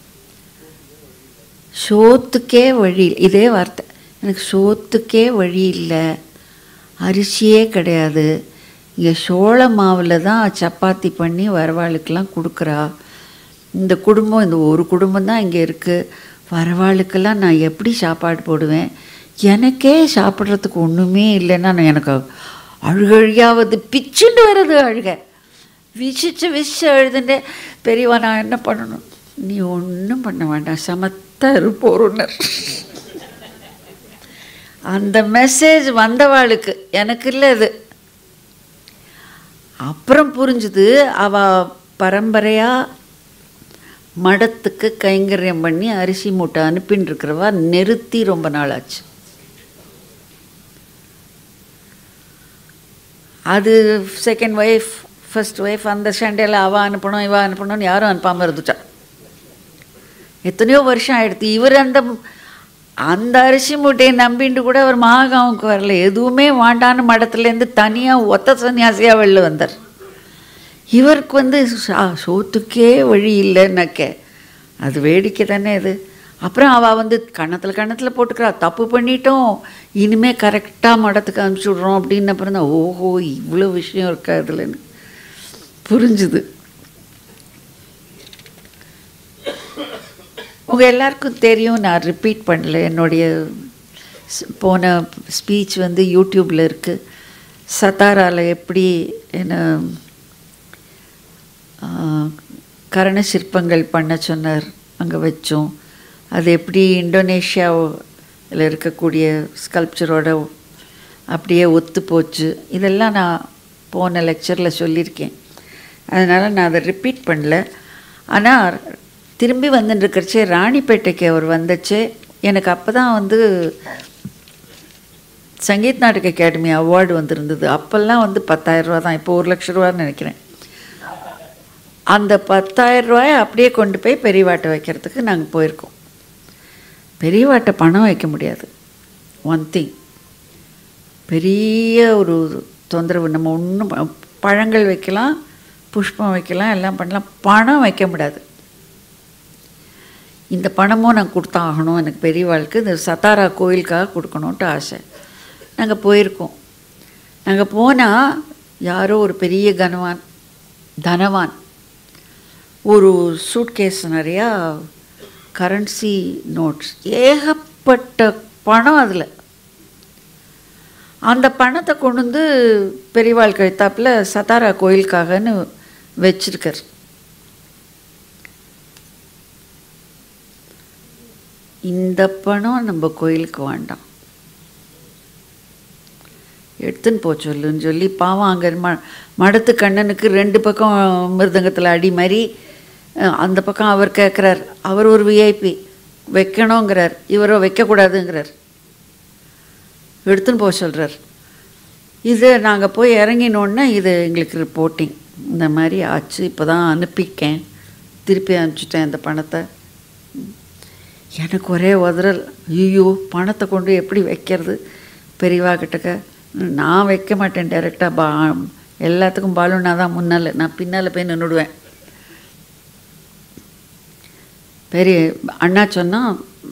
சோத்துக்கே வழி இல்ல." இதே வார்த்தை எனக்கு சோத்துக்கே வழி இல்லை அரிசியே கிடையாது இங்கே சோள மாவில் தான் சப்பாத்தி பண்ணி வரவாளுக்கெல்லாம் கொடுக்குறா இந்த குடும்பம் இந்த ஒரு குடும்பம் தான் இங்கே இருக்குது வரவாளுக்கெல்லாம் நான் எப்படி சாப்பாடு போடுவேன் எனக்கே சாப்பிட்றதுக்கு ஒன்றுமே இல்லைன்னா நான் எனக்கு அழுகழியாவது பிச்சுண்டு வர்றது அழுக விசிச்சு விசிச்சு அழுதுண்டே பெரியவா நான் என்ன பண்ணணும் நீ ஒன்றும் பண்ண வேண்டாம் சமத்தா இருப்போருன்னர் அந்த மெசேஜ் வந்தவாளுக்கு எனக்கு இல்லை இது அப்புறம் புரிஞ்சுது அவ பரம்பரையா மடத்துக்கு கைங்கரியம் பண்ணி அரிசி மூட்டை அனுப்பின்னு இருக்கிறவா நிறுத்தி ரொம்ப நாள் ஆச்சு அது செகண்ட் ஒய்ஃப் ஃபர்ஸ்ட் ஒய்ஃப் அந்த சண்டையில் அவள் அனுப்பணும் இவ அனுப்பணும்னு யாரும் அனுப்பாமல் இருந்துட்டா எத்தனையோ வருஷம் ஆயிடுத்து இவர் அந்த அந்த அரிசி மூட்டையை நம்பிட்டு கூட அவர் மகாகாவுக்கு வரல எதுவுமே வாண்டான்னு மடத்துலேருந்து தனியாக ஒத்த சன்னியாசியாக வெளில வந்தார் இவருக்கு வந்து சா- சோத்துக்கே வழி இல்லைன்னாக்க அது வேடிக்கை தானே அது அப்புறம் அவள் வந்து கணத்தில் கணத்தில் போட்டுக்கிறா தப்பு பண்ணிட்டோம் இனிமே கரெக்டாக மடத்துக்கு அனுப்பிச்சி விட்றோம் அப்படின்னு அப்புறம் தான் ஓஹோ இவ்வளோ விஷயம் இருக்கா இதுலன்னு புரிஞ்சுது உங்கள் எல்லாருக்கும் தெரியும் நான் ரிப்பீட் பண்ணல என்னுடைய ஸ்- போன ஸ்பீச் வந்து யூடியூப்பில் இருக்குது சத்தாரால எப்படி என்ன ஆ, கரண சிற்பங்கள் பண்ண சொன்னார் அங்கே வச்சோம் அது எப்படி இந்தோனேஷியாவில் இருக்கக்கூடிய ஸ்கல்ப்சரோட அப்படியே ஒத்து போச்சு இதெல்லாம் நான் போன லெக்சரில் சொல்லியிருக்கேன் அதனால் நான் அதை ரிப்பீட் பண்ணல ஆனால் திரும்பி வந்துட்டுருக்கிறச்சே ராணிப்பேட்டைக்கு அவர் வந்தச்சே எனக்கு அப்போ தான் வந்து சங்கீத் நாடக அகாடமி அவார்டு வந்திருந்தது அப்போல்லாம் வந்து பத்தாயிரம் ரூபா தான் இப்போ ஒரு லட்ச ரூபான்னு நினைக்கிறேன் அந்த பத்தாயிரம் ரூபாயை அப்படியே கொண்டு போய் பெரியவாட்டை வைக்கிறதுக்கு நாங்கள் போயிருக்கோம் பெரியவாட்டை பணம் வைக்க முடியாது ஒன் திங் பெரிய ஒரு தொந்தரவு நம்ம ஒன்றும் பழங்கள் வைக்கலாம் புஷ்பம் வைக்கலாம் எல்லாம் பண்ணலாம் பணம் வைக்க முடியாது இந்த பணமும் நான் கொடுத்தாகணும் எனக்கு பெரியவாளுக்கு இந்த சத்தாரா கோயிலுக்காக கொடுக்கணுன்ட்டு ஆசை நாங்கள் போயிருக்கோம் நாங்கள் போனால் யாரோ ஒரு பெரிய கனவான் தனவான் ஒரு சூட்கேஸ் நிறையா கரன்சி நோட்ஸ் ஏகப்பட்ட பணம் அதில் அந்த பணத்தை கொண்டு வந்து பெரியவாள் கழுத்தாப்பில் சத்தாரா கோயிலுக்காகன்னு வச்சிருக்கார் இந்த பணம் நம்ம கோயிலுக்கு வேண்டாம் எடுத்துன்னு போ சொல்லுன்னு சொல்லி பாவம் அங்கே ம மடத்து கண்ணனுக்கு ரெண்டு பக்கம் மிருதங்கத்தில் அடி மாதிரி அஹ், அந்த பக்கம் அவர் கேட்குறார் அவர் ஒரு விஐபி வைக்கணுங்கிறார் இவரோ வைக்கக்கூடாதுங்கிறார் எடுத்துன்னு போக சொல்கிறார் இது நாங்கள் போய் இறங்கினோன்னே இது எங்களுக்கு ரிப்போர்ட்டிங் இந்த மாதிரி ஆச்சு இப்போ தான் அனுப்பிக்கேன் திருப்பி அனுப்பிச்சிட்டேன் அந்த பணத்தை எனக்கு ஒரே உதறல் ஐயோ பணத்தை கொண்டு எப்படி வைக்கிறது பெரியவா கிட்டக்க நான் வைக்க மாட்டேன் டைரெக்டாக பா எல்லாத்துக்கும் பாலுனா தான் முன்னால் நான் பின்னால் போய் நின்றுடுவேன் பெரிய அண்ணா சொன்னால்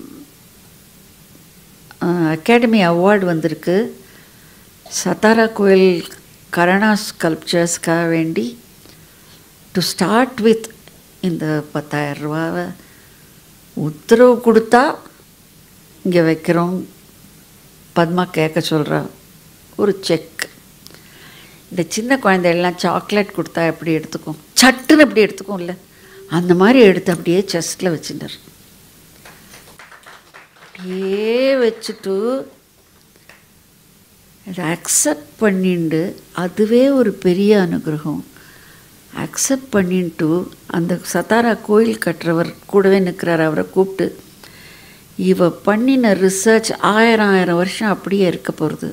அகாடமி அவார்டு வந்திருக்கு சத்தாரா கோயில் கரணா ஸ்கல்ப்சர்ஸ்க்காக வேண்டி டு ஸ்டார்ட் வித் இந்த பத்தாயிரம் ரூபாவை உத்தரவு கொடுத்தா இங்கே வைக்கிறோம் பத்மா கேட்க சொல்கிறா ஒரு செக் இந்த சின்ன குழந்தையெல்லாம் சாக்லேட் கொடுத்தா எப்படி எடுத்துக்கும் சட்டுன்னு எப்படி எடுத்துக்கும்ல அந்த மாதிரி எடுத்து அப்படியே செஸ்ட்டில் வச்சுட்டார் அப்படியே வச்சுட்டு அதை அக்செப்ட் பண்ணிண்டு அதுவே ஒரு பெரிய அனுகிரகம் அக்செப்ட் பண்ணிட்டு அந்த சத்தாரா கோயில் கட்டுறவர் கூடவே நிற்கிறார் அவரை கூப்பிட்டு இவ பண்ணின ரிசர்ச் ஆயிரம் ஆயிரம் வருஷம் அப்படியே இருக்க போகிறது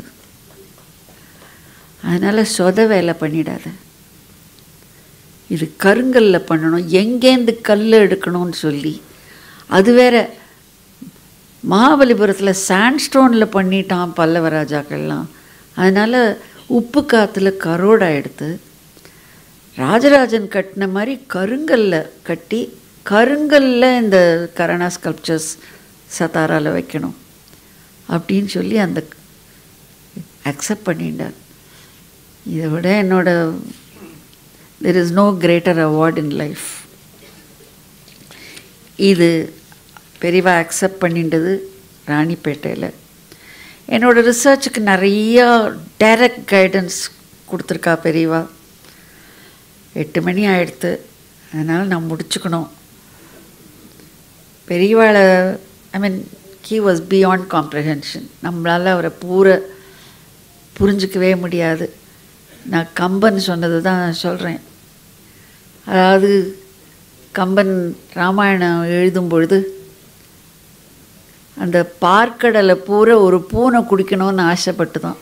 அதனால் சொத வேலை பண்ணிடாத இது கருங்கல்ல பண்ணணும் எங்கேருந்து கல் எடுக்கணும்னு சொல்லி அது வேற மகாபலிபுரத்தில் சாண்ட்ஸ்டோனில் பண்ணிட்டான் பல்லவ ராஜாக்கள்லாம் அதனால் உப்பு காற்றுல கரோடா எடுத்து ராஜராஜன் கட்டின மாதிரி கருங்கல்ல கட்டி கருங்கல்ல இந்த கரணா ஸ்கல்ப்சர்ஸ் சத்தாரால வைக்கணும் அப்படின்னு சொல்லி அந்த அக்செப்ட் பண்ணிட்டார் இதை விட என்னோட there is no greater award in life இது பெரியவா அக்செப்ட் பண்ணிட்டது ராணிப்பேட்டையில் என்னோட ரிசர்ச்சுக்கு நிறையா டைரக்ட் கைடன்ஸ் கொடுத்துருக்கா பெரியவா எட்டு மணி ஆயிடுத்து அதனால் நான் முடிச்சுக்கணும் பெரியவாளை I mean he was beyond comprehension நம்மளால் அவரை பூரா புரிஞ்சிக்கவே முடியாது நான் கம்பன் சொன்னது தான் சொல்கிறேன் அதாவது கம்பன் ராமாயணம் எழுதும் பொழுது அந்த பார்க்கடலை பூரா ஒரு பூனை குடிக்கணும்னு ஆசைப்பட்டு தான்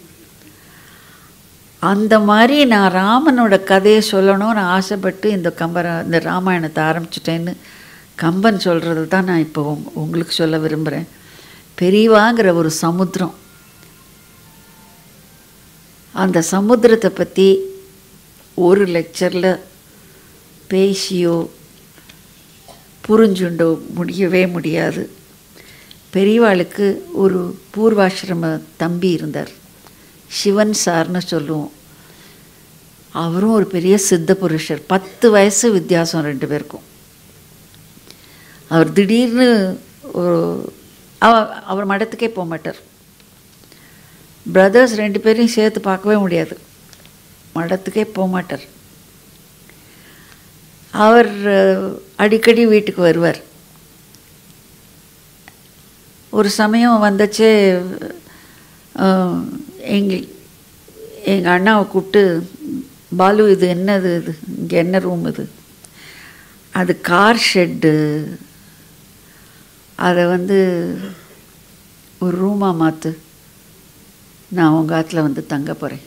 அந்த மாதிரி நான் ராமனோட கதையை சொல்லணும்னு ஆசைப்பட்டு இந்த கம்பர இந்த ராமாயணத்தை ஆரம்பிச்சிட்டேன்னு கம்பன் சொல்கிறது தான் நான் இப்போ உங்க- உங்களுக்கு சொல்ல விரும்புகிறேன் பெரியவாங்கிற ஒரு சமுத்திரம் அந்த சமுத்திரத்தை பற்றி ஒரு லெக்சரில் பேசியோ புரிஞ்சுண்டோ முடியவே முடியாது பெரியவாளுக்கு ஒரு பூர்வாசிரம தம்பி இருந்தார் சிவன் சார்னு சொல்லுவோம் அவரும் ஒரு பெரிய சித்த புருஷர் பத்து வயசு வித்தியாசம் ரெண்டு பேருக்கும் அவர் திடீர்னு ஒரு அவ- அவர் மடத்துக்கே போக மாட்டார் பிரதர்ஸ் ரெண்டு பேரையும் சேர்த்து பார்க்கவே முடியாது மடத்துக்கே போக மாட்டார் அவர் அஹ், அடிக்கடி வீட்டுக்கு வருவார் ஒரு சமயம் வந்துச்சு எங்கள் எங்கள் அண்ணாவை கூப்பிட்டு பாலு இது என்னது இது இங்கே என்ன ரூம் இது அது கார் ஷெட்டு அதை வந்து ஒரு ரூமாக மாற்று நான் உங்கள் ஆற்றுல வந்து தங்க போகிறேன்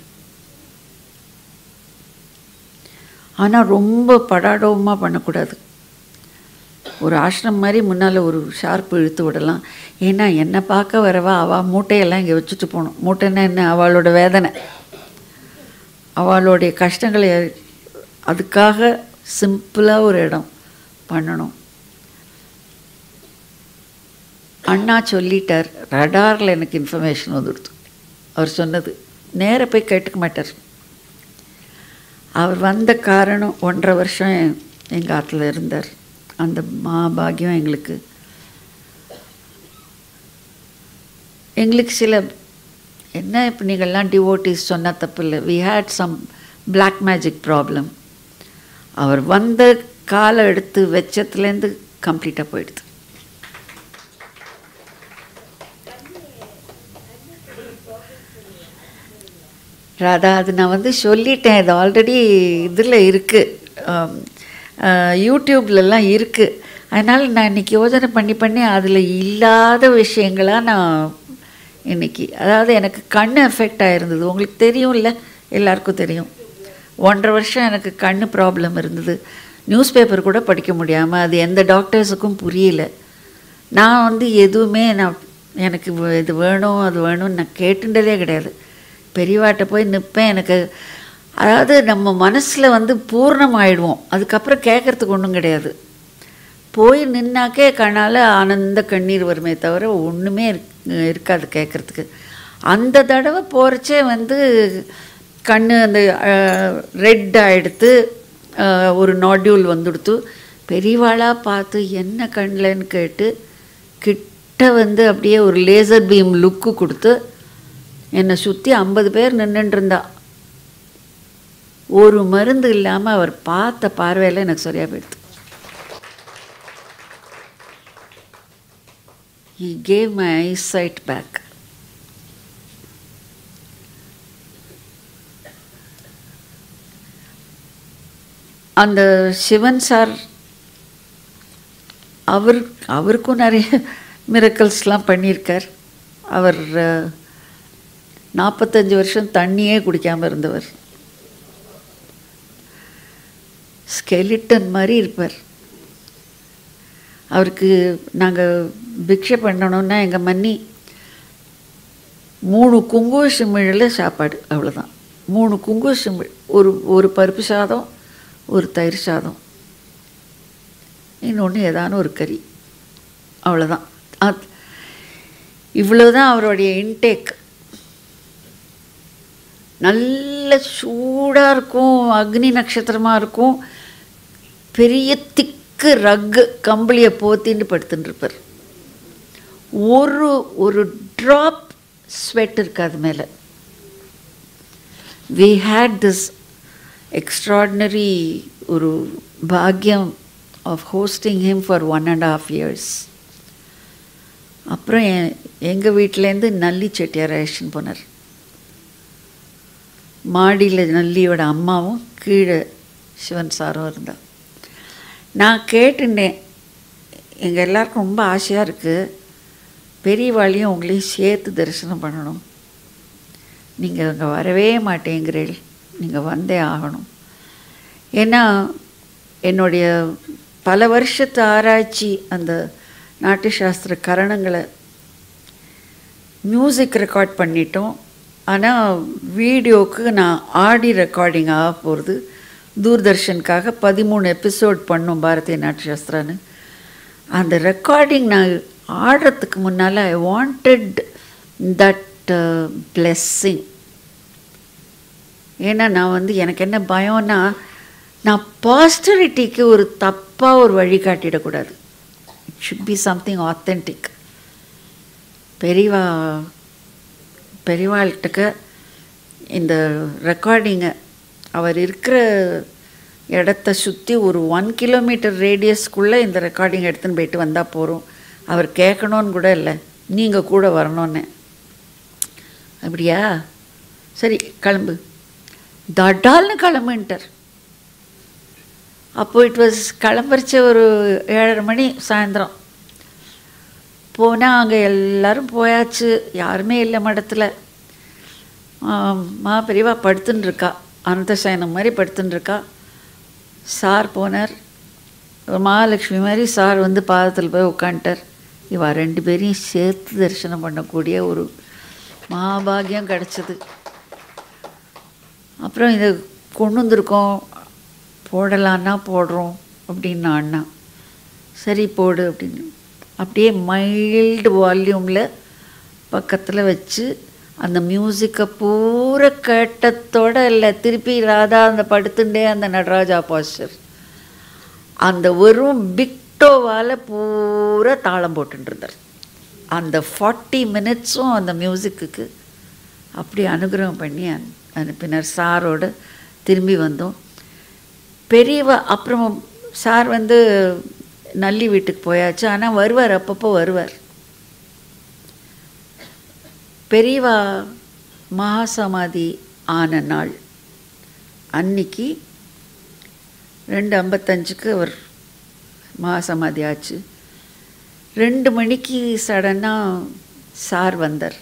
ஆனால் ரொம்ப படாடவமாக பண்ணக்கூடாது ஒரு ஆசிரம் மாதிரி முன்னால் ஒரு ஷார்ப் இழுத்து விடலாம் ஏன்னா என்னை பார்க்க வரவா அவள் மூட்டையெல்லாம் இங்கே வச்சுட்டு போகணும் மூட்டைன்னா என்ன அவளோட வேதனை அவளுடைய கஷ்டங்களை அதுக்காக சிம்பிளாக ஒரு இடம் பண்ணணும் அண்ணா சொல்லிட்டார் ரடாரில் எனக்கு இன்ஃபர்மேஷன் வந்துடுது அவர் சொன்னது நேரா போய் கேட்டுக்க மாட்டார் அவர் வந்த காரணம் ஒன்றரை வருஷம் எங்கள் ஆற்றுல இருந்தார் அந்த மாபாகியம் எங்களுக்கு எங்களுக்கு சில என்ன இப்போ நீங்கள்லாம் டிவோட்டிஸ் சொன்னால் தப்பு இல்லை we had some black magic problem அவர் வந்த காலை எடுத்து வச்சத்துலேருந்து கம்ப்ளீட்டாக போயிடுது ராதா அது நான் வந்து சொல்லிட்டேன் இது ஆல்ரெடி இதில் இருக்குது யூடியூப்லலாம் இருக்குது அதனால் நான் இன்றைக்கி யோசனை பண்ணி பண்ணி அதில் இல்லாத விஷயங்களாக நான் இன்னைக்கு அதாவது எனக்கு கண் எஃபெக்ட் ஆயிருந்தது உங்களுக்கு தெரியும்ல எல்லாருக்கும் தெரியும் ஒன்றரை வருஷம் எனக்கு கண் ப்ராப்ளம் இருந்தது நியூஸ் பேப்பர் கூட படிக்க முடியாமல் அது எந்த டாக்டர்ஸுக்கும் புரியல நான் வந்து எதுவுமே நான் எனக்கு வ- இது வேணும் அது வேணும்னு நான் கேட்டுண்டதே கிடையாது பெரியவாட்ட போய் நிற்பேன் எனக்கு அதாவது நம்ம மனசில் வந்து பூர்ணமாயிடுவோம் அதுக்கப்புறம் கேட்குறதுக்கு ஒன்றும் கிடையாது போய் நின்னாக்கே கண்ணால் ஆனந்த கண்ணீர் வருமே தவிர ஒன்றுமே இருக்- இருக்காது கேட்குறதுக்கு அந்த தடவை போகிறச்சே வந்து கண் அந்த ரெட் ஆகிடுத்து ஒரு நாட்யூல் வந்துடுத்து பெரியவாளாக பார்த்து என்ன கண்ணில்னு கேட்டு கிட்ட வந்து அப்படியே ஒரு லேசர் பீம் லுக்கு கொடுத்து என்னை சுற்றி ஐம்பது பேர் நின்றுட்டு இருந்தா ஒரு மருந்து இல்லாமல் அவர் பார்த்த பார்வையில் எனக்கு சரியாக போயிடுது he gave my eyesight back. அந்த சிவன் சார் அவர் அவருக்கும் நிறைய மிரக்கல்ஸ்லாம் பண்ணியிருக்கார் அவர் அஹ், நாற்பத்தஞ்சு வருஷம் தண்ணியே குடிக்காமல் இருந்தவர் ஸ்கெலிட்டன் மாதிரி இருப்பார் அவருக்கு நாங்கள் பிக்ஷை பண்ணணும்னா எங்கள் மன்னி மூணு குங்கும சிமிழில் சாப்பாடு அவ்வளோதான் மூணு குங்கும சிமிழ் ஒரு ஒரு பருப்பு சாதம் ஒரு தயிர் சாதம் இன்னொன்று ஏதான ஒரு கறி அவ்வளோதான் அது இவ்வளோதான் அவருடைய இன்டேக் நல்ல சூடாக இருக்கும் அக்னி நட்சத்திரமாக இருக்கும் பெரிய திக்கு ரக்கு கம்பளியை போத்தின்னு படுத்துட்டு இருப்பார் ஒரு ஒரு ட்ராப் ஸ்வெட் இருக்காது மேலே வி ஹேட் திஸ் எக்ஸ்ட்ராடினரி ஒரு பாக்யம் of hosting him for one and of years அப்புறம் எங்கள் வீட்டிலேருந்து நல்லி செட்டியார் அழைச்சின்னு போனார் மாடியில் நல்லியோட அம்மாவும் கீழே சிவன் சாரும் இருந்தா நான் கேட்டுட்டேன் எங்கள் எல்லாருக்கும் ரொம்ப ஆசையாக இருக்குது பெரியவாளையும் உங்களையும் சேர்த்து தரிசனம் பண்ணணும் நீங்கள் அங்கே வரவே மாட்டேங்கிறீள் நீங்கள் வந்தே ஆகணும் ஏன்னா என்னுடைய பல வருஷத்து ஆராய்ச்சி அந்த நாட்டிய சாஸ்திர கரணங்களை மியூசிக் ரெக்கார்ட் பண்ணிட்டோம் ஆனால் வீடியோவுக்கு நான் ஆடி ரெக்கார்டிங் ஆக போகிறது தூர்தர்ஷனுக்காக பதிமூணு எபிசோட் பண்ணோம் பாரதிய நாட்டிய சாஸ்திரான்னு அந்த ரெக்கார்டிங் நான் ஆடுறதுக்கு முன்னால் ஐ வாண்டட் தட் பிளெஸ்ஸிங் ஏன்னா நான் வந்து எனக்கு என்ன பயம்னா நான் பாஸ்டரிட்டிக்கு ஒரு தப்பாக ஒரு வழி காட்டிடக்கூடாது it should be something authentic பெரியவா பெரியவாள்கிட்டக்க இந்த ரெக்கார்டிங்கை அவர் இருக்கிற இடத்த சுற்றி ஒரு ஒன் கிலோமீட்டர் ரேடியஸ்க்குள்ளே இந்த ரெக்கார்டிங் எடுத்துன்னு போயிட்டு வந்தால் போகிறோம் அவர் கேட்கணுன்னு கூட இல்லை நீங்கள் கூட வரணும்னு அப்படியா சரி கிளம்பு தடால்னு கிளம்புன்ட்டார் அப்போ இட் வாஸ் கிளம்பரிச்ச ஒரு ஏழரை மணி சாயந்தரம் போனால் அங்கே எல்லாரும் போயாச்சு யாருமே இல்லை மடத்தில் மா பெரியவா படுத்துன்னு இருக்கா அனந்த சயனம் மாதிரி படுத்துன்னு இருக்கா சார் போனார் மகாலட்சுமி மாதிரி சார் வந்து பாதத்தில் போய் உட்காந்துட்டார் இவா ரெண்டு பேரையும் சேர்த்து தரிசனம் பண்ணக்கூடிய ஒரு மகாபாகியம் கிடச்சிது அப்புறம் இதை கொண்டு வந்திருக்கோம் போடலான்னா போடுறோம் அப்படின்னு அண்ணா சரி போடு அப்படின்னு அப்படியே மைல்டு வால்யூமில் பக்கத்தில் வச்சு அந்த மியூசிக்கை பூரா கேட்டத்தோட இல்லை திருப்பி ராதா அந்த படுத்துட்டே அந்த நடராஜா பாஸ்டர் அந்த வெறும் பிக்டோவால் பூரா தாளம் போட்டுருந்தார் அந்த ஃபார்ட்டி மினிட்ஸும் அந்த மியூசிக்குக்கு அப்படி அனுகிரகம் பண்ணி அனு அனுப்பினார் சாரோட திரும்பி வந்தோம் பெரியவா அப்புறம் சார் வந்து நல்லி வீட்டுக்கு போயாச்சு ஆனால் வருவார் அப்பப்போ வருவார் பெரியவா மகாசமாதி ஆன நாள் அன்னைக்கு ரெண்டு ஐம்பத்தஞ்சுக்கு அவர் மகாசமாதி ஆச்சு ரெண்டு மணிக்கு சடனாக சார் வந்தார்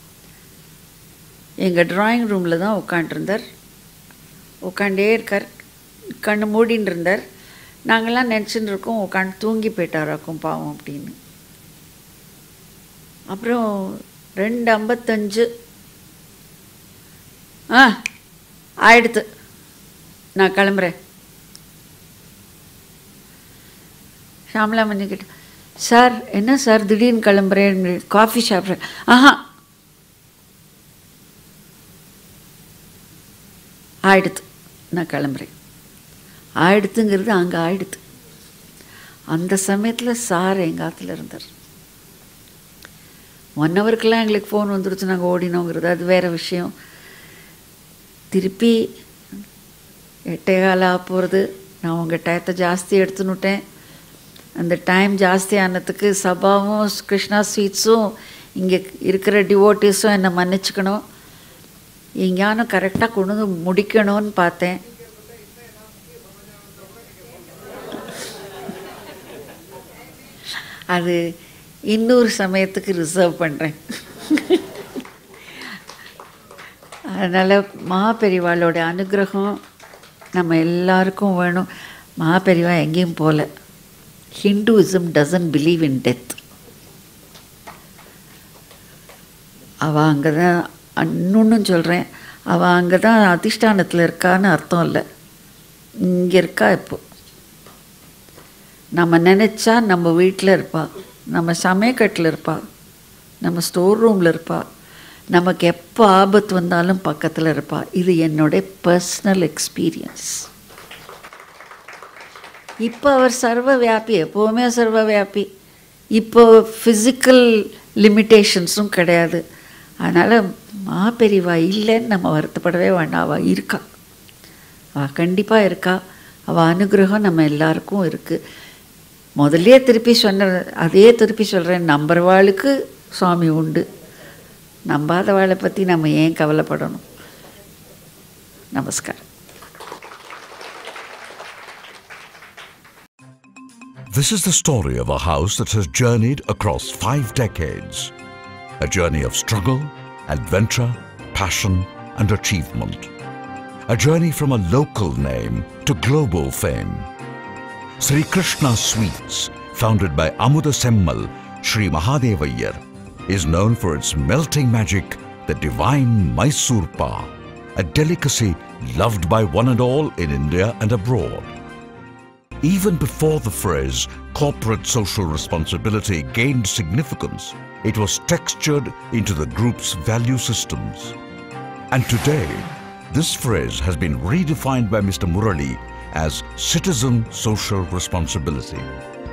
எங்கள் ட்ராயிங் ரூமில் தான் உட்காண்டிருந்தார் உட்காண்டே இருக்கார் கண்ணு மூடின்னு இருந்தார் நாங்கள்லாம் நினச்சின்னு இருக்கோம் உட்காந்து தூங்கி போயிட்டாராக்கும் பாவம் அப்படின்னு அப்புறம் ரெண்டு ஐம்பத்தஞ்சு ஆ ஆயிடுத்து நான் கிளம்புறேன் ஷாம்லா மணி கிட்ட சார் என்ன சார் திடீர்னு கிளம்புறேன் காஃபி சாப்பிட்றேன் ஆஹா ஆயிடுத்து நான் கிளம்புறேன் ஆயிடுத்துங்கிறது அங்கே ஆயிடுத்து அந்த சமயத்தில் சார் எங்கள் ஆற்றுல இருந்தார் ஒன் ஹவருக்கெல்லாம் எங்களுக்கு ஃபோன் வந்துடுச்சு நாங்கள் ஓடினோங்கிறது அது வேறு விஷயம் திருப்பி எட்டே கால ஆக போகிறது நான் உங்கள் டயத்தை ஜாஸ்தி எடுத்துன்னுட்டேன் அந்த டைம் ஜாஸ்தி ஆனதுக்கு சபாவும் கிருஷ்ணா ஸ்வீட்ஸும் இங்கே இருக்கிற டிவோட்டிஸும் என்னை மன்னிச்சுக்கணும் எங்கேயானும் கரெக்டாக கொண்டு வந்து முடிக்கணும்னு பார்த்தேன் அது இன்னொரு சமயத்துக்கு ரிசர்வ் பண்ணுறேன் அதனால் மகாபெரிவாளோட அனுகிரகம் நம்ம எல்லாருக்கும் வேணும் மகாபெரிவா எங்கேயும் போகல Hinduism doesn't believe in death அவள் அங்கே தான் இன்னொன்றும் சொல்கிறேன் அவள் அங்கே தான் அதிஷ்டானத்தில் இருக்கான்னு அர்த்தம் இல்லை இங்கே இருக்கா இப்போ நம்ம நினச்சா நம்ம வீட்டில் இருப்பாள் நம்ம சமயக்கட்டில் இருப்பாள் நம்ம ஸ்டோர் ரூமில் இருப்பாள் நமக்கு எப்போ ஆபத்து வந்தாலும் பக்கத்தில் இருப்பாள் இது என்னுடைய பர்சனல் எக்ஸ்பீரியன்ஸ் இப்போ அவர் சர்வ வியாபி எப்போவுமே சர்வ வியாபி இப்போ ஃபிசிக்கல் லிமிட்டேஷன்ஸும் கிடையாது அதனால் மாபெரிவா இல்லைன்னு நம்ம வருத்தப்படவே வேண்டாம் அவள் இருக்கா அவள் கண்டிப்பாக இருக்கா அவள் அனுகிரகம் நம்ம எல்லாருக்கும் இருக்குது முதல்ல திருப்பி சொன்ன அதே திருப்பி சொல்கிறேன் நம்புறவாளுக்கு சுவாமி உண்டு நம்பாதவாளை பற்றி நம்ம ஏன் கவலைப்படணும் நமஸ்காரம் This is the story of a house that has journeyed across five decades. A journey of struggle, adventure, passion, and achievement. A journey from a local name to global fame. Sri Krishna Sweets, founded by Amuda Semmal, Sri Mahadevayar, is known for its melting magic, the divine Mysore Pa, a delicacy loved by one and all in India and abroad. Even before the phrase corporate social responsibility gained significance, it was textured into the group's value systems. And today, this phrase has been redefined by Mr. Murali as citizen social responsibility.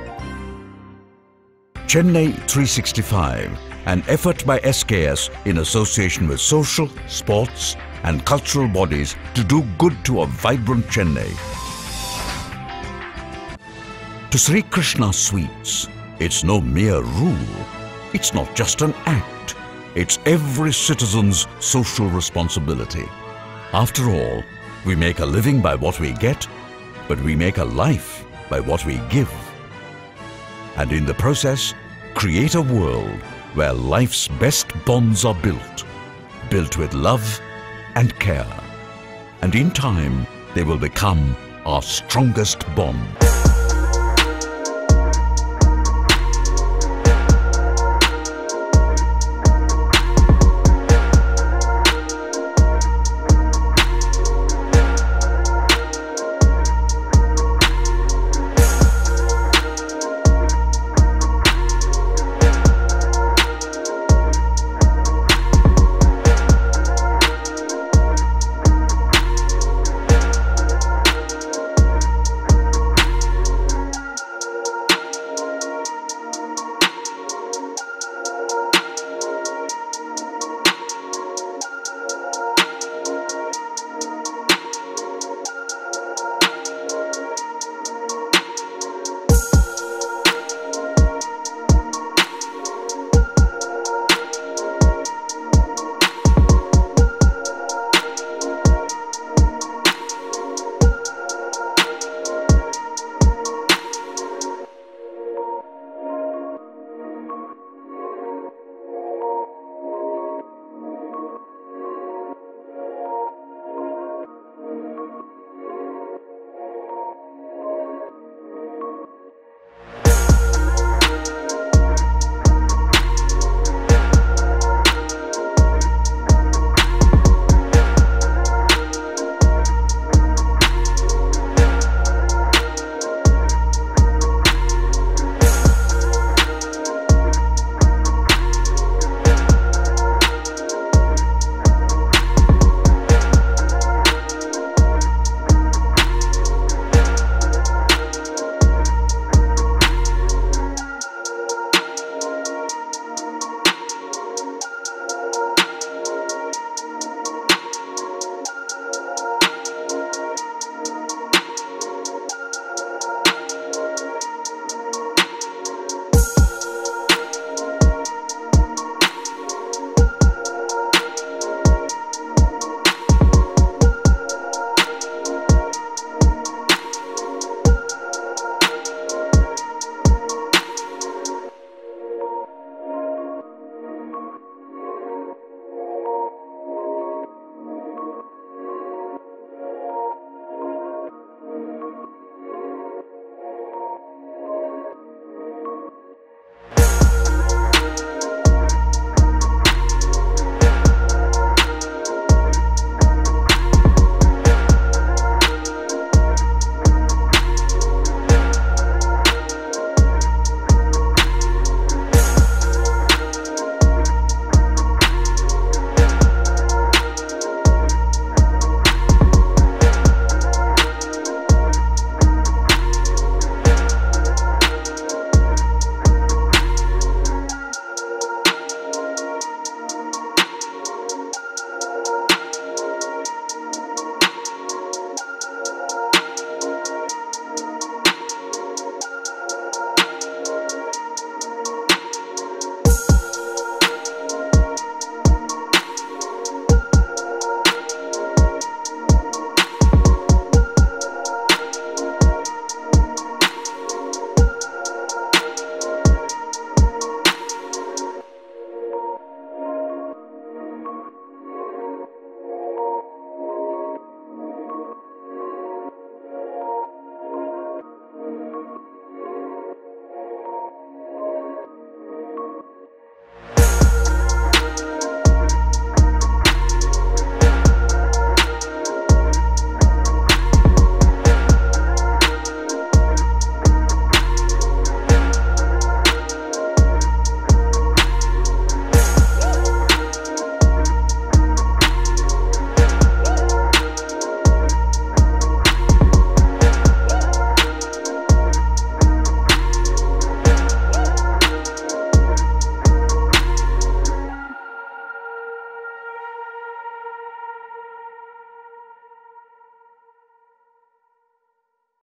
Chennai 365, an effort by SKS in association with social, sports, and cultural bodies to do good to a vibrant Chennai. To Sri Krishna Sweets, it's no mere rule. It's not just an act. It's every citizen's social responsibility. After all, we make a living by what we get, but we make a life by what we give. And in the process, create a world where life's best bonds are built, built with love and care. And in time, they will become our strongest bond.